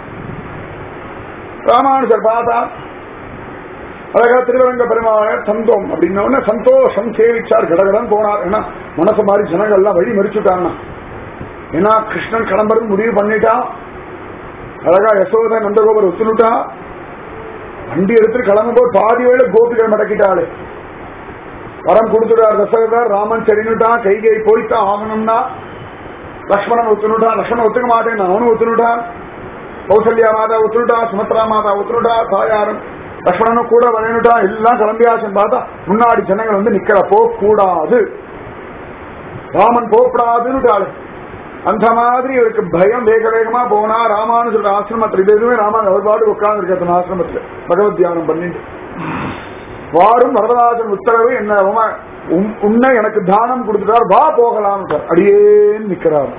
ராமானுஜர் பார்த்தா அழகா திருவரங்க பெருமாளை சந்தோம் அப்படின்ன உடனே சந்தோஷம் சேவிச்சார் கடகடன் போனார் ஏன்னா மனசு மாதிரி ஜனங்கள் எல்லாம் வழி மறிச்சுட்டாங்க ஏன்னா கிருஷ்ணன் கிளம்புறது முடிவு பண்ணிட்டான் அழகா யசோத நந்தகோபர் ஒத்துனுட்டான் வண்டி எடுத்துட்டு கிளம்பும்போது பாதி வேளை கோபிகள் மடக்கிட்டாளே வரம் கொடுத்துட்டார் தசரதர் ராமன் சரின்னுட்டான் கைகை போய்த்தான் ஆகணும்னா லக்ஷ்மணன் ஒத்துனுட்டான் லக்ஷ்மணன் ஒத்துக்க மாட்டேன் அவனும் ஒத்துனுட்டான் கௌசல்யா மாதா ஒத்துனுட்டா சுமத்ரா மாதா ஒத்துனுட்டா தாயாரும் லக்ஷ்மணனும் கூட வரணுட்டா எல்லாம் கிளம்பியாச்சுன்னு பார்த்தா முன்னாடி ஜனங்கள் வந்து நிக்கிற போக கூடாது ராமன் போகக்கூடாதுன்னு அந்த மாதிரி இவருக்கு பயம் வேக வேகமா போனா ராமானுஜர் ஆசிரமத்தில் இது எதுவுமே ராமன் அவர் பாடு உட்கார்ந்து இருக்கிறது ஆசிரமத்துல பகவத் தியானம் பண்ணிட்டு வாரும் வரதராஜன் உத்தரவு என்ன உம- உன்- உன்னை எனக்கு தானம் கொடுத்துட்டார் வா போகலாம் அடியேன்னு நிக்கிறார்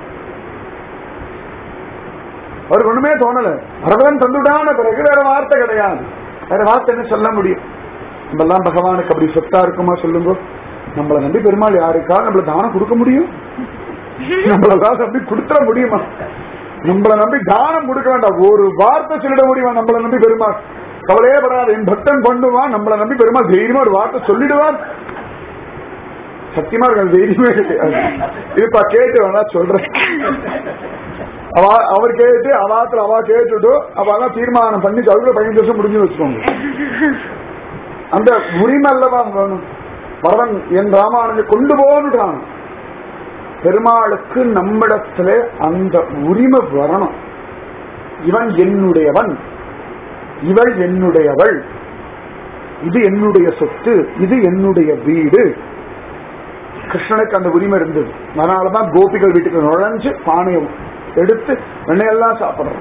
அவருக்கு ஒண்ணுமே தோணல வரதன் தந்துட்டான பிறகு வேற வார்த்தை கிடையாது வேற வார்த்தை என்ன சொல்ல முடியும் நம்ம எல்லாம் பகவானுக்கு அப்படி சொத்தா இருக்குமா சொல்லுங்க நம்மளை நம்பி பெருமாள் யாருக்கா நம்மள தானம் கொடுக்க முடியும் நம்மளால அப்படி கொடுத்துட முடியுமா நம்மளை நம்பி தானம் கொடுக்க வேண்டாம் ஒரு வார்த்தை சொல்லிட முடியுமா நம்மளை நம்பி பெருமாள் கவலையே படாது என் பக்தன் பண்ணுவான் நம்மளை நம்பி பெருமாள் தைரியமா ஒரு வார்த்தை சொல்லிடுவார் சத்தியமா இருக்க தைரியமே கிடையாது இதுப்பா கேட்டு வேணா சொல்றேன் அவ அவர் கேட்டு அவாத்துல அவ கேட்டுட்டு அவெல்லாம் தீர்மானம் பண்ணி அதுக்குள்ள பதினஞ்சு வருஷம் முடிஞ்சு வச்சுக்கோங்க அந்த உரிமை அல்லவா வேணும் வரவன் என் ராமானுஜ கொண்டு போன்றான் பெருமாளுக்கு நம்மிடத்துல அந்த உரிமை வரணும் இவன் என்னுடையவன் இவள் என்னுடையவள் இது என்னுடைய சொத்து இது என்னுடைய வீடு கிருஷ்ணனுக்கு அந்த உரிமை இருந்தது அதனாலதான் கோபிகள் வீட்டுக்கு நுழைஞ்சு பானையை எடுத்து வெண்ணையெல்லாம் சாப்பிடுறான்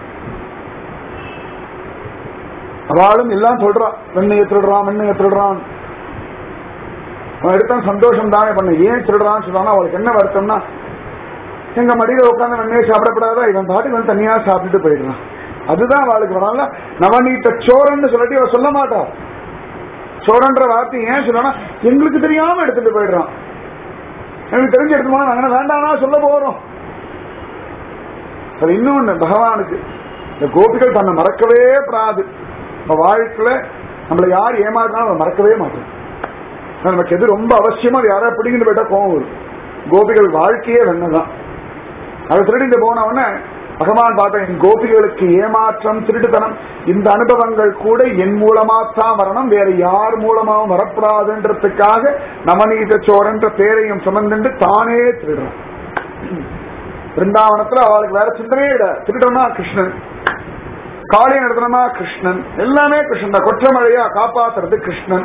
அவளும் எல்லாம் சொல்றான் வெண்ணையை திருடுறான் வெண்ணையை திருடுறான் அவன் எடுத்தான் சந்தோஷம் தானே பண்ண ஏன் திருடுறான்னு சொன்னா அவளுக்கு என்ன வருத்தம்னா எங்க மடியில உட்காந்து வெண்ணையை சாப்பிடப்படாதா இவன் பாட்டுக்கு வந்து தனியா சாப்பிட்டுட்டு போயிடுறான் அதுதான் அவளுக்கு வரல நவநீத்த சோரன்னு சொல்லிட்டு அவ சொல்ல மாட்டா சோரன்ற வார்த்தை ஏன் சொன்னா எங்களுக்கு தெரியாம எடுத்துட்டு போயிடுறான் எனக்கு தெரிஞ்சு எடுத்து போனா நாங்க வேண்டாம்னா சொல்ல போறோம் அது இன்னொன்னு பகவானுக்கு இந்த கோபிகள் தன்னை மறக்கவே படாது நம்ம வாழ்க்கையில நம்மளை யார் ஏமாறினாலும் அதை மறக்கவே மாட்டோம் ஆனா, நமக்கு எது ரொம்ப அவசியமா அது யாரா பிடிங்கிட்டு போயிட்டா கோவம் வரும் கோபிகள் வாழ்க்கையே வெண்ணதான் அதை திருடிட்டு போன உடனே பகவான் பார்த்த என் கோபிகளுக்கு ஏமாற்றம் திருட்டுத்தனம் இந்த அனுபவங்கள் கூட என் மூலமா தான் வரணும் வேற யார் மூலமாவும் வரப்படாதுன்றதுக்காக நவநீத சோரன்ற பேரையும் சுமந்துண்டு தானே திருடுறான் பிருந்தாவனத்துல அவளுக்கு வேற சிந்தனையே இல்ல திருடனா கிருஷ்ணன் காளியை நடத்தணுமா கிருஷ்ணன் எல்லாமே கிருஷ்ணன் தான் கொற்றமழையா காப்பாத்துறது கிருஷ்ணன்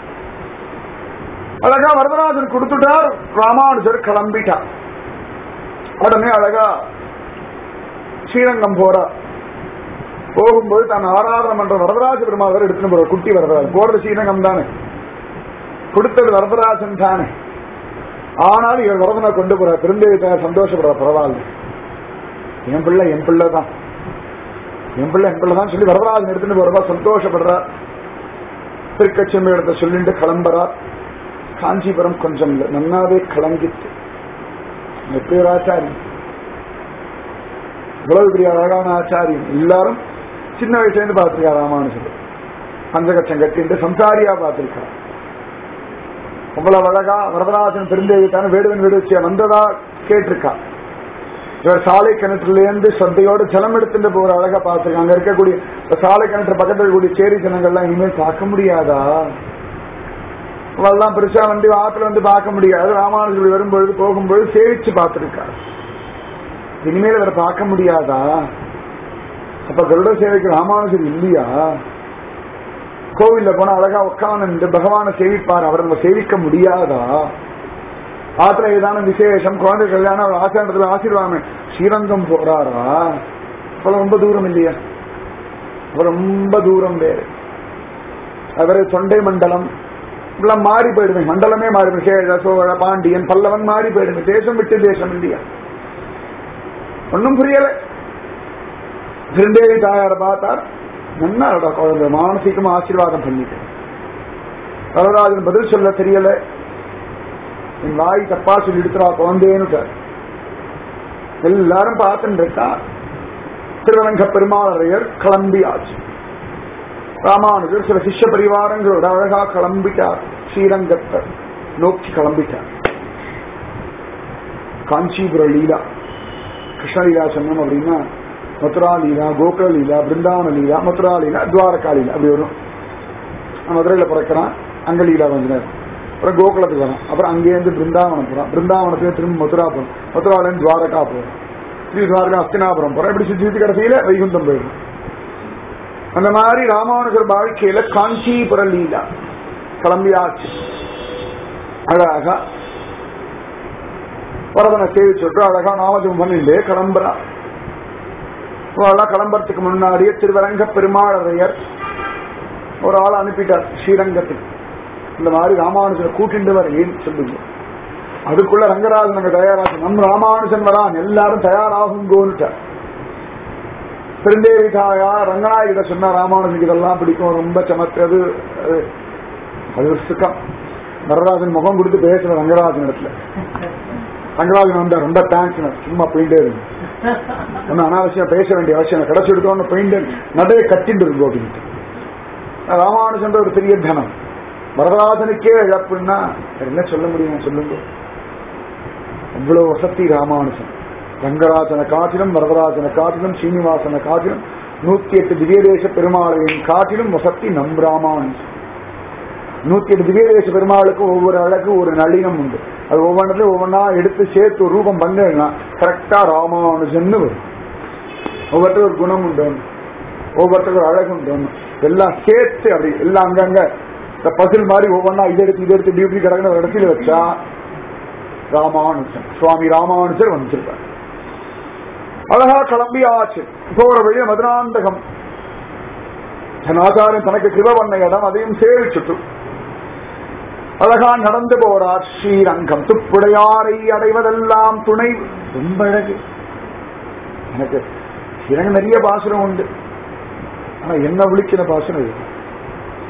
அழகா வரதராஜன் கொடுத்துட்டார் ராமானுஜர் கிளம்பிட்டார் உடனே அழகா ஸ்ரீரங்கம் போறா போகும்போது தான் ஆராதனை பண்ற வரதராஜ பெருமாள் எடுத்துன்னு போற குட்டி வரதராஜன் போறது ஸ்ரீரங்கம் தானே கொடுத்தது வரதராஜன் தானே ஆனாலும் இவர் வரதனை கொண்டு போற பெருந்தேவித்த சந்தோஷப்படுற பரவாயில்ல என் பிள்ளை என் பிள்ளை தான் என் பிள்ளை என் பிள்ளை தான் சொல்லி வரதராஜன் எடுத்துட்டு போறதா சந்தோஷப்படுறார் திருக்கச்செம்ம இடத்த சொல்லிட்டு கிளம்புறார் காஞ்சிபுரம் கொஞ்சம் இல்ல நன்னாவே கலங்கிட்டு எப்படி ஒரு ஆச்சாரியம் இவ்வளவு பெரிய அழகான ஆச்சாரியம் எல்லாரும் சின்ன வயசுல இருந்து பார்த்திருக்கா ராமானுஜர் பஞ்சகட்சம் கட்டிட்டு சம்சாரியா பார்த்திருக்கார் அவ்வளவு அழகா வரதராஜன் பெருந்தேவித்தான வேடுவன் வேடுவச்சியா வந்ததா கேட்டிருக்கா இவர் சாலை கிணற்றுல இருந்து சத்தையோடு ஜலம் எடுத்துட்டு போற அழகா பார்த்திருக்காங்க அங்க இருக்கக்கூடிய இந்த சாலை கிணற்று பக்கத்துல இருக்கக்கூடிய சேரி ஜனங்கள்லாம் இனிமேல் பார்க்க முடியாதா அவெல்லாம் பெருசா வந்து ஆத்துல வந்து பார்க்க முடியாது ராமானுஜர் வரும்பொழுது போகும்பொழுது சேவிச்சு பார்த்திருக்காரு இனிமேல் அவரை பார்க்க முடியாதா அப்ப கருட சேவைக்கு ராமானுஜர் இல்லையா கோவில்ல போனா அழகா உட்கார்ந்து பகவானை சேவிப்பார் அவரை நம்ம சேவிக்க முடியாதா ஆத்திர ஏதான விசேஷம் குழந்தை கல்யாணம் அவர் ஆச்சாரத்துல ஆசீர்வாதம் ஸ்ரீரங்கம் போறாரா அப்ப ரொம்ப தூரம் இல்லையா அப்ப ரொம்ப தூரம் வேறு அவரு தொண்டை மண்டலம் இப்பெல்லாம் மாறி போயிடுமே மண்டலமே மாறி போயிடும். சேழ சோழ பாண்டியன் பல்லவன் மாறி போயிடுமே தேசம் விட்டு தேசம் இல்லையா ஒன்னும் புரியல திருந்தேவி தாயார பார்த்தார் நல்லா குழந்தை மானசீகமா ஆசீர்வாதம் பண்ணிட்டு வரராஜன் பதில் சொல்ல தெரியல என் வாய் தப்பா சொல்லி எடுத்துறா குழந்தேன்னு எல்லாரும் பார்த்துட்டு இருக்கா திருவரங்க பெருமாளையர் கிளம்பி ஆச்சு ராமானுஜர் சில சிஷ்ய பரிவாரங்களோட அழகா கிளம்பிட்டார் ஸ்ரீரங்கத்தை நோக்கி கிளம்பிட்டார் காஞ்சிபுர லீலா கிருஷ்ணலீலா சொன்னோம் அப்படின்னா மதுரா லீலா கோகுல லீலா பிருந்தாவன லீலா மதுரா லீலா துவாரகா லீலா அப்படி வரும் நான் மதுரையில பிறக்கிறான் அங்க லீலா கொஞ்ச நேரம் அப்புறம் கோகுலத்துக்கு வரான் அப்புறம் அங்கேருந்து பிருந்தாவனம் போறான் பிருந்தாவனத்துல திரும்ப மதுரா போறோம் மதுராலேருந்து துவாரகா போறோம் ஸ்ரீ துவாரகா அஸ்தினாபுரம் போறோம் இப்படி சுத்தி சுத்தி கடைசியில வைகுந்தம் போயிடும் அந்த மாதிரி ராமானுஜர் வாழ்க்கையில காஞ்சிபுர லீலா கிளம்பியாச்சு அழகா வரதனை சேவிச்சுட்டு அழகா நாமஜம் பண்ணிட்டு கிளம்புறா அவெல்லாம் கிளம்புறதுக்கு முன்னாடியே திருவரங்க பெருமாளையர் ஒரு ஆள் அனுப்பிட்டார் ஸ்ரீரங்கத்துக்கு இந்த மாதிரி ராமானுஜனை கூட்டிட்டு வரேன் சொல்லுங்க அதுக்குள்ள ரங்கராஜன் அங்க தயாராக நம் ராமானுஜன் வரான் எல்லாரும் தயாராகுங்கோன்னுட்டார் பெருந்தேவி தாயா ரங்கநாயகிட்ட சொன்னா ராமானுஜனுக்கு இதெல்லாம் பிடிக்கும் ரொம்ப சமத்து அது அது அது ஒரு சுக்கம் வரராஜன் முகம் கொடுத்து பேசுற ரங்கராஜன் இடத்துல ரங்கராஜன் வந்தா ரொம்ப தேங்க்ஸ் சும்மா போயிட்டே இருக்கு ஒன்னும் அனாவசியம் பேச வேண்டிய அவசியம் இல்லை. கிடைச்சு எடுத்தோன்னு போயிட்டு நடைய கட்டிட்டு இருக்கும் அப்படின்ட்டு ராமானுஜன் ஒரு பெரிய தனம் வரதராஜனுக்கே இழப்புன்னா வேற என்ன சொல்ல முடியும் சொல்லுங்க அவ்வளவு வசதி ராமானுஜன் ரங்கராஜனை காட்டிலும் வரதராஜனை காட்டிலும் சீனிவாசனை காட்டிலும் நூத்தி எட்டு திவ்யதேச பெருமாளையும் காட்டிலும் வசத்தி நம் ராமானுஜன் நூத்தி எட்டு திவ்யதேச பெருமாளுக்கு ஒவ்வொரு அழகு ஒரு நளினம் உண்டு அது ஒவ்வொன்றதுல ஒவ்வொன்றா எடுத்து சேர்த்து ஒரு ரூபம் பண்ணா கரெக்டா ராமானுஜன்னு வரும் ஒவ்வொருத்தரும் ஒரு குணம் உண்டு ஒண்ணு. ஒவ்வொருத்தருக்கும் ஒரு அழகு உண்டு ஒண்ணு. எல்லாம் சேர்த்து அப்படி எல்லாம் அங்கங்க இந்த பசில் மாதிரி ஒவ்வொன்றா இதை எடுத்து இதை எடுத்து டியூட்டி கிடக்குன்னு ஒரு இடத்துல வச்சா ராமானுஜன் சுவாமி ராமானுஜர் வந்துருப்பார் அழகா கிளம்பி ஆச்சு போற வழிய மதுராந்தகம் தன் ஆச்சாரியன் தனக்கு கிருப பண்ண இடம் அதையும் சேவிச்சுட்டு அழகா நடந்து போறார் ஸ்ரீரங்கம் துப்புடையாரை அடைவதெல்லாம் துணை ரொம்ப அழகு எனக்கு ஸ்ரீரங்கம் நிறைய பாசுரம் உண்டு ஆனா என்ன விழிக்கிற பாசுரம் இது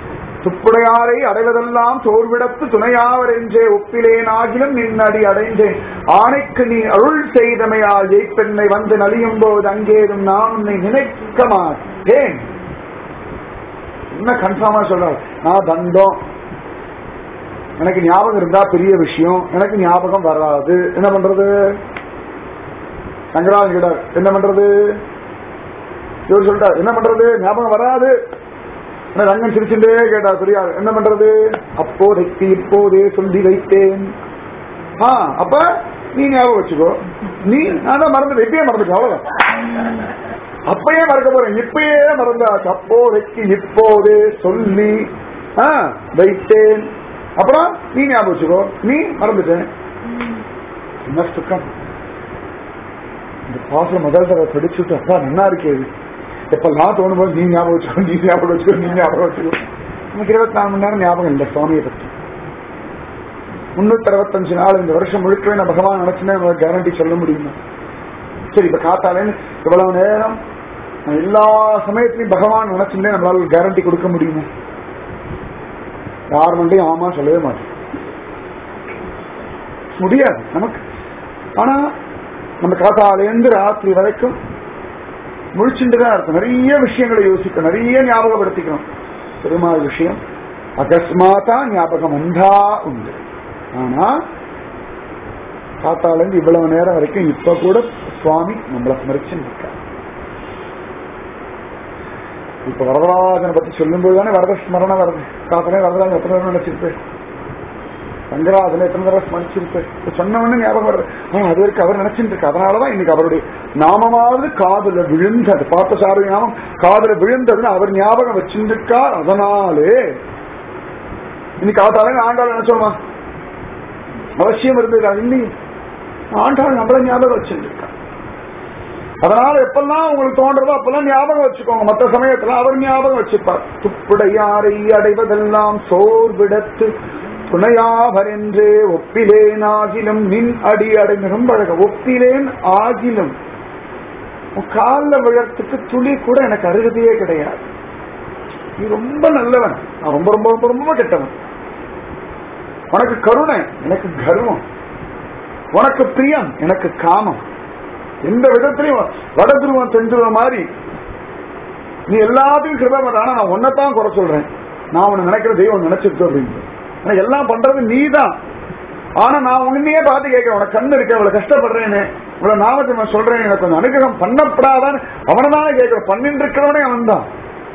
துப்புடையாரை அடைவதெல்லாம் தோர்விடத்து துணையாவர் என்றே ஒப்பிலேனாகிலும் நின்னடி அடைந்தேன் ஆணைக்கு நீ அருள் செய்தமையால் ஜெய்ப்பெண்ணை வந்து நலியும் போது அங்கேதும் நான் உன்னை நினைக்க மாட்டேன் என்ன கன்ஃபார்மா சொல்றாரு நான் தந்தம் எனக்கு ஞாபகம் இருந்தா பெரிய விஷயம் எனக்கு ஞாபகம் வராது என்ன பண்றது சங்கராஜ் கிடார் என்ன பண்றது இவர் சொல்லிட்டார் என்ன பண்றது ஞாபகம் வராது என்ன ரங்கன் சிரிச்சுட்டே கேட்டார் பெரியார் என்ன பண்றது அப்போதைக்கு இப்போதே சொல்லி வைத்தேன் ஆ அப்ப நீ ஞாபகம் வச்சுக்கோ நீ நான் தான் மறந்து இப்பயே மறந்துட்டு அவ்வளவுதான் அப்பயே மறக்க போறேன் இப்பயே மறந்தாச்சு அப்போதைக்கு இப்போதே சொல்லி ஆ, வைத்தேன் அப்புறம் நீ ஞாபகம் வச்சுக்கோ நீ மறந்துட்டேன் என்ன சுக்கம் இந்த பாசம் முதல் தடவை படிச்சுட்டு அப்பா நல்லா இருக்கே இது எப்பெல்லாம் தோணும் போது நீ ஞாபகம் வச்சுக்கோ நீ ஞாபகம் வச்சுக்கோ நீ ஞாபகம் வச்சுக்கோ நமக்கு இருபத்தி நாலு மணி நேரம் ஞாபகம் இல்லை சுவாமியை பத்தி முன்னூத்தி அறுபத்தஞ்சு நாள் இந்த வருஷம் முழுக்கவே நான் பகவான் நினைச்சுனே கேரண்டி சொல்ல முடியுமா சரி இப்ப காத்தாலேன்னு இவ்வளவு நேரம் நான் எல்லா சமயத்திலையும் பகவான் நினைச்சுட்டே நம்மளால கேரண்டி கொடுக்க முடியுமா யார் மண்டையும் ஆமா சொல்லவே மாட்டேன் முடியாது நமக்கு ஆனா நம்ம காத்தாலேருந்து ராத்திரி வரைக்கும் முழிச்சுட்டு தான் இருக்கும் நிறைய விஷயங்களை யோசிக்கணும் நிறைய ஞாபகப்படுத்திக்கணும் பெருமாள் விஷயம் அகஸ்மாத்தா ஞாபகம் உண்டா உண்டு ஆனா காத்தாலேருந்து இவ்வளவு நேரம் வரைக்கும் இப்ப கூட சுவாமி நம்மளை ஸ்மரிச்சு இருக்கார் இப்ப வரதராஜனை பத்தி சொல்லும்போது தானே வரத ஸ்மரணம் வருது காத்தாலே வரதராஜன் எத்தனை தடவை நினைச்சிருப்பேன் ரங்கராஜனை எத்தனை தடவை ஸ்மரிச்சிருப்பேன் இப்ப சொன்ன உடனே ஞாபகம் வருது ஆனா அது வரைக்கும் அவர் நினைச்சிட்டு இருக்கு அதனாலதான் இன்னைக்கு அவருடைய நாமமாவது காதுல விழுந்தது பார்த்த சாரதி நாமம் காதுல விழுந்ததுன்னு அவர் ஞாபகம் வச்சிருக்கார் அதனாலே இன்னைக்கு காத்தாலே ஆண்டாள் நினைச்சோமா அவசியம் இருந்தது அது இல்லையே ஆண்டாள் நம்மள ஞாபகம் வச்சிருக்கா அதனால எப்பெல்லாம் உங்களுக்கு தோன்றதோ அப்பெல்லாம் ஞாபகம் வச்சுக்கோங்க மற்ற சமயத்துல அவர் ஞாபகம் வச்சுப்பார் துப்புடையாரை அடைவதெல்லாம் சோர்விடத்து துணையாவர் என்றே ஒப்பிலேன் ஆகிலும் நின் அடி அடைந்து ரொம்ப அழக ஒப்பிலேன் ஆகிலும் உன் காலில் விழறதுக்கு துளி கூட எனக்கு அருகதையே கிடையாது நீ ரொம்ப நல்லவன் நான் ரொம்ப ரொம்ப ரொம்ப ரொம்ப கெட்டவன் உனக்கு கருணை எனக்கு கர்வம் உனக்கு பிரியம் எனக்கு காமம் எந்த விதத்திலையும் வட துருவம் தென்றுவ மாதிரி நீ எல்லாத்தையும் கிருபை பண்ற ஆனா நான் உன்னைத்தான் குறை சொல்றேன் நான் உன்னை நினைக்கிற தெய்வம் நினைச்சிருக்கு அப்படின்னு எனக்கு எல்லாம் பண்றது நீதான் ஆனா நான் உன்னையே பார்த்து கேட்கிறேன் உனக்கு கண்ணு இருக்க இவ்வளவு கஷ்டப்படுறேன்னு இவ்வளவு நாமத்தை நான் சொல்றேன் எனக்கு கொஞ்சம் அனுகிரகம் பண்ணப்படாதான்னு அவனை தானே கேட்கிறேன் பண்ணிட்டு இருக்கிறவனே அவன் தான்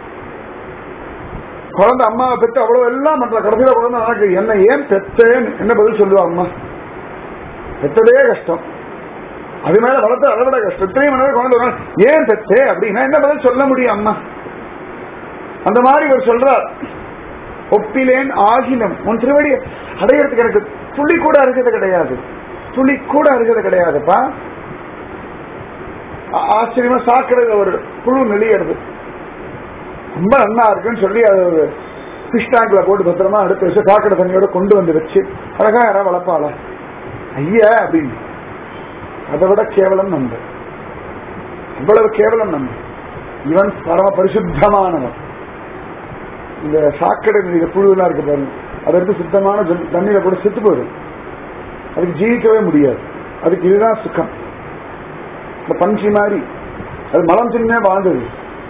குழந்தை அம்மாவை பெற்று அவ்வளவு எல்லாம் பண்ற கடைசியில குழந்தை எனக்கு என்ன ஏன் பெத்தேன்னு என்ன பதில் சொல்லுவா அம்மா பெத்ததே கஷ்டம் அது மேல வளர்த்து அதை விட கஷ்டம் இத்தனையும் மணி நேரம் குழந்தை ஒரு நாள் ஏன் பெத்தே அப்படின்னா என்ன பதில் சொல்ல முடியும் அம்மா அந்த மாதிரி இவர் சொல்றார் ஒப்பிலேன் ஆகிலும் உன் திருவடி அடையறதுக்கு எனக்கு துளி கூட அருகது கிடையாது துளி கூட அருகது கிடையாதுப்பா ஆ- ஆச்சரியமா சாக்கிறது ஒரு புழு நெளியறது ரொம்ப நன்னா இருக்குன்னு சொல்லி அது ஒரு ஃபிஷ் டேங்க்ல போட்டு பத்திரமா எடுத்து வச்சு சாக்கடை தண்ணியோட கொண்டு வந்து வச்சு அழகா யாராவது வளர்ப்பாளா ஐயா அப்படின்னு அதை விட கேவலம் நம்ப இவ்வளவு கேவலம் நம்ப இவன் பரம பரிசுத்தமானவன் இந்த சாக்கடை நீங்க புழுலாம் இருக்கு பாருங்க அதை எடுத்து சுத்தமான ஜல்- தண்ணியில கூட செத்து போயிடும் அதுக்கு ஜீவிக்கவே முடியாது அதுக்கு இதுதான் சுக்கம் இந்த பஞ்சி மாதிரி அது மலம் சின்ன வாழ்ந்தது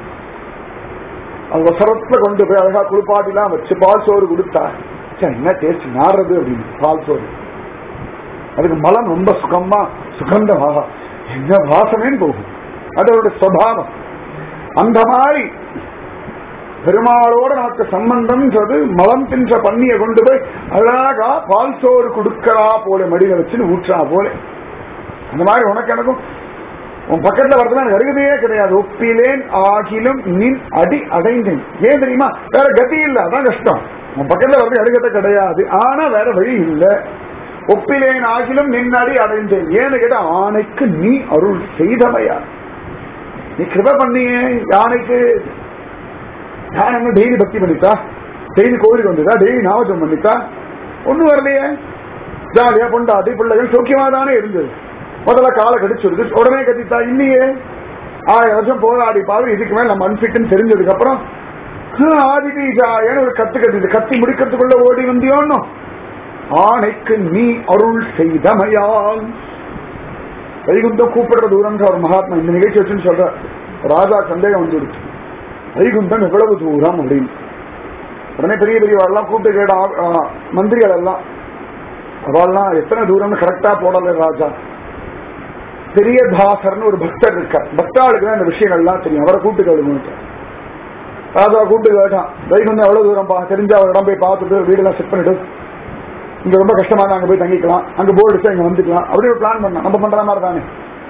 அது வசரத்துல கொண்டு போய் அழகா குளிப்பாட்டிலாம் வச்சு பால் சோறு கொடுத்தா ச்சே, என்ன டேஸ்ட் நாடுறது அப்படின்னு பால் சோறு அதுக்கு மலம் ரொம்ப சுகமா சுகந்தமாக என்ன வாசமேன்னு போகும் அது அவருடைய சுவாவம் அந்த மாதிரி பெருமாளோட நமக்கு சம்பந்தம்ன்றது மலம் தின்ற பண்ணியை கொண்டு போய் அழகா பால் சோறு கொடுக்கறா போல மடியில வச்சுன்னு ஊற்றா போல அந்த மாதிரி உனக்கு எனக்கும் உன் பக்கத்துல வரதுல எனக்கு அருகதையே கிடையாது ஒப்பிலேன் ஆகிலும் நின் அடி அடைந்தேன் ஏன் தெரியுமா வேற கதி இல்ல அதான் கஷ்டம் உன் பக்கத்துல வரது அருகதை கிடையாது ஆனா வேற வழி இல்ல ஒப்பிலேன் ஆகிலும் நின் அடி அடைந்தேன் ஏன்னு கேட்டா ஆணைக்கு நீ அருள் செய்தவையா நீ கிருப பண்ணியே யானைக்கு யானை என்ன டெய்லி பக்தி பண்ணித்தா டெய்லி கோவிலுக்கு வந்துதா டெய்லி நாமஜம் பண்ணித்தா ஒண்ணும் வரலையே ஜாலியா பொண்டாட்டி பிள்ளைகள் சௌக்கியமா தானே இருந்தது முதல்ல காலை கடிச்சிருக்கு உடனே கத்தித்தா இல்லையே ஆயிரம் வருஷம் போராடி பாரு இதுக்கு மேல நம்ம அன்பிட்னு தெரிஞ்சதுக்கு அப்புறம் ஆதிபீஜாயன்னு ஒரு கத்து கத்து கத்தி முடிக்கிறதுக்குள்ள ஓடி வந்தியோன்னு ஆணைக்கு நீ அருள் செய்தமையால் வைகுந்தம் கூப்பிடுற தூரம் ஒரு மகாத்மா இந்த நிகழ்ச்சி வச்சுன்னு சொல்ற ராஜா சந்தேகம் வந்துடுச்சு வைகுந்தம் எவ்வளவு தூரம் அப்படின்னு உடனே பெரிய பெரியவாள்லாம் கூப்பிட்டு கேட்ட ஆ, மந்திரிகள் எல்லாம் அவள்லாம் எத்தனை தூரம்னு கரெக்டா போடல ராஜா பெரிய தாசர்னு ஒரு பக்தர் இருக்கார் பக்தாளுக்கு தான் இந்த விஷயங்கள்லாம் தெரியும் அவரை கூப்பிட்டு கேளுங்க ராஜா கூப்பிட்டு கேட்டான் வைகுந்தம் எவ்வளவு தூரம் பா தெரிஞ்ச அவர் இடம் போய் பார்த்துட்டு வீடெல்லாம் செட் பண்ணிட்டு இங்க ரொம்ப கஷ்டமா இருக்கு, அங்க போய் தங்கிக்கலாம் அங்க போர்டு வச்சா இங்க வந்துக்கலாம் அப்படி ஒரு பிளான் பண்ண நம்ம பண்ற மாதிரி தானே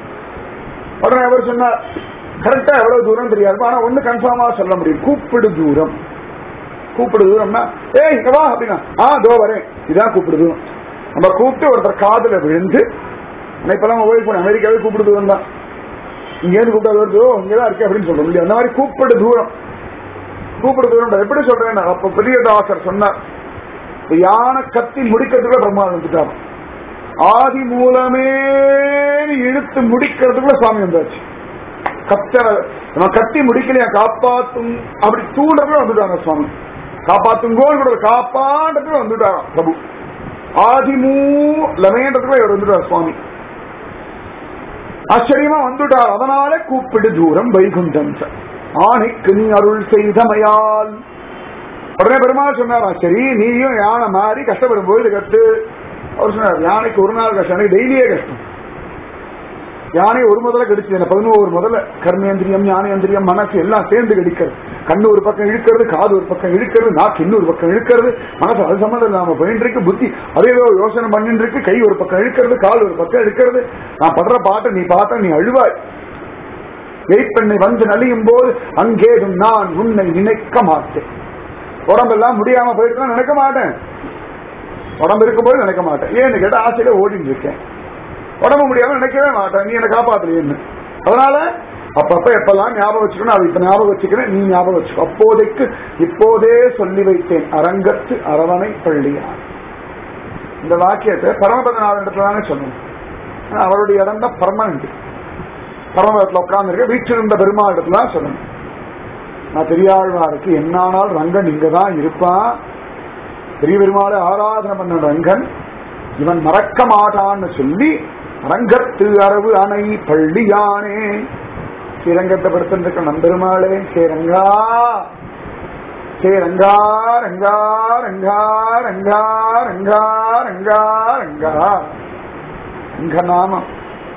உடனே அவர் சொன்னார் கரெக்டா எவ்வளவு தூரம் தெரியாது ஆனா ஒண்ணு கன்ஃபார்மா சொல்ல முடியும் கூப்பிடு தூரம் கூப்பிடு தூரம்னா ஏய் இங்க வா அப்படின்னா ஆ தோ வரேன் இதான் கூப்பிடு தூரம் நம்ம கூப்பிட்டு ஒருத்தர் காதுல விழுந்து ஆனா இப்பெல்லாம் மொபைல் போன் அமெரிக்காவே கூப்பிடு தூரம் தான் இங்க இருந்து கூப்பிட்டு அது வருதோ இங்கதான் இருக்கு அப்படின்னு சொல்ல முடியும் அந்த மாதிரி கூப்பிடு தூரம் கூப்பிடு தூரம் எப்படி சொல்றேன் அப்ப பெரிய தாசர் சொன்னார் இப்ப யானை கத்தி முடிக்கிறதுக்குள்ள பிரம்மாண்டம் வந்துட்டாராம் ஆதி மூலமே இழுத்து முடிக்கிறதுக்குள்ள சுவாமி வந்தாச்சு கத்தர நம்ம கத்தி முடிக்கலையா காப்பாத்தும் அப்படி தூண்டத்துல வந்துட்டாங்க சுவாமி காப்பாத்துங்கோன்னு கூட காப்பாண்டத்துல வந்துட்டாராம் பிரபு ஆதிமூ லமேன்றதுக்குள்ள இவர் வந்துட்டார் சுவாமி ஆச்சரியமா வந்துட்டார் அதனால கூப்பிடு தூரம் வைகுண்டம் ச. ஆணைக்கு நீ அருள் செய்தமையால் உடனே பெருமாள் சொன்னாரா சரி நீயும் யானை மாறி கஷ்டப்படும் போது கத்து அவர் சொன்னார் யானைக்கு ஒரு நாள் கஷ்டம் எனக்கு டெய்லியே கஷ்டம் யானை ஒரு முதல்ல கடிச்சது என்ன பதினோரு முதல்ல கர்மேந்திரியம் ஞானேந்திரியம் மனசு எல்லாம் சேர்ந்து கடிக்கிறது கண்ணு ஒரு பக்கம் இழுக்கிறது காது ஒரு பக்கம் இழுக்கிறது நாக்கு இன்னொரு பக்கம் இழுக்கிறது மனசு அது சம்மந்தம் இல்லாம போயிட்டு இருக்கு புத்தி அதே ஏதோ யோசனை பண்ணிட்டு இருக்கு கை ஒரு பக்கம் இழுக்கிறது கால் ஒரு பக்கம் இழுக்கிறது நான் படுற பாட்டை நீ பார்த்தா நீ அழுவாய் எய்ப்பெண்ணை வந்து நலியும் போது அங்கேதும் நான் உன்னை நினைக்க மாட்டேன் உடம்பெல்லாம் முடியாம போயிட்டு நினைக்க மாட்டேன் உடம்பு இருக்கும்போது நினைக்க மாட்டேன் ஏன்னு கேட்டா ஆசையில ஓடிட்டு இருக்கேன் உடம்பு முடியாம நினைக்கவே மாட்டேன் நீ என்ன காப்பாத்துறேன்னு அதனால அப்பப்ப எப்பெல்லாம் ஞாபகம் வச்சுக்கணும் அது இப்ப ஞாபகம் வச்சுக்கிறேன் நீ ஞாபகம் வச்சுக்கோ அப்போதைக்கு இப்போதே சொல்லி வைத்தேன் அரங்கத்து அரவணை பள்ளியார் இந்த வாக்கியத்தை பரமபதநாதன் இடத்துல தானே சொல்லணும் ஆனா அவருடைய இடம் தான் பர்மனன்ட் பரமபதத்துல உட்கார்ந்து வீட்டிலிருந்த பெருமாள் இடத்துல தான் சொல்லணும் நான் பெரியாழ்வாருக்கு என்னானால் ரங்கன் இங்கதான் இருப்பான் பெரிய பெருமாளை ஆராதனை பண்ண ரங்கன் இவன் மறக்க மாட்டான்னு சொல்லி ரங்கத்து அரவு அணை பள்ளியானே ஸ்ரீரங்கத்தை படுத்திருக்க நம்பெருமாளே சேரங்கா சேரங்கா ரங்கா ரங்கா ரங்கா ரங்கா ரங்கா ரங்கா ரங்கநாமம்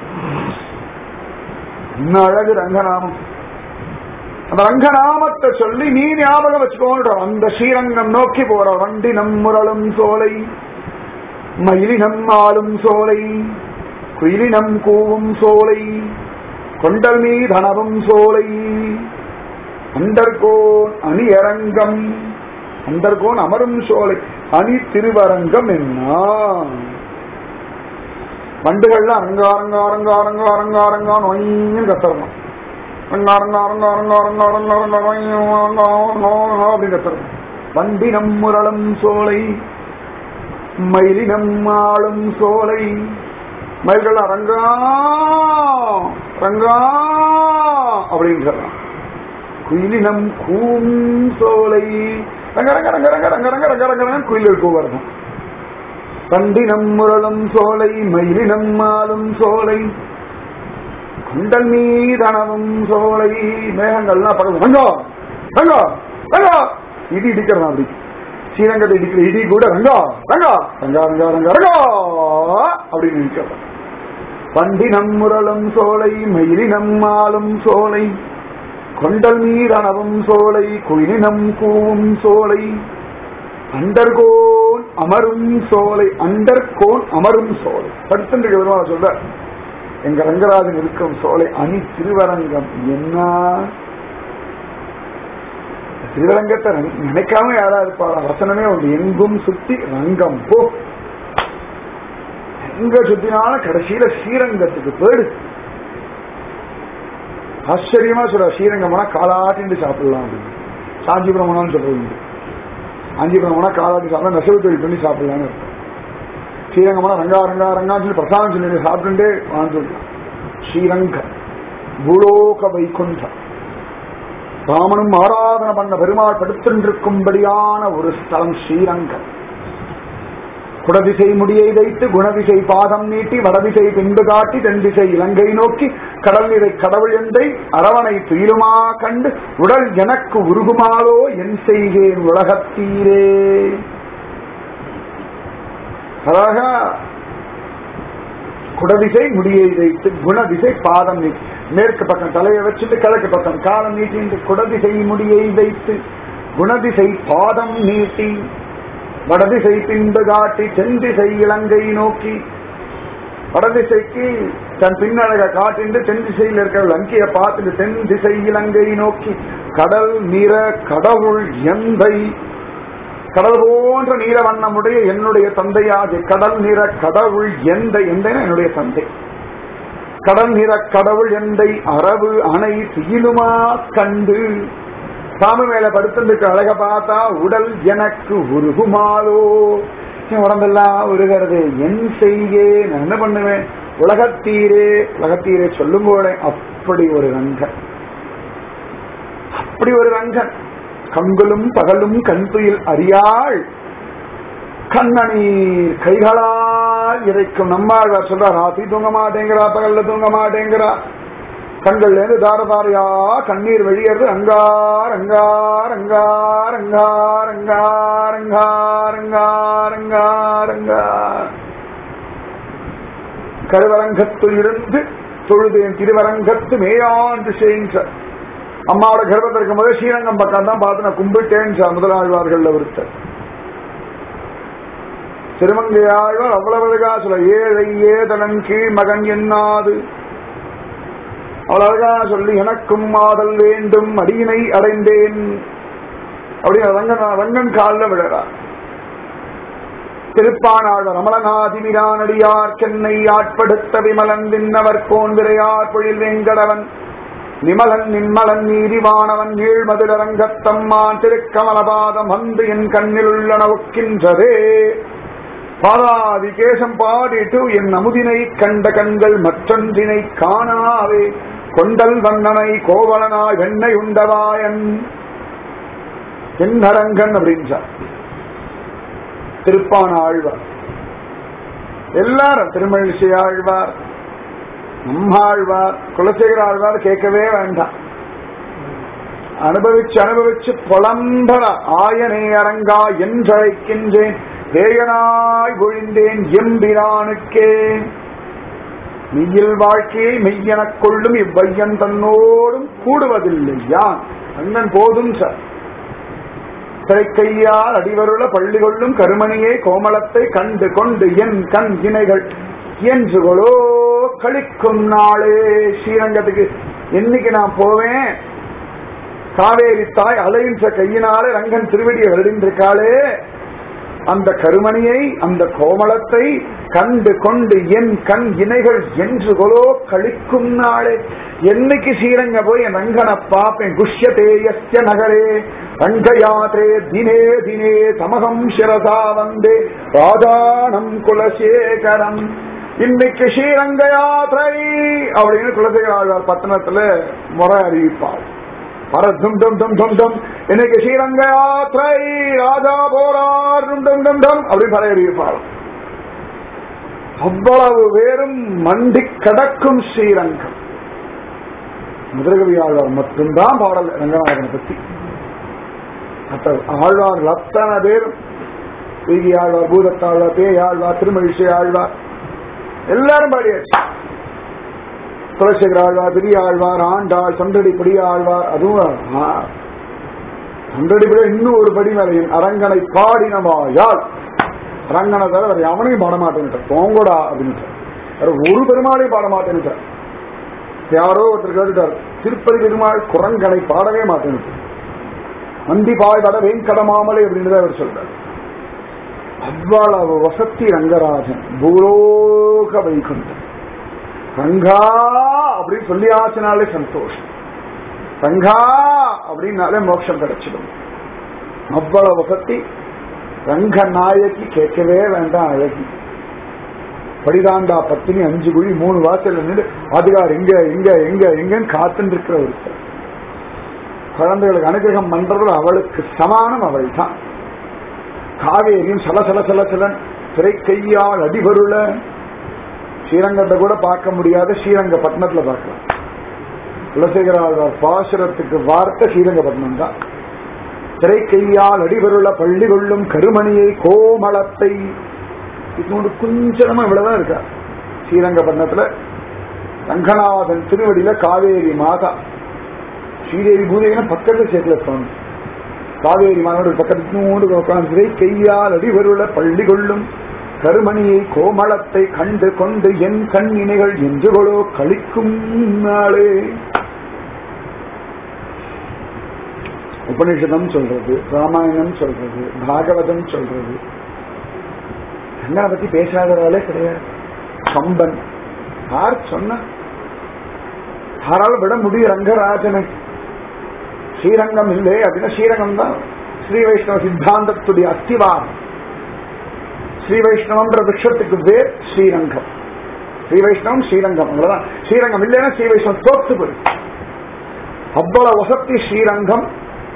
இன்னும் அழகு ரங்கநாமம் அந்த ரங்கநாமத்தை சொல்லி நீ ஞாபகம் வச்சுக்கோன்ற அந்த ஸ்ரீரங்கம் நோக்கி போற வண்டி நம்முரளும் சோலை மயிலினம் ஆளும் சோலை குயிலினம் கூவும் சோலை கொண்டல் மீதனவும் சோலை அண்டர்கோன் அணியரங்கம் அண்டர்கோன் அமரும் சோலை அணி திருவரங்கம் என்ன வண்டுகள்லாம் அரங்க அரங்க அரங்க அரங்க அரங்க அரங்கான்னு ஒய்யும் கத்துறணும் அரங்க அரங்க அரங்க அரங்க அரங்க அரங்க அரங்க அரங்க அரங்க அப்படின்னு கத்துறணும் வண்டி நம்முரளும் சோலை மயிலினம் ஆளும் சோலை மயில்கள் அரங்கா ரங்கா அப்படின்னு சொல்றான் குயிலினம் கூம் சோலை ரங்க ரங்க ரங்க ரங்க ரங்க ரங்க ரங்க ரங்க ரங்க குயில்கள் கூவர்தான் கண்டினம் முரளும் சோலை மயிலினம் ஆளும் சோலை குண்டல் மீதனவும் சோலை மேகங்கள்லாம் பறந்து ரங்கா ரங்கா ரங்கா இடி இடிக்கிறதா அப்படி ஸ்ரீரங்கத்தை இடிக்கிற இடி கூட ரங்கா ரங்கா ரங்கா ரங்கா ரங்கா ரங்கா அப்படின்னு நிற்கிறான் பண்டி நம்முரளும் சோலை மயிலினம் ஆளும் சோலை கொண்டல் மீதனவும் சோலை குயிலினம் கூவும் சோலை அண்டர்கோன் அமரும் சோலை அண்டர்கோன் அமரும் சோலை படுத்துட்டு விதமாக சொல்ற எங்க ரங்கராஜன் இருக்கும் சோலை அணி திருவரங்கம் என்ன திருவரங்கத்தை நினை- நினைக்காம யாரா இருப்பாரா வசனமே உண்டு எங்கும் சுத்தி ரங்கம் போ எங்க சுத்தினாலும் கடைசியில ஸ்ரீரங்கத்துக்கு போயிடு ஆச்சரியமா சொல்ற ஸ்ரீரங்கம் போனா காலாட்டிட்டு சாப்பிடலாம் அப்படின்னு காஞ்சிபுரம் போனாலும் சொல்றது உண்டு. காஞ்சிபுரம் போனா காலாட்டி சாப்பிடலாம் நெசவு தொழில் பண்ணி சாப்பிடலாம்னு இருக்கும் ஸ்ரீரங்கம் போனா ரங்கா ரங்கா ரங்கான்னு சொல்லி பிரசாதம் சொல்லி சாப்பிட்டுட்டே வாழ்ந்துருக்கலாம் ஸ்ரீரங்கம் பூலோக வைகுண்டம் ராமனும் ஆராதனை பண்ண பெருமாள் படுத்திருக்கும்படியான ஒரு ஸ்தலம் ஸ்ரீரங்கம் குடதிசை முடியை வைத்து குணதிசை பாதம் நீட்டி வடதிசை பின்பு காட்டி தென்திசை இலங்கை நோக்கி கடல் நிறை கடவுள் எந்தை அரவணை துயிலுமா கண்டு உடல் எனக்கு உருகுமாலோ என் செய்கேன் உலகத்தீரே அழகா குடதிசை முடியை வைத்து குணதிசை பாதம் நீட்டி மேற்கு பக்கம் தலையை வச்சுட்டு கிழக்கு பக்கம் காலம் நீட்டிட்டு குடதிசை முடியை வைத்து குணதிசை பாதம் நீட்டி வடதிசை பின்பு காட்டி தென்திசை இலங்கை நோக்கி வடதிசைக்கு தன் பின்னழக காட்டிண்டு தென் திசையில் இருக்கிற லங்கையை பார்த்துட்டு தென் திசை இலங்கை நோக்கி கடல் நிற கடவுள் எந்தை கடல் போன்ற நீல வண்ணமுடைய என்னுடைய தந்தையாகிய கடல் நிற கடவுள் எந்த எந்தன என்னுடைய தந்தை கடல் நிற கடவுள் எந்தை அரவு அணை துயிலுமா கண்டு சாமி மேல படுத்திருக்க அழக பார்த்தா உடல் எனக்கு உருகுமாலோ என் உடம்பெல்லாம் உருகிறது என் செய்கே நான் என்ன பண்ணுவேன் உலகத்தீரே உலகத்தீரே சொல்லும் போல அப்படி ஒரு ரங்கன் அப்படி ஒரு ரங்கன் கங்குலும் பகலும் கண்துயில் அறியாள் கண்ணனீர் கைகளால் இறைக்கும் நம்மாழ்வார் சொல்றா ராத்திரி தூங்க மாட்டேங்கிறா பகல்ல தூங்க மாட்டேங்கிறா கண்கள்ல இருந்து தார தாரையா கண்ணீர் வெளியேறது அங்கார் அங்கார் அங்கார் அங்கார் அங்கார் அங்கார் அங்கார் அங்கார் அங்கார் கருவரங்கத்தில் இருந்து தொழுதேன் திருவரங்கத்து மேயாண்டு செய்கின்ற அம்மாவோட கர்ப்பத்தில் இருக்கும் போது ஸ்ரீரங்கம் பக்கம் தான் பார்த்து நான் கும்பிட்டேன் சார் முதலாழ்வார்கள் ஒருத்தர் திருமங்கையாழ்வார் அவ்வளவு அழகா சொல்ல ஏழை ஏதனன் கீழ் மகன் என்னாது அவ்வளவு அழகா சொல்லி எனக்கும் மாதல் வேண்டும் அடியினை அடைந்தேன் அப்படின்னு ரங்கன் ரங்கன் காலில் விழறார் திருப்பானாள் ரமணநாதிமிரானடியார் சென்னை ஆட்படுத்த விமலன் விண்ணவர் கோன் விரையார் பொழில் வெங்கடவன் நிமலன் நிம்மலன் நீதிவானவன் நீழ்மதுரங்கத்தம்மான் திருக்கமலபாதம் வந்து என் கண்ணில் உள்ளன ஒக்கின்றதே பாதாதி கேசம் பாடிட்டு என் அமுதினை கண்ட கண்கள் மற்றொன்றினை காணாவே கொண்டல் வண்ணனை கோவலனாய் வெண்ணை உண்டவாயன் என்னரங்கன் அப்படின்றார் திருப்பான ஆழ்வார் எல்லாரும் திருமழிசை ஆழ்வார் நம்மாழ்வார் குலசேகர ஆழ்வார் கேட்கவே வேண்டாம் அனுபவிச்சு அனுபவிச்சு புலம்பர ஆயனே அரங்கா என்றழைக்கின்றேன் வேயனாய் ஒழிந்தேன் எம்பிரானுக்கே மெய்யில் வாழ்க்கையை மெய்யெனக் கொள்ளும் இவ்வையன் தன்னோடும் கூடுவதில்லை யான் அண்ணன் போதும் சார் திரைக்கையால் அடிவருள பள்ளி கொள்ளும் கருமணியே கோமளத்தை கண்டு கொண்டு என் கண் இணைகள் என்றுகளோ கழிக்கும் நாளே ஸ்ரீரங்கத்துக்கு என்னைக்கு நான் போவேன் காவேரி தாய் அலையின்ற கையினாலே ரங்கன் திருவடியை வருடின்றிருக்காளே அந்த கருமணியை அந்த கோமளத்தை கண்டு கொண்டு என் கண் இணைகள் என்று கொலோ கழிக்கும் நாளே என்னைக்கு ஸ்ரீரங்க போய் என் ரங்கனை பாப்பேன் குஷ்யதேயஸ்ய நகரே ரங்கயாத்ரே தினே தினே சமகம் சிரசா வந்தே ராஜானம் குலசேகரம் இன்னைக்கு ஸ்ரீரங்க யாத்திரை அப்படின்னு குலசேகர ஆழ்வார் பட்டணத்துல முறை அறிவிப்பார் பரதும் டும் டும் டும் டும் இன்னைக்கு ஸ்ரீரங்க யாத்திரை ராஜா போரார் டும் டும் டும் டும் அப்படி பறை அறிவிப்பார் அவ்வளவு பேரும் மண்டி கடக்கும் ஸ்ரீரங்கம் முதலகவி ஆழ்வார் மட்டும்தான் பாடல் ரங்கநாதனை பத்தி மற்ற ஆழ்வார்கள் அத்தனை பேரும் வீதி ஆழ்வார் பூதத்தாழ்வார் பேயாழ்வார் திருமழிசை ஆழ்வார் எல்லாரும் பாடியாச்சு குலசேகர ஆழ்வார் பெரிய ஆழ்வார் ஆண்டாள் தொண்டடி பெரிய ஆழ்வார் அதுவும் தொண்டடி பெரிய இன்னும் ஒரு படி மேலையும் அரங்கனை பாடினவாயால் அரங்கனை தவிர வேற அவனையும் பாட மாட்டேன்ட்டார் போங்கோடா அப்படின்ட்டு வேற ஒரு பெருமாளையும் பாட மாட்டேன்ட்டார் யாரோ ஒருத்தர் கேட்டுட்டார் திருப்பதி பெருமாள் குரங்கனை பாடவே மாட்டேன் மந்தி பாய் வட வெங்கடமாமலை அப்படின்னு அவர் சொல்றார் அவ்வளவு வசத்தி ரங்கராஜன் பூலோக வைகுண்டம் ரங்கா அப்படின்னு சொல்லியாச்சுனாலே சந்தோஷம் ரங்கா அப்படின்னாலே மோட்சம் கிடைச்சிடும் அவ்வளவு வசத்தி ரங்க நாயகி கேட்கவே வேண்டாம் அழகி படிதாண்டா பத்தினி அஞ்சு குழி மூணு வாசல் நின்று அதிகார் எங்க எங்க எங்க எங்கன்னு காத்துட்டு இருக்கிற ஒருத்தர் குழந்தைகளுக்கு அனுகிரகம் பண்றது அவளுக்கு சமானம் அவள் தான் காவேரியும் சல சல சல சலன் திரை கையால் அடிபருள ஸ்ரீரங்கத்தை கூட பார்க்க முடியாத ஸ்ரீரங்கப்பட்டினத்துல பார்க்கலாம் குலசேகராழ்வார் பாசுரத்துக்கு வார்த்தை ஸ்ரீரங்கப்பட்டினம் தான் திரை கையால் அடிபருள பள்ளி கொள்ளும் கருமணியை கோமளத்தை இன்னொன்று குஞ்சனமா இவ்வளவுதான் இருக்கா ஸ்ரீரங்கப்பட்டினத்துல ரங்கநாதன் திருவடியில காவேரி மாதா ஸ்ரீதேவி பூதேவினா பக்கத்துல சேர்க்கல சுவாமி காவேரி மாதோட பக்கத்து உட்காந்து கையால் அடிவருள பள்ளி கொள்ளும் கருமணியை கோமளத்தை கண்டு கொண்டு என் கண்ணினைகள் என்றுகளோ கழிக்கும் நாளே உபனிஷதம் சொல்றது ராமாயணம் சொல்றது பாகவதம் சொல்றது ரங்கனை பத்தி பேசாதவாளே கிடையாது கம்பன் யார் சொன்ன யாரால விட முடியும் ரங்கராஜனை ஸ்ரீரங்கம் இல்லை அப்படின்னா ஸ்ரீரங்கம் தான் ஸ்ரீ வைஷ்ணவ சித்தாந்தத்துடைய அஸ்திவாரம் ஸ்ரீ வைஷ்ணவம்ன்ற விஷயத்துக்கு பேர் ஸ்ரீரங்கம் ஸ்ரீ வைஷ்ணவம் ஸ்ரீரங்கம் அவ்வளவுதான் ஸ்ரீரங்கம் இல்லைன்னா ஸ்ரீ வைஷ்ணவம் தோத்து போயிடும் அவ்வளவு வசத்தி ஸ்ரீரங்கம்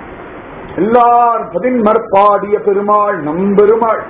எல்லார் பதின்மற்பாடிய பெருமாள் நம்பெருமாள்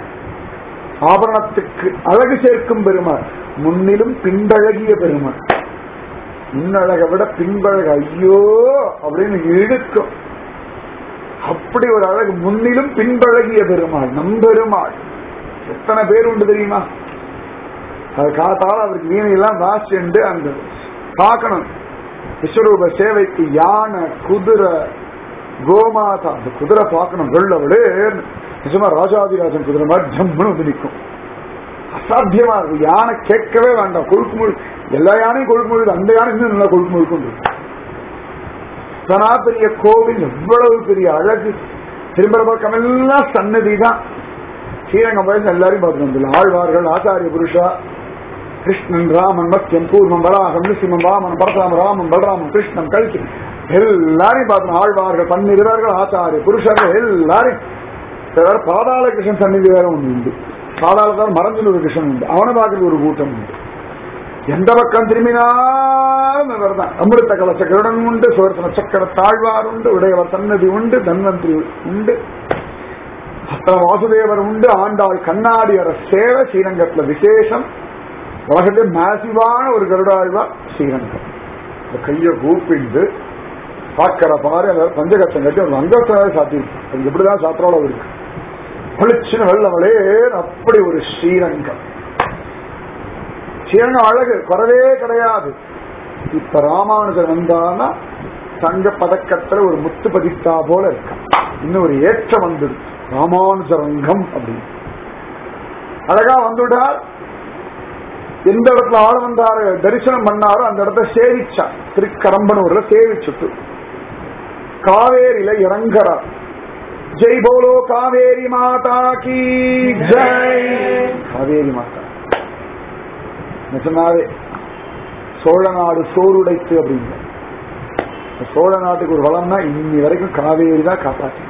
ஆபரணத்துக்கு அழகு சேர்க்கும் பெருமாள் முன்னிலும் பின்பழகிய பெருமாள் முன்னழகை விட பின்பழகு ஐயோ அப்படின்னு இழுக்கும் அப்படி ஒரு அழகு முன்னிலும் பின்பழகிய பெருமாள் நம்பெருமாள் எத்தனை பேர் உண்டு தெரியுமா அது காத்தால் அவருக்கு வீணையெல்லாம் வாசிண்டு அந்த பார்க்கணும் விஸ்வரூப சேவைக்கு யானை குதிரை கோமாதா அந்த குதிரை பார்க்கணும் வெள்ளவளே நிஜமா ராஜாதிராஜன் குதிரை மாதிரி ஜம்முன்னு வந்து நிற்கும் அசாத்தியமா இருக்கும் யானை கேட்கவே வேண்டாம் கொழுக்கு முழு எல்லா யானையும் கொழுக்கு முழுது அந்த யானை இன்னும் நல்லா கொழுக்கு முழுக்கும் சனா பெரிய கோவில் எவ்வளவு பெரிய அழகு திரும்புற பக்கம் எல்லாம் சன்னதி தான் ஸ்ரீரங்கம் வயசு எல்லாரையும் பார்த்து வந்துள்ள ஆழ்வார்கள் ஆச்சாரிய புருஷா கிருஷ்ணன் ராமன் மத்தியம் பூர்வம் வராகம் நிசிமம் ராமன் பரசுராம ராமன் பலராமன் கிருஷ்ணன் கல்கி எல்லாரையும் பார்த்தோம் ஆழ்வார்கள் பன்னிருவார்கள் ஆச்சாரிய புருஷர்கள் எல்லாரையும் சிலர் பாதாள கிருஷ்ணன் சந்நிதி வேற ஒண்ணு உண்டு பாதாளத்தால் மறைஞ்சல் ஒரு கிருஷ்ணன் உண்டு அவனை பார்க்கறது ஒரு கூட்டம் உண்டு எந்த பக்கம் திரும்பினாலும் இவர்தான் அமிர்த கலச கருடன் உண்டு சுவர்சன சக்கர தாழ்வார் உண்டு உடையவர் சன்னதி உண்டு தன்வந்திரி உண்டு அத்தனை வாசுதேவர் உண்டு ஆண்டாள் கண்ணாடியர சேவை ஸ்ரீரங்கத்துல விசேஷம் உலகத்திலே மேசிவான ஒரு கருடாழ்வார் ஸ்ரீரங்கம் இந்த கையை கூப்பிண்டு பார்க்கிற பாரு அந்த பஞ்சகட்சம் கட்டி ஒரு அங்கத்தாவே சாத்திருக்கு அது எப்படிதான் சாத்திரோட இருக்கு பளிச்சுன்னு வெள்ளவளே அப்படி ஒரு ஸ்ரீரங்கம் ஸ்ரீரங்கம் அழகு குறவே கிடையாது இப்ப ராமானுஜர் வந்தானா தங்க பதக்கத்துல ஒரு முத்து பதித்தா போல இருக்கான் இன்னும் ஒரு ஏற்றம் வந்துடும் ராமானுஜரங்கம் அப்படின்னு அழகா வந்துட்டார் எந்த இடத்துல ஆள வந்தாரு தரிசனம் பண்ணாரோ அந்த இடத்த சேவிச்சார் திருக்கரம்பனூர்ல சேவிச்சுட்டு காவேரியில இறங்குறார் ஜெய் போலோ காவேரி மாதா கி ஜெய் காவேரி மாதா நிஜமாவே சோழ நாடு சோறுடைத்து அப்படிங்க சோழ நாட்டுக்கு ஒரு வளம்னா இன்னி வரைக்கும் காவேரி தான் காப்பாற்றி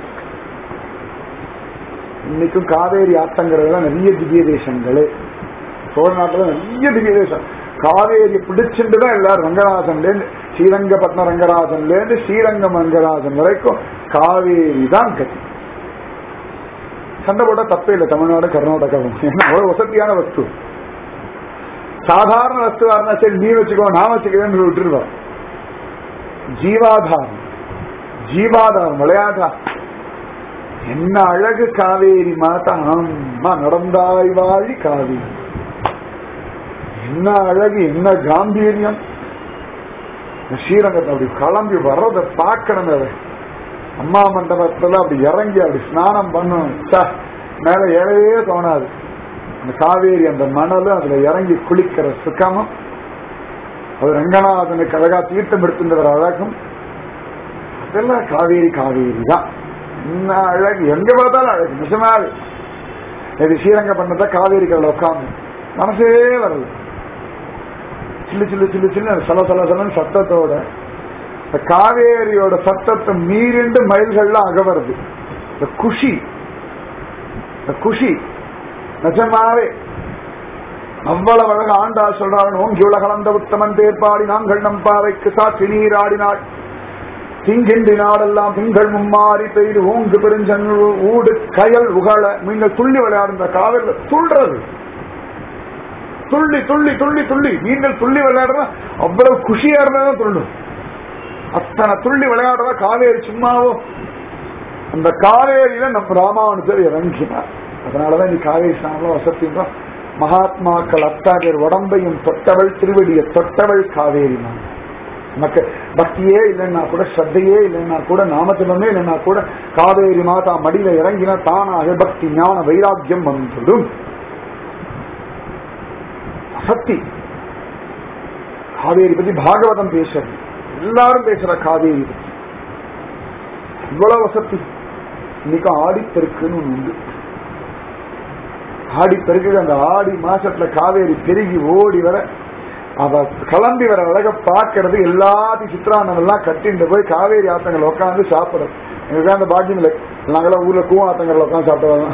இன்னைக்கும் காவேரி ஆத்தங்கிறதுலாம் நிறைய திவ்ய தேசங்களே சோழ நாட்டுல நிறைய திவ்ய தேசம் காவேரி பிடிச்சிட்டு தான் எல்லாரும் ரங்கராஜன்ல இருந்து ஸ்ரீரங்கப்பட்டினம் ரங்கராஜன்ல இருந்து ஸ்ரீரங்கம் ரங்கராஜன் வரைக்கும் காவேரி தான் கதி சண்டை போட்டா தப்பே இல்லை தமிழ்நாடு கர்நாடகாவும் ஏன்னா அவ்வளவு வசதியான வஸ்து சாதாரண வஸ்துவா இருந்தா சரி நீ வச்சுக்கோ நான் வச்சுக்கிறேன்னு விட்டுருவா ஜீவாதாரம் ஜீவாதாரம் விளையாதா என்ன அழகு காவேரி மாதா அம்மா நடந்தாய் வாழி காவேரி என்ன அழகு என்ன காம்பீரியம் ஸ்ரீரங்கத்தை அப்படி கிளம்பி வர்றதை பார்க்கணும் அதை அம்மா மண்டபத்துல அப்படி இறங்கி அப்படி ஸ்நானம் பண்ணணும் ச்சே, மேல ஏறவே தோணாது அந்த காவேரி அந்த மணலும் அதுல இறங்கி குளிக்கிற சுகமும் அது ரங்கநாதனுக்கு அழகா தீர்த்தம் எடுத்துன்ற அழகும் அதெல்லாம் காவேரி காவேரி தான் என்ன அழகு எங்க பார்த்தாலும் அழகு நிஜமாவே இது ஸ்ரீரங்க பண்ணத காவேரி கடல உட்காந்து மனசே வரல சில்லு சில்லு சில்லு சில்லு அந்த சல சல சலன்னு சத்தத்தோட இந்த காவேரியோட சத்தத்தை மீறிண்டு மயில்கள்லாம் அகவருது இந்த குஷி இந்த குஷி நிஜமாவே அவ்வளவு அழகு ஆண்டாள் சொல்றாங்க ஓங்கி உலகளந்த உத்தமன் தேர்ப்பாடி நாங்கள் நம் பாவைக்கு சாட்சி நீராடினாள் திங்கின்றி நாடெல்லாம் திங்கள் மும்மாறி பெய்து ஊங்கு பெருஞ்சன்னு ஊடு கயல் உகழ நீங்கள் துள்ளி விளையாடுற காவிரில துள்றது துள்ளி துள்ளி துள்ளி துள்ளி நீங்கள் துள்ளி விளையாடுறா அவ்வளவு குஷியா இருந்தாதான் துள்ளும் அத்தனை துள்ளி விளையாடுறதா காவேரி சும்மாவோ அந்த காவேரியில நம்ம ராமானுஜர் இறங்கினார் அதனாலதான் நீ காவேரி ஸ்நானம் வசத்தின்றோம் மகாத்மாக்கள் அத்தாகியர் உடம்பையும் தொட்டவள் திருவடியை தொட்டவள் காவேரி நான் நமக்கு பக்தியே இல்லைன்னா கூட ஸ்ரத்தையே இல்லைன்னா கூட நாமஜபமே இல்லைன்னா கூட காவேரி மாதா மடியில இறங்கினா தானாக பக்தி ஞான வைராக்கியம் வந்துடும் சக்தி காவேரி பத்தி பாகவதம் பேசுறது எல்லாரும் பேசுற காவேரி பத்தி இவ்வளவு வசதி இன்னைக்கு ஆடிப்பெருக்குன்னு ஒண்ணு உண்டு ஆடிப்பெருக்கு அந்த ஆடி மாசத்துல காவேரி பெருகி ஓடி வர அவ கிளம்பி வர அழக பாக்குறது எல்லாத்தையும் சித்ரானந்தம் எல்லாம் கட்டிட்டு போய் காவேரி ஆத்தங்கள் உட்காந்து சாப்பிடுறது எங்களுக்கு அந்த பாக்கியம் இல்லை நாங்களாம் ஊர்ல கூவ ஆத்தங்கள்ல உட்காந்து சாப்பிடுவாங்க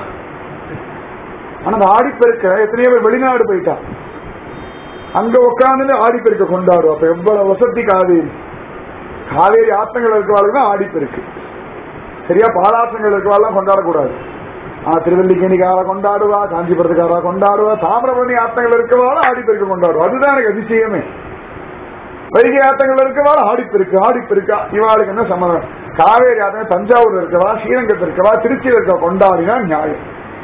ஆனா அந்த ஆடிப்பெருக்க எத்தனையோ பேர் வெளிநாடு போயிட்டா அங்க உட்காந்து ஆடிப்பெருக்க கொண்டாடும் அப்ப எவ்வளவு வசதி காவேரி காவேரி ஆத்தங்கள் இருக்கிறவாளுக்கு தான் ஆடிப்பெருக்கு சரியா பாலாசங்கள் இருக்கிறவாள் கொண்டாடக்கூடாது ஆனா திருவல்லிக்கேணிக்கார கொண்டாடுவா காஞ்சிபுரத்துக்காரா கொண்டாடுவா தாமிரபரணி ஆத்தங்கள் இருக்கவாள் ஆடிப்பெருக்கு கொண்டாடுவா அதுதான் எனக்கு அதிசயமே வைகை ஆத்தங்கள் இருக்கவா ஆடிப்பெருக்கு ஆடிப்பெருக்கா இவாளுக்கு என்ன சம்மதம் காவேரி ஆத்தங்கள் தஞ்சாவூர்ல இருக்கவா ஸ்ரீரங்கத்தில் இருக்கவா திருச்சியில் இருக்கவா கொண்டாடினா நியாயம்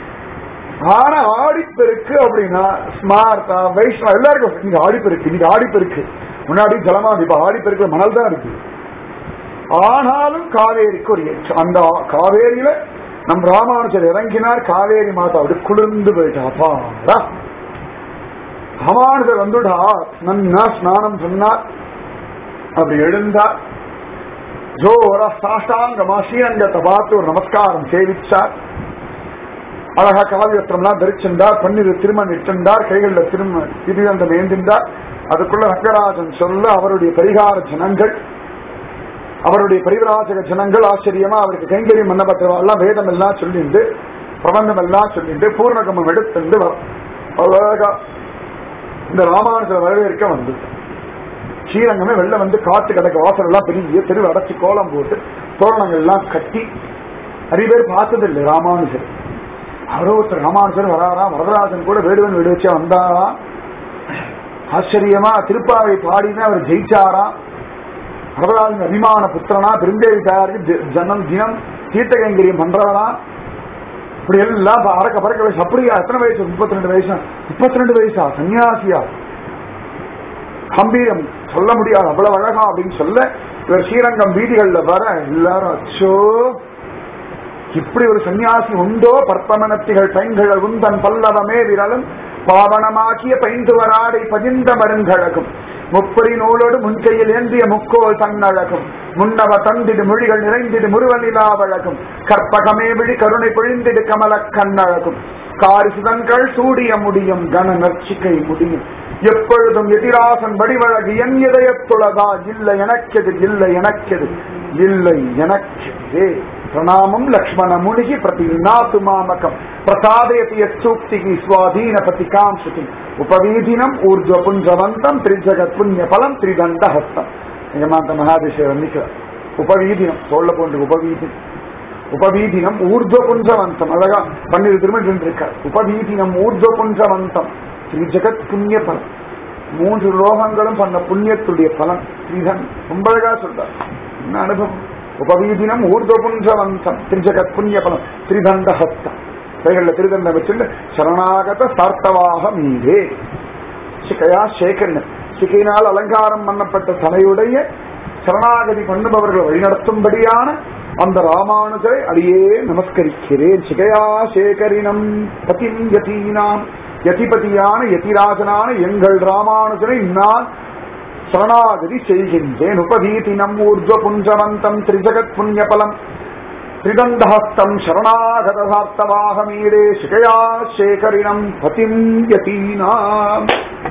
ஆனா ஆடிப்பெருக்கு அப்படின்னா ஸ்மார்த்தா வைஷ்ணவா எல்லாருக்கும் நீங்க ஆடிப்பெருக்கு நீங்க ஆடிப்பெருக்கு முன்னாடி ஜலமா இப்ப ஆடிப்பெருக்குல மணல் தான் இருக்கு ஆனாலும் காவேரிக்கு ஒரு ஏற்றம் அந்த காவேரியில நம் ராமானுஜர் இறங்கினார் காவேரி மாதா அப்படி குளிர்ந்து போயிட்டா அப்பாடா ராமானுஜர் வந்துடா நன்னா ஸ்நானம் சொன்னார் அப்படி எழுந்தார் ஜோர சாஷ்டாங்கமா ஸ்ரீரங்கத்தை பார்த்து ஒரு நமஸ்காரம் சேவிச்சார் அழகா காவியத்திரம்லாம் தரிச்சிருந்தார் பன்னிரு திருமண் இட்டிருந்தார் கைகளில் திரும திரிதந்தம் ஏந்திருந்தார் அதுக்குள்ள ரங்கராஜன் சொல்ல அவருடைய பரிகார ஜனங்கள் அவருடைய பரிவராஜக ஜனங்கள் ஆச்சரியமா அவருக்கு கைங்கரியம் பண்ணப்பட்டவெல்லாம் வேதம் எல்லாம் சொல்லிண்டு பிரபந்தம் எல்லாம் சொல்லிண்டு பூர்ணகமம் எடுத்துண்டு அழகா இந்த ராமானுஜர் வரவேற்க வந்து ஸ்ரீரங்கமே வெளில வந்து காத்து கிடக்க வாசல் எல்லாம் பெரிய தெருவு அடைச்சி கோலம் போட்டு தோரணங்கள் எல்லாம் கட்டி நிறைய பேர் பார்த்தது இல்லை ராமானுஜர் அவரோ ஒருத்தர் ராமானுஜர் வராரா வரதராஜன் கூட வேடுவன் வீடு வச்சா வந்தாரா ஆச்சரியமா திருப்பாவை பாடினா அவர் ஜெயிச்சாராம் வரதராஜன் அபிமான புத்திரனா பெருந்தேவி தாயாருக்கு ஜனம் தினம் தீர்த்த கைங்கரியம் பண்றாரா இப்படி எல்லாம் அறக்க பறக்க வயசு அப்படியா எத்தனை வயசு முப்பத்தி ரெண்டு வயசு முப்பத்தி ரெண்டு வயசா சன்னியாசியா கம்பீரம் சொல்ல முடியாது அவ்வளவு அழகா அப்படின்னு சொல்ல இவர் ஸ்ரீரங்கம் வீதிகள்ல வர எல்லாரும் அச்சோ இப்படி ஒரு சன்னியாசி உண்டோ பற்பமனத்திகள் பைங்கள் உந்தன் பல்லவமே விரலும் பாவனமாக்கிய பைந்துவராடை பதிந்த மருங்கழகும் முப்படி நூலோடு முன்கையில் ஏந்திய முக்கோல் தன்னழகும் முன்னவ தந்திடு மொழிகள் நிறைந்திடு முருவனிலாவழகும் கற்பகமே விழி கருணை பொழிந்திடு கமல கண்ணழகும் காரிசுதன்கள் சூடிய முடியும் கன நர்ச்சிக்கை முடியும் எப்பொழுதும் எதிராசன் வடிவழகு என் இதயத்துளதா இல்லை எனக்கெது இல்லை எனக்கெது இல்லை எனக்கெதே பிரணாமம் லக்ஷ்மண முனிகி பிரதிநாத்து மாமகம் பிரசாதயதி யூக்திகி ஸ்வாதீன பதிகாம் சுதி உபவீதினம் ஊர்ஜ புஞ்சவந்தம் திரிஜகத் புண்ணிய பலம் திரிதண்ட ஹஸ்தம் எங்கமாந்த மகாதேஸ்வரர் நிற்கிறார் உபவீதினம் சொல்ல போன்று உபவீதினம் உபவீதினம் ஊர்ஜ புஞ்சவந்தம் அழகா பன்னிரு திருமணம் இருக்கார் உபவீதினம் ஊர்ஜ புஞ்சவந்தம் ஸ்ரீ ஜெகத் புண்ணிய பலம் மூன்று லோகங்களும் பண்ண புண்ணியத்துடைய பலன் ஸ்ரீதன் ரொம்ப அழகா சொல்றார் என்ன அனுபவம் உபவீதினம் ஊர்துவபுஞ்சவந்தம் திரிஜகத் புண்ணிய பலம் திரிதண்ட ஹஸ்தம் கைகளில் திருதண்டம் வச்சுட்டு சரணாகத சார்த்தவாக மீதே சிகையா சேகரினம் சிகையினால் அலங்காரம் பண்ணப்பட்ட தலையுடைய சரணாகதி பண்ணுபவர்களை வழிநடத்தும்படியான அந்த ராமானுஜரை அடியே நமஸ்கரிக்கிறேன் சிகையா சேகரினம் பதிம் யதீனாம் யதிபதியான யதிராஜனான எங்கள் ராமானுஜரை நான் சரணாகதி செய்கின்றேன் உபதீதினம் ஊர்ஜ புஞ்சவந்தம் திரிஜகத் புண்ணியபலம் திரிதண்டஹஸ்தம் சரணாகதார்த்தவாக மீடே சிகையா சேகரினம் பதிம் யதீனாம்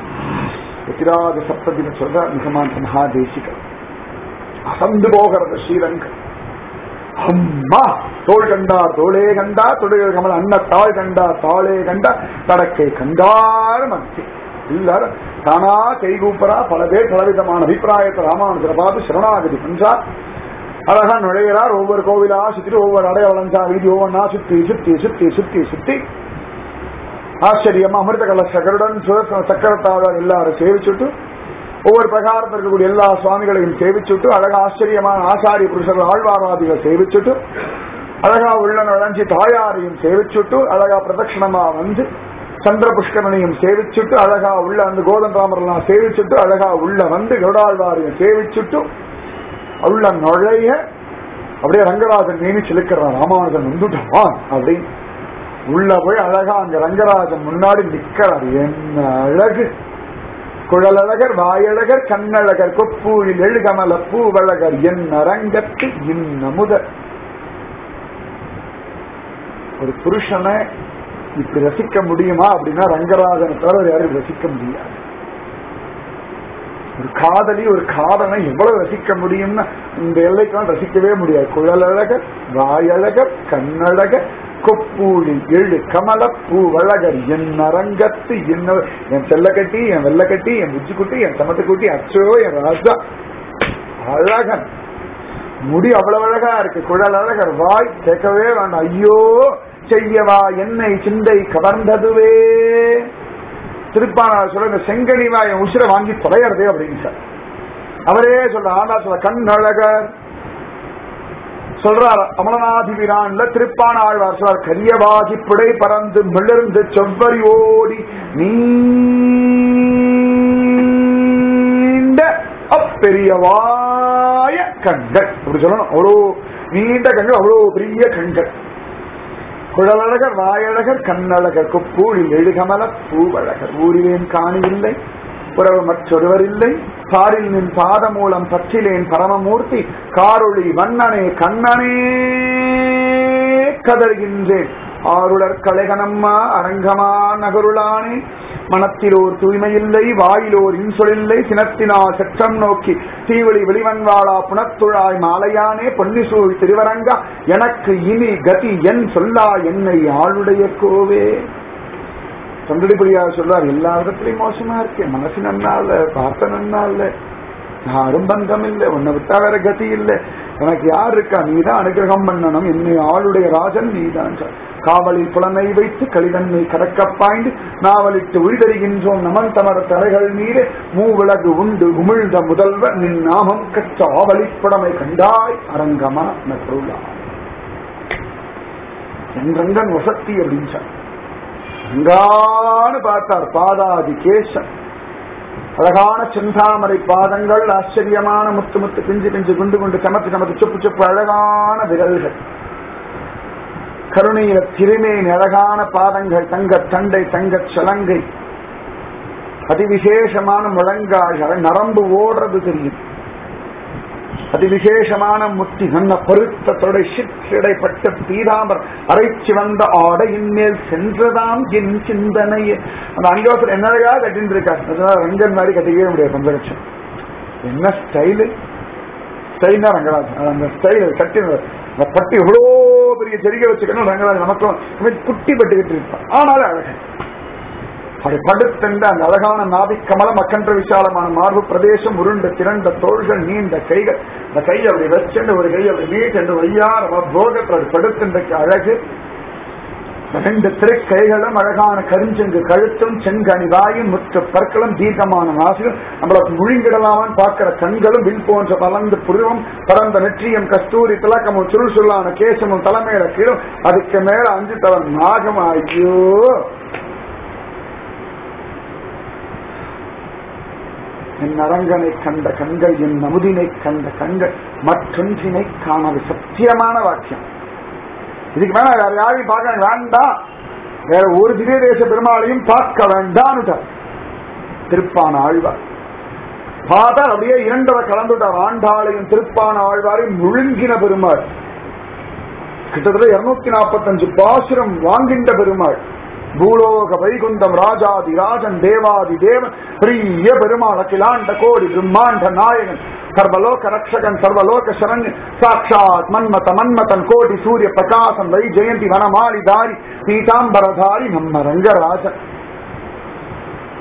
யதிராஜ சப்ததின சொல்ற மிகமாந்த மகாதேசிகர் அசந்து போகிறது ஸ்ரீலங்கா அம்மா தோள் கண்டார் தோளே கண்டா தொடுகள் கமல் அண்ண தாள் கண்டா தாளே கண்டா தடக்கை கண்டார் மத்தி எல்லாரும் தானா கைகூப்பரா பல பேர் பலவிதமான அபிப்பிராயத்தை ராமானுஜரை பார்த்து சரணாகதி பண்றார் அழகா நுழைகிறார் ஒவ்வொரு கோவிலா சுத்திட்டு ஒவ்வொரு அடையாளஞ்சா வீதி ஒவ்வொன்றா சுத்தி சுத்தி சுத்தி சுத்தி சுத்தி ஆச்சரியமா அமிர்த கலசகருடன் சுதர்சன சக்கரத்தாழ்வார் எல்லாரும் சேவிச்சுட்டு ஒவ்வொரு பிரகாரத்தில் இருக்கக்கூடிய எல்லா சுவாமிகளையும் சேவிச்சுட்டு அழகா ஆச்சரியமான ஆச்சாரிய புருஷர்கள் ஆழ்வாராதிகள் சேவிச்சுட்டு அழகா உள்ள நுழைஞ்சி தாயாரையும் சேவிச்சுட்டு அழகா பிரதட்சணமா வந்து சந்திர புஷ்கரனையும் சேவிச்சுட்டு அழகா உள்ள அந்த கோதன் ராமரெல்லாம் சேவிச்சுட்டு அழகா உள்ள வந்து கருடாழ்வாரையும் சேவிச்சுட்டு உள்ள நுழைய அப்படியே ரங்கராஜன் மீனி சிலுக்கிறான் ராமானுஜன் வந்துட்டான் அப்படின்னு உள்ள போய் அழகா அங்க ரங்கராஜன் முன்னாடி நிக்கிறார் என்ன அழகு குழலழகர் வாயழகர் கண்ணழகர் கொப்பூழில் எழுகமல பூவழகர் என் அரங்கத்து இன்னமுத ஒரு புருஷனை இப்படி ரசிக்க முடியுமா அப்படின்னா ரங்கராஜனை தவிர யாரும் ரசிக்க முடியாது ஒரு காதலி ஒரு காதலை எவ்வளவு ரசிக்க முடியும்னா இந்த எல்லைக்கெல்லாம் ரசிக்கவே முடியாது குழலழகர் வாயழகர் கண்ணழகர் கொப்பூழி எழு கமல பூ வழகர் என் அரங்கத்து என்ன என் செல்லக்கட்டி என் வெள்ளக்கட்டி என் புஜ்ஜிக்குட்டி என் சமத்துக்குட்டி அச்சோ என் ராஜா அழகன் முடி அவ்வளவு அழகா இருக்கு குழல் அழகர் வாய் கேட்கவே வேண்டாம் ஐயோ செய்யவா என்னை சிந்தை கவர்ந்ததுவே திருப்பானார் சொல்ல இந்த செங்கனி வாய் என் உசிரை வாங்கி தொலையறதே அப்படின்னு சார் அவரே சொல்ற ஆண்டா சொல்ல கண் அழகர் சொல்றார் அமலநாதி வீரான்ல திருப்பான ஆழ்வார் சொல்றார் கரியவாகி பிடை பறந்து மிளர்ந்து செவ்வரி ஓடி நீண்ட அப்பெரியவாய கண்கள் அப்படி சொல்லணும் அவ்வளோ நீண்ட கண்கள் அவ்வளோ பெரிய கண்கள் குழலழகர் வாயழகர் கண்ணழகர் கொப்பூழில் எழுகமல பூவழகர் ஊரிலேன் காணியில்லை உறவு மற்றொருவர் இல்லை பாரில் நின் பாத மூலம் பற்றிலேன் பரமமூர்த்தி காரொளி வண்ணனே கண்ணனே கதறுகின்றேன் ஆருளர் கலைகனம்மா அரங்கமா நகருளானே மனத்திலோர் தூய்மையில்லை வாயிலோர் இன்சொலில்லை சினத்தினால் செற்றம் நோக்கி தீவழி வெளிவன்வாளா புனத்துழாய் மாலையானே பொன்னிசூழ் திருவரங்கா எனக்கு இனி கதி என் சொல்லா என்னை ஆளுடைய கோவே தொண்டடிப்படியா சொல்றார் எல்லா விதத்திலையும் மோசமா இருக்கேன் மனசு நன்னா இல்ல பார்த்த நன்னா இல்ல யாரும் பந்தம் இல்ல உன்னை விட்டா வேற கதி இல்ல எனக்கு யார் இருக்கா நீதான் அனுகிரகம் பண்ணணும் என்னை ஆளுடைய ராஜன் நீதான் காவலில் புலனை வைத்து கலிதன்மை கடக்க பாய்ந்து நாவலிட்டு உழிதறிகின்றோம் நமன் தமர தலைகள் மீது மூவிளகு உண்டு உமிழ்ந்த முதல்வர் நின் நாமம் கற்ற ஆவலிப்புடமை கண்டாய் அரங்கமா நட்ருளா எங்கங்கன் வசத்தி அப்படின்னு சொன்னார் அங்கான்னு பார்த்தார் பாதாதி கேசன் அழகான செந்தாமரை பாதங்கள் ஆச்சரியமான முத்து முத்து பிஞ்சு பிஞ்சு குண்டு குண்டு சமத்து சமத்து சொப்பு சொப்பு அழகான விரல்கள் கருணையில திருமேன் அழகான பாதங்கள் தங்க தண்டை தங்க சலங்கை அதிவிசேஷமான முழங்கால்கள் நரம்பு ஓடுறது தெரியும் அதிவிசேஷமான முத்தி நல்ல பருத்த தொடை சிற்றிடைப்பட்ட பீதாம்பர் அரைச்சி வந்த ஆடையின் மேல் சென்றதாம் என் சிந்தனையே அந்த அங்கோசர் என்னதையா கட்டின்னு இருக்காரு அதனால ரங்கன் மாதிரி கட்டிக்கவே முடியாது பஞ்சலட்சம் என்ன ஸ்டைலு ஸ்டைல்னா ரங்கராஜன் அந்த ஸ்டைல் கட்டி அந்த பட்டி எவ்வளோ பெரிய செடிகை வச்சுக்கணும் ரங்கராஜன் நமக்கும் குட்டி பட்டுக்கிட்டு இருப்பான் ஆனாலும் அழகன் அப்படி படுத்தென்ற அந்த அழகான நாபிக் கமலம் அக்கன்ற விசாலமான மார்பு பிரதேசம் உருண்ட திரண்ட தோள்கள் நீண்ட கைகள் அந்த கை அப்படி வச்சென்று ஒரு கை அப்படி நீட்டென்று வையார் போகத்தில் அப்படி படுத்தென்றைக்கு அழகு ரெண்டு திருக்கைகளும் அழகான கருஞ்செங்கு கழுத்தும் செங்கனி வாயும் முற்று பற்களும் தீர்க்கமான நாசிலும் நம்மள முழுங்கிடலாமான்னு பார்க்கிற கண்களும் வில் போன்ற பலந்து புருவம் பரந்த நெற்றியும் கஸ்தூரி திலக்கமும் சுருள் சுருளான கேசமும் தலைமையில கீழும் அதுக்கு மேல அஞ்சு தவன் நாகம் ஐயோ என் அரங்கனை கண்ட கண்கள் என் நமுதினை கண்ட கண்கள் மற்றொன்றினை காணது சத்தியமான வாக்கியம் இதுக்கு மேல வேற யாரையும் பார்க்க வேண்டாம் வேற ஒரு திவ்ய தேச பெருமாளையும் பார்க்க வேண்டாம்னுட்டார் திருப்பான ஆழ்வார் பார்த்தா அப்படியே இரண்டரை கலந்துட்டார் ஆண்டாளையும் திருப்பான ஆழ்வாரையும் முழுங்கின பெருமாள் கிட்டத்தட்ட இருநூத்தி நாற்பத்தஞ்சு பாசுரம் வாங்கின்ற பெருமாள் பூலோக வைகுந்தம் ராஜாதி ராஜன் தேவாதி தேவன் பிரிய பெருமாள் அகிலாண்ட கோடி பிரம்மாண்ட நாயகன் சர்வலோக ரக்ஷகன் சர்வலோக சரண்யன் சாட்சாத் மன்மத மன்மதன் கோடி சூரிய பிரகாசம் வை ஜெயந்தி வனமாளி தாரி பீதாம்பரதாரி நம்ம ரங்கராஜன்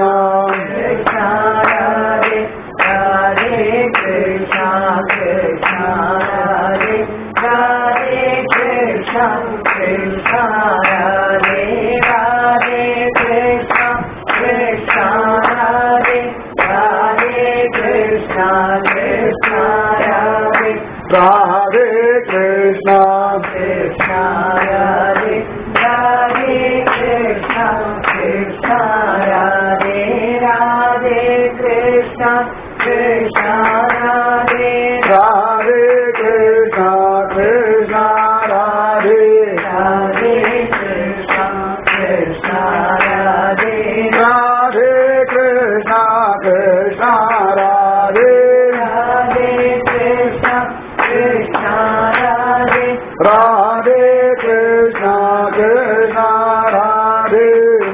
कृष्णा कृष्णा राधे राधे कृष्णा कृष्णा राधे राधे कृष्णा कृष्णा राधे राधे कृष्णा कृष्णा राधे राधे कृष्णा कृष्णा राधे राधे कृष्णा कृष्णा राधे राधे कृष्णा कृष्णा राधे राधे कृष्णा कृष्णा राधे राधे कृष्णा कृष्णा राधे राधे कृष्णा कृष्णा राधे राधे कृष्णा कृष्णा राधे राधे कृष्णा कृष्णा राधे राधे कृष्णा कृष्णा राधे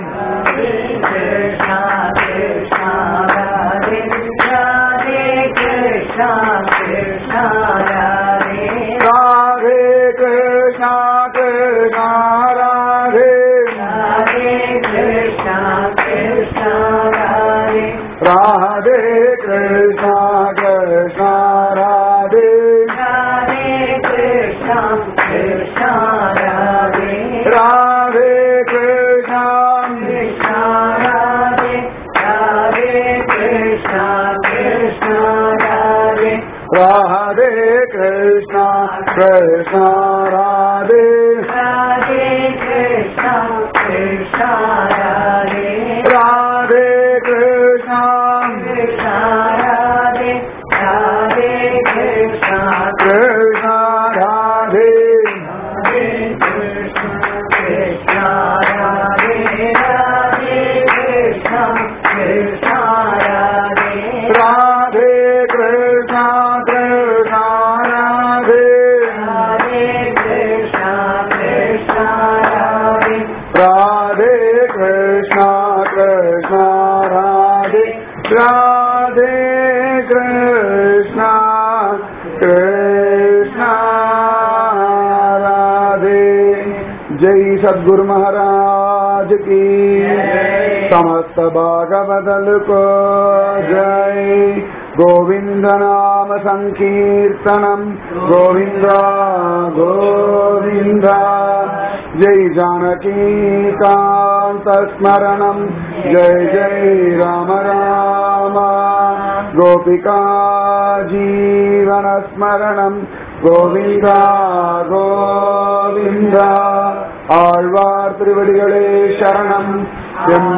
कृष्णा कृष्णा राधे राधे कृष्णा कृष्णा राधे राधे कृष्णा कृष्णा राधे राधे कृष्णा कृष्णा राधे राधे कृष्णा कृष्णा राधे राधे कृष्णा कृष्णा राधे राधे कृष्णा कृष्णा राधे राधे कृष्णा कृष्णा राधे राधे कृष्णा कृष्णा राधे राधे कृष्णा कृष्णा राधे राधे कृष्णा कृष्णा राधे राधे कृष्णा कृष्णा राधे राधे कृष्णा कृष्णा राधे राधे कृष्णा कृष्णा राधे राधे कृष्णा कृष्णा राधे राधे कृष्णा कृष्णा राधे राधे कृष्णा कृष्णा राधे राधे कृष्णा कृष्णा राधे जय सद्गुरु महाराज की समस्त भागवदल को जय गोविंद नाम संकीर्तनम गोविंद गोविंद जय जानकी कांत स्मरणम जय जय राम राम गोपिका जीवन स्मरणम गोविंद गोविंद ஆழ்வார் திருவடிகளே சரணம் எம்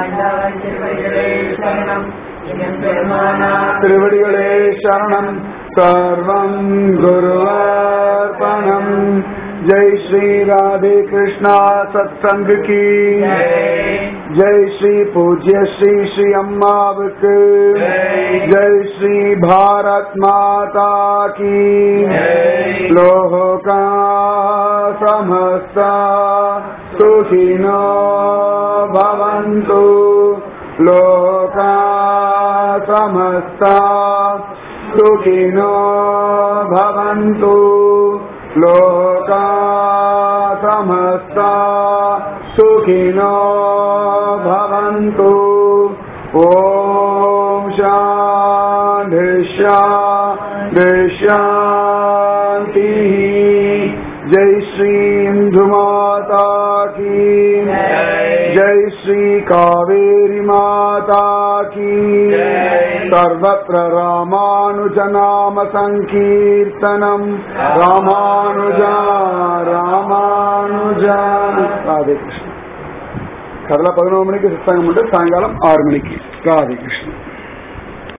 திருவடிகளே சரணம் சர்வம் குருவர்ப்பணம் ஜெய் ஸ்ரீ ராதே கிருஷ்ணா சத்சங்கு கி ஜெய் ஸ்ரீ பூஜ்ய ஸ்ரீ ஸ்ரீ அம்மாவுக்கு ஜெய் ஸ்ரீ பாரத் மாதா கி லோகா समस्ता सुखिनो भवन्तु लोका समस्ता सुखिनो भवन्तु लोका समस्ता सुखिनो भवन्तु ॐ शान्ति शान्ति शान्तिः जय श्री इंदु माता की जय श्री कावेरी माता की सर्वत्र रामानुज नाम संकीर्तनम रामानुजा रामानुजा राधे कृष्ण கடலை பதினோரு மணிக்கு சுத்தங்கம் மட்டும் சாயங்காலம் ஆறு மணிக்கு ராதே கிருஷ்ணன்